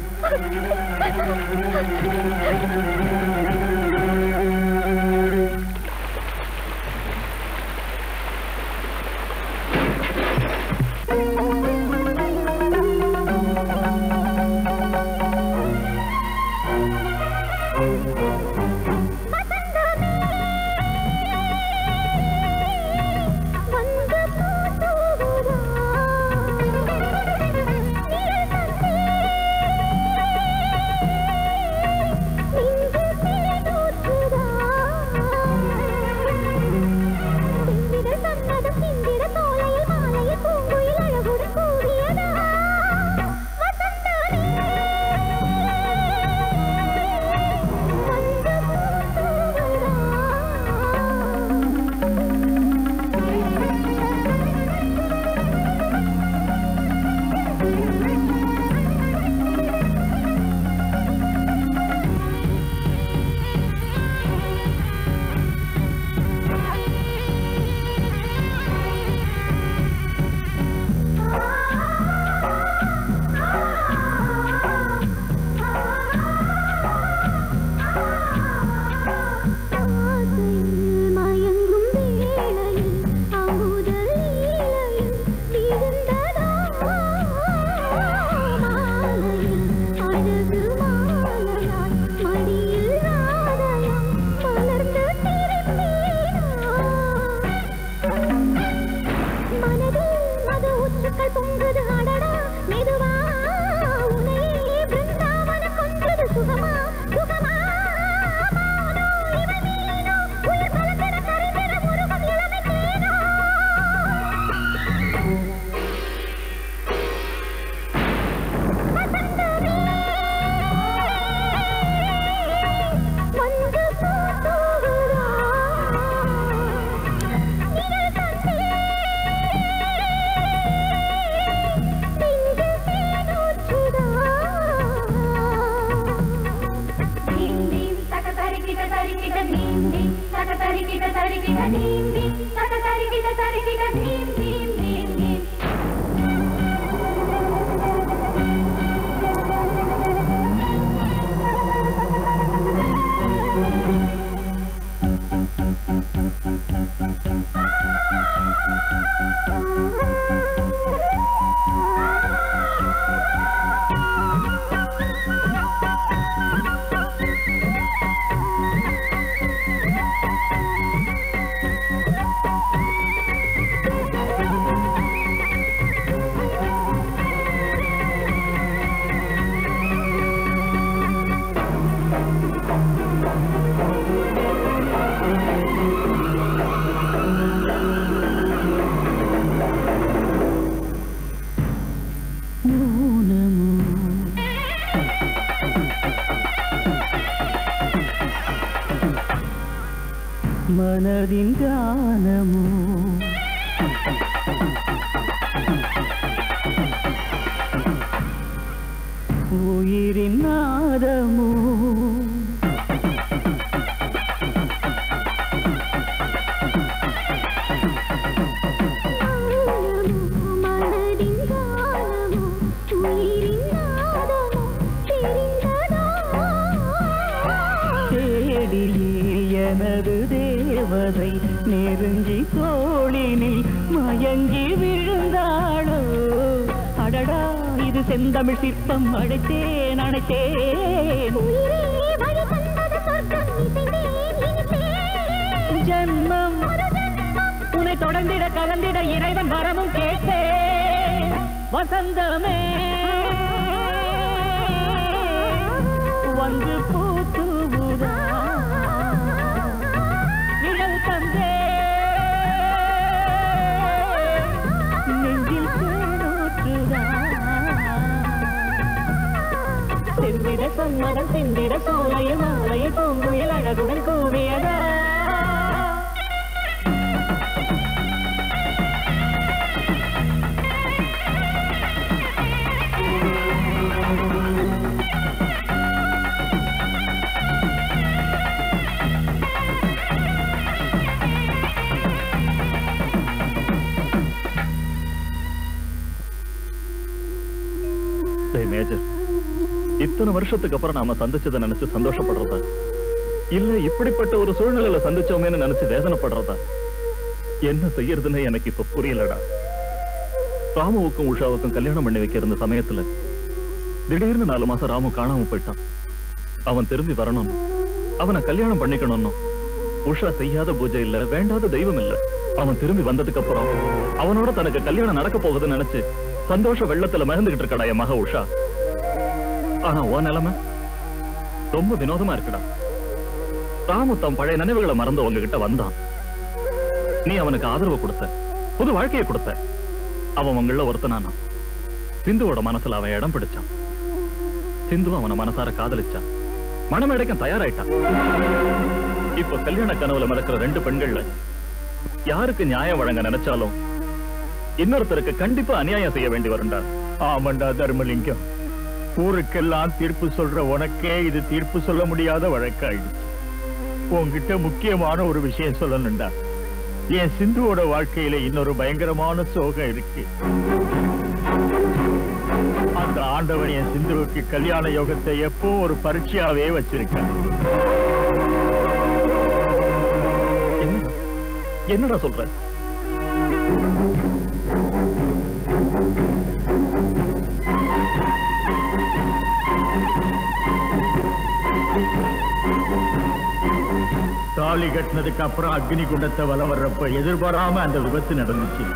மயங்கும் வேளையில் அமுதல் நீலையில் விழுந்ததா மாலையில் அழகு மாலையாய் மடியில் ராதையாய் மலர்ந்து திரும்பினா மனதில் மத உச்சுக்கள் பொங்குது அடடா மெதுவா உனையே பிருந்தாவன கொன்றது சுகமா சுகமா மௌனோ இவள் மீனோ உயிர் கலந்திட கரைந்திட முருகம் இளமை தேனோ வந்து போகுதா நிழல் தந்தே நெஞ்சில் தேனூற்றுதா Dim dim, taka tarikita tarikita dim dim, taka tarikita tarikita dim dim, taka tarikita tarikita dim dim dim dim. ஆ மனதின் கானமோ உயிரின் நாதமோ மனதின் காலமோ உயிரின் நாதமோ தெரிந்ததோ தேடியே எனது தேவதை நெருங்கி தோளினில் மயங்கி விழுந்தாளோ அடடா இது செந்தமிழ் சிற்பம் அழைத்தேன் அழைத்தேன் உயிரே வழி தந்தது சொர்க்கம் இசைந்தேன் இனித்தேன் ஜன்மம் உன்னை தொடர்ந்திட கலந்திட இறைவன் வரமும் கேட்டேன் வசந்தமே வந்து பூத்துவுதா நிழல் தந்தே நெஞ்சில் தேனூற்றுதா செந்திட சம்மதம் செந்திட சோலைய மாலைய பூங்குயில் அழகுடன் கூவியதா டேய் மேஜர் இத்தனை வருஷத்துக்கு அப்புறம் நாம சந்திச்சதை நினைச்சு சந்தோஷப்படுறதா இல்ல இப்படிப்பட்ட ஒரு சூழ்நிலையில சந்திச்சோமேன்னு நினைச்சு வேதனைப்படுறதா என்ன செய்யறதுன்னு எனக்கு இப்ப புரியலடா ராமுவுக்கும் உஷாவுக்கும் கல்யாணம் பண்ணி வைக்க இருந்த சமயத்துல திடீர்னு நாலு மாசம் ராமு காணாம போயிட்டான் அவன் திரும்பி வரணும் அவனை கல்யாணம் பண்ணிக்கணும்னு உஷா செய்யாத பூஜை இல்ல வேண்டாத தெய்வம் இல்ல அவன் திரும்பி வந்ததுக்கு அப்புறம் அவனோட தனக்கு கல்யாணம் நடக்க போகுதுன்னு நினைச்சு சந்தோஷ வெள்ளத்துல மறந்துகிட்டு இருக்கடா என் மக உஷா ஆனா உன் நிலைமை ரொம்ப வினோதமா இருக்குடா ராமு தம் பழைய நினைவுகளை மறந்து உங்ககிட்ட வந்தான் நீ அவனுக்கு ஆதரவு கொடுத்த புது வாழ்க்கையை கொடுத்த அவன் உங்கள ஒருத்தனானா சிந்துவோட மனசுல அவன் இடம் பிடிச்சான் சிந்து அவனை மனசார காதலிச்சான் மனமேடைக்கும் தயாராயிட்டான் இப்ப கல்யாண கனவுல மிதக்கிற ரெண்டு பெண்கள்ல யாருக்கு நியாயம் வழங்க நினைச்சாலும் இன்னொருத்தருக்கு கண்டிப்பா அநியாயம் செய்ய வேண்டி வரும்டா ஆமாண்டா தர்மலிங்கம் ஊருக்கெல்லாம் தீர்ப்பு சொல்ற உனக்கே இது தீர்ப்பு சொல்ல முடியாத வழக்காயிடுச்சு உன்கிட்ட முக்கியமான ஒரு விஷயம் சொல்லணும்டா என் சிந்துவோட வாழ்க்கையில இன்னொரு பயங்கரமான சோகம் இருக்கு அந்த ஆண்டவன் என் சிந்துவுக்கு கல்யாண யோகத்தை எப்போ ஒரு பரீட்சையாவே வச்சிருக்கான் என்ன- என்னடா சொல்ற தாலி கட்டினதுக்கு அப்புறம் அக்னி குண்டத்தை வலம் வர்றப்ப எதிர்பாராம அந்த விபத்து நடந்துச்சு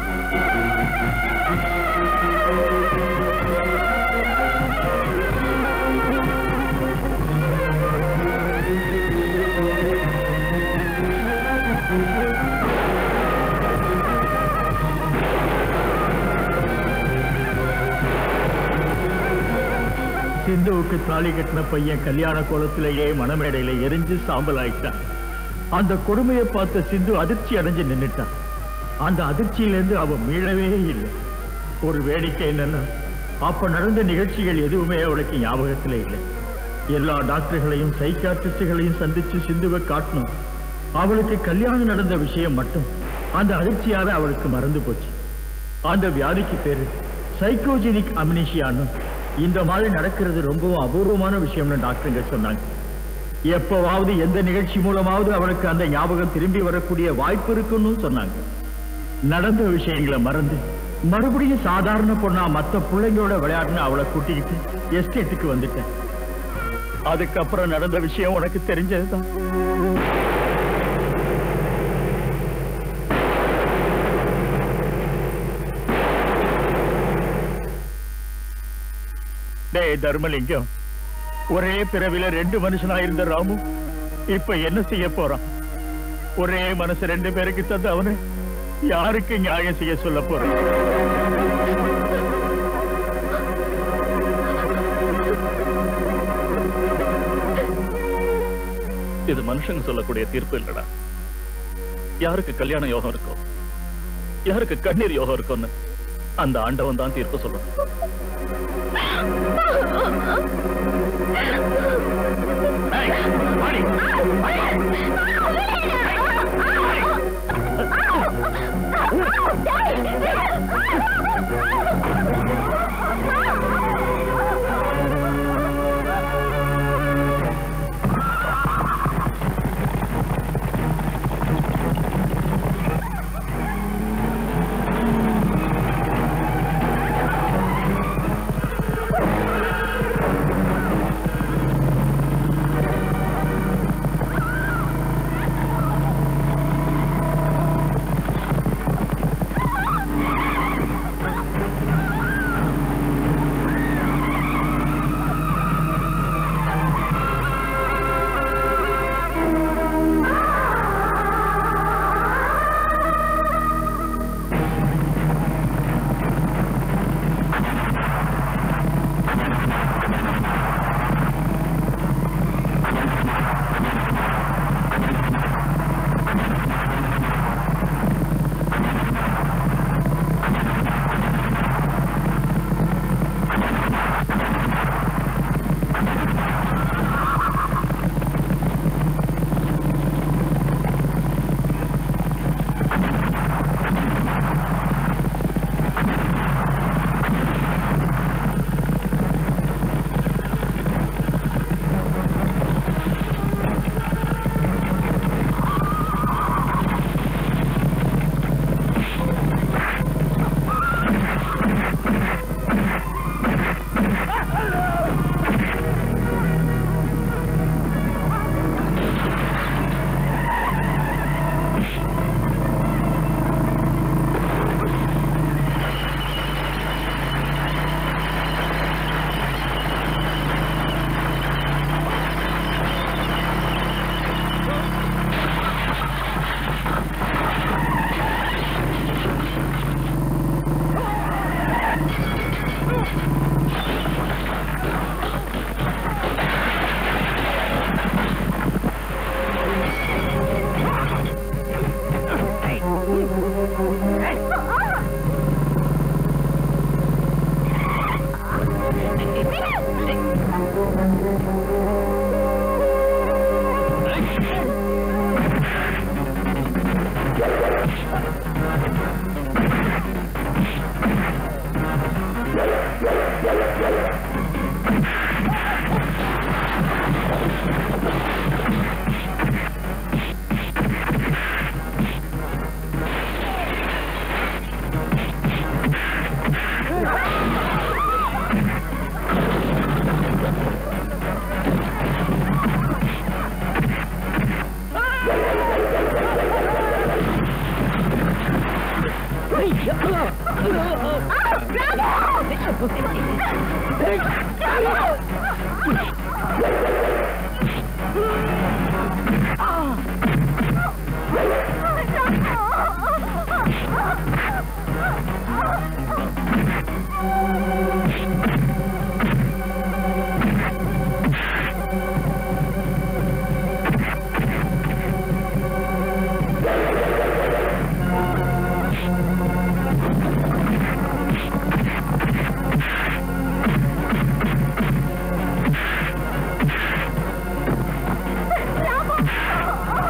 சிந்துவுக்கு தாலி கட்டின பையன் கல்யாண கோலத்திலேயே மணமேடையில எரிஞ்சு சாம்பல் ஆயிட்டான் அந்த கொடுமையை பார்த்த சிந்து அதிர்ச்சி அடைஞ்சு நின்னுட்டான் அந்த அதிர்ச்சியிலிருந்து அவ மீளவே இல்லை ஒரு வேடிக்கை என்னன்னா அப்ப நடந்த நிகழ்ச்சிகள் எதுவுமே அவளுக்கு ஞாபகத்துல இல்லை எல்லா டாக்டர்களையும் சைக்காட்ரிஸ்டுகளையும் சந்திச்சு சிந்துவை காட்டணும் அவளுக்கு கல்யாணம் நடந்த விஷயம் மட்டும் அந்த அதிர்ச்சியால அவளுக்கு மறந்து போச்சு அந்த வியாதிக்கு பேரு சைக்கோஜெனிக் அம்னிஷியான்னு இந்த மாதிரி நடக்கிறது ரொம்பவும் அபூர்வமான விஷயம்னு டாக்டருங்க சொன்னாங்க எப்பவாவது எந்த நிகழ்ச்சி மூலமாவது அவளுக்கு அந்த ஞாபகம் திரும்பி வரக்கூடிய வாய்ப்பு இருக்குன்னு சொன்னாங்க நடந்த விஷயங்களை மறந்து மறுபடியும் சாதாரண பொண்ணா மத்த பிள்ளைங்களோட விளையாடுன்னு அவளை கூட்டிக்கிட்டு எஸ்டேட்டுக்கு வந்துட்டேன் அதுக்கப்புறம் நடந்த விஷயம் உனக்கு தெரிஞ்சதுதான் டேய் தர்மலிங்கம் ஒரே பிறவில ரெண்டு மனுஷனா இருந்த ராமு இப்ப என்ன செய்ய போறான் ஒரே மனசு ரெண்டு பேருக்கு தந்து அவனு யாருக்கு நியாயம் செய்ய சொல்ல போறான் இது மனுஷங்க சொல்லக்கூடிய தீர்ப்பு இல்லடா யாருக்கு கல்யாண யோகம் இருக்கும் யாருக்கு கண்ணீர் யோகம் இருக்கும்னு அந்த ஆண்டவன் தான் தீர்ப்பு சொல்லணும் ராமு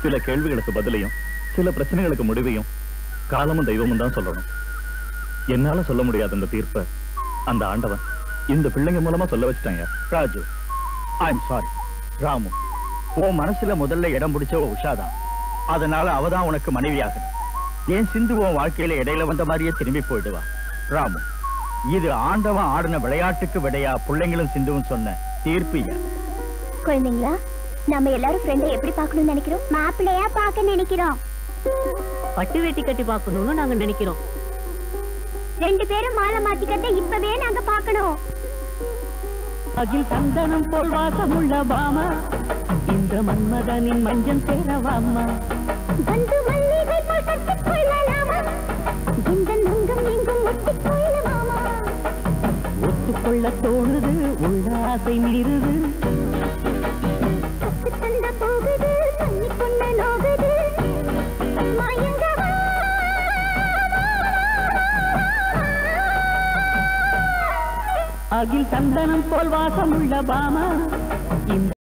சில கேள்விகளுக்கு பதிலையும் சில பிரச்சனைகளுக்கு முடிவையும் காலமும் தெய்வமும் தான் சொல்லணும் என்னால சொல்ல முடியாத அந்த தீர்ப்பை அந்த ஆண்டவன் இந்த பிள்ளைங்க மூலமா சொல்ல வச்சுட்டாங்க Raju I am sorry Ramu உன் மனசுல முதல்ல இடம் பிடிச்சவ உஷாதான் அதனால அவதான் உனக்கு மனைவியாகணும் என் சிந்து உன் வாழ்க்கையில இடையில வந்த மாதிரியே திரும்பி போயிடுவா ராமு இது ஆண்டவன் ஆடின விளையாட்டுக்கு விடையா பிள்ளைங்களும் சிந்துவும் சொன்ன தீர்ப்பு ஐயா குழந்தைங்களா நம்ம எல்லாரும் ஃப்ரெண்டை எப்படி பார்க்கணும்னு நினைக்கிறோம் மாப்பிள்ளையா பார்க்க நினைக்கிறோம் பட்டு வேட்டி கட்டி பார்க்கணும்னு நாங்க நினைக்கிறோம் ரெண்டு பேரும் மாலை மாத்திக்கிறத இப்பவே நாங்க பார்க்கணும் அகில் சந்தனம் போல் வாசமுள்ள பாமா இந்த மன்மதனின் மஞ்சள் சேரவாமா வந்து மல்லிகை போல் கட்டிக் கொள்ளலாமா இந்த நுங்கம் எங்கும் ஒட்டிக் கொள்ளலாமா ஒத்துக்கொள்ள தோணுது உள்ள ஆசை மீறுது கத்து தந்த போகுது தண்ணி கொண்ட நோகுது மயங்கவா அகில் சந்தனம் போல் வாசமுள்ள பாமா இந்த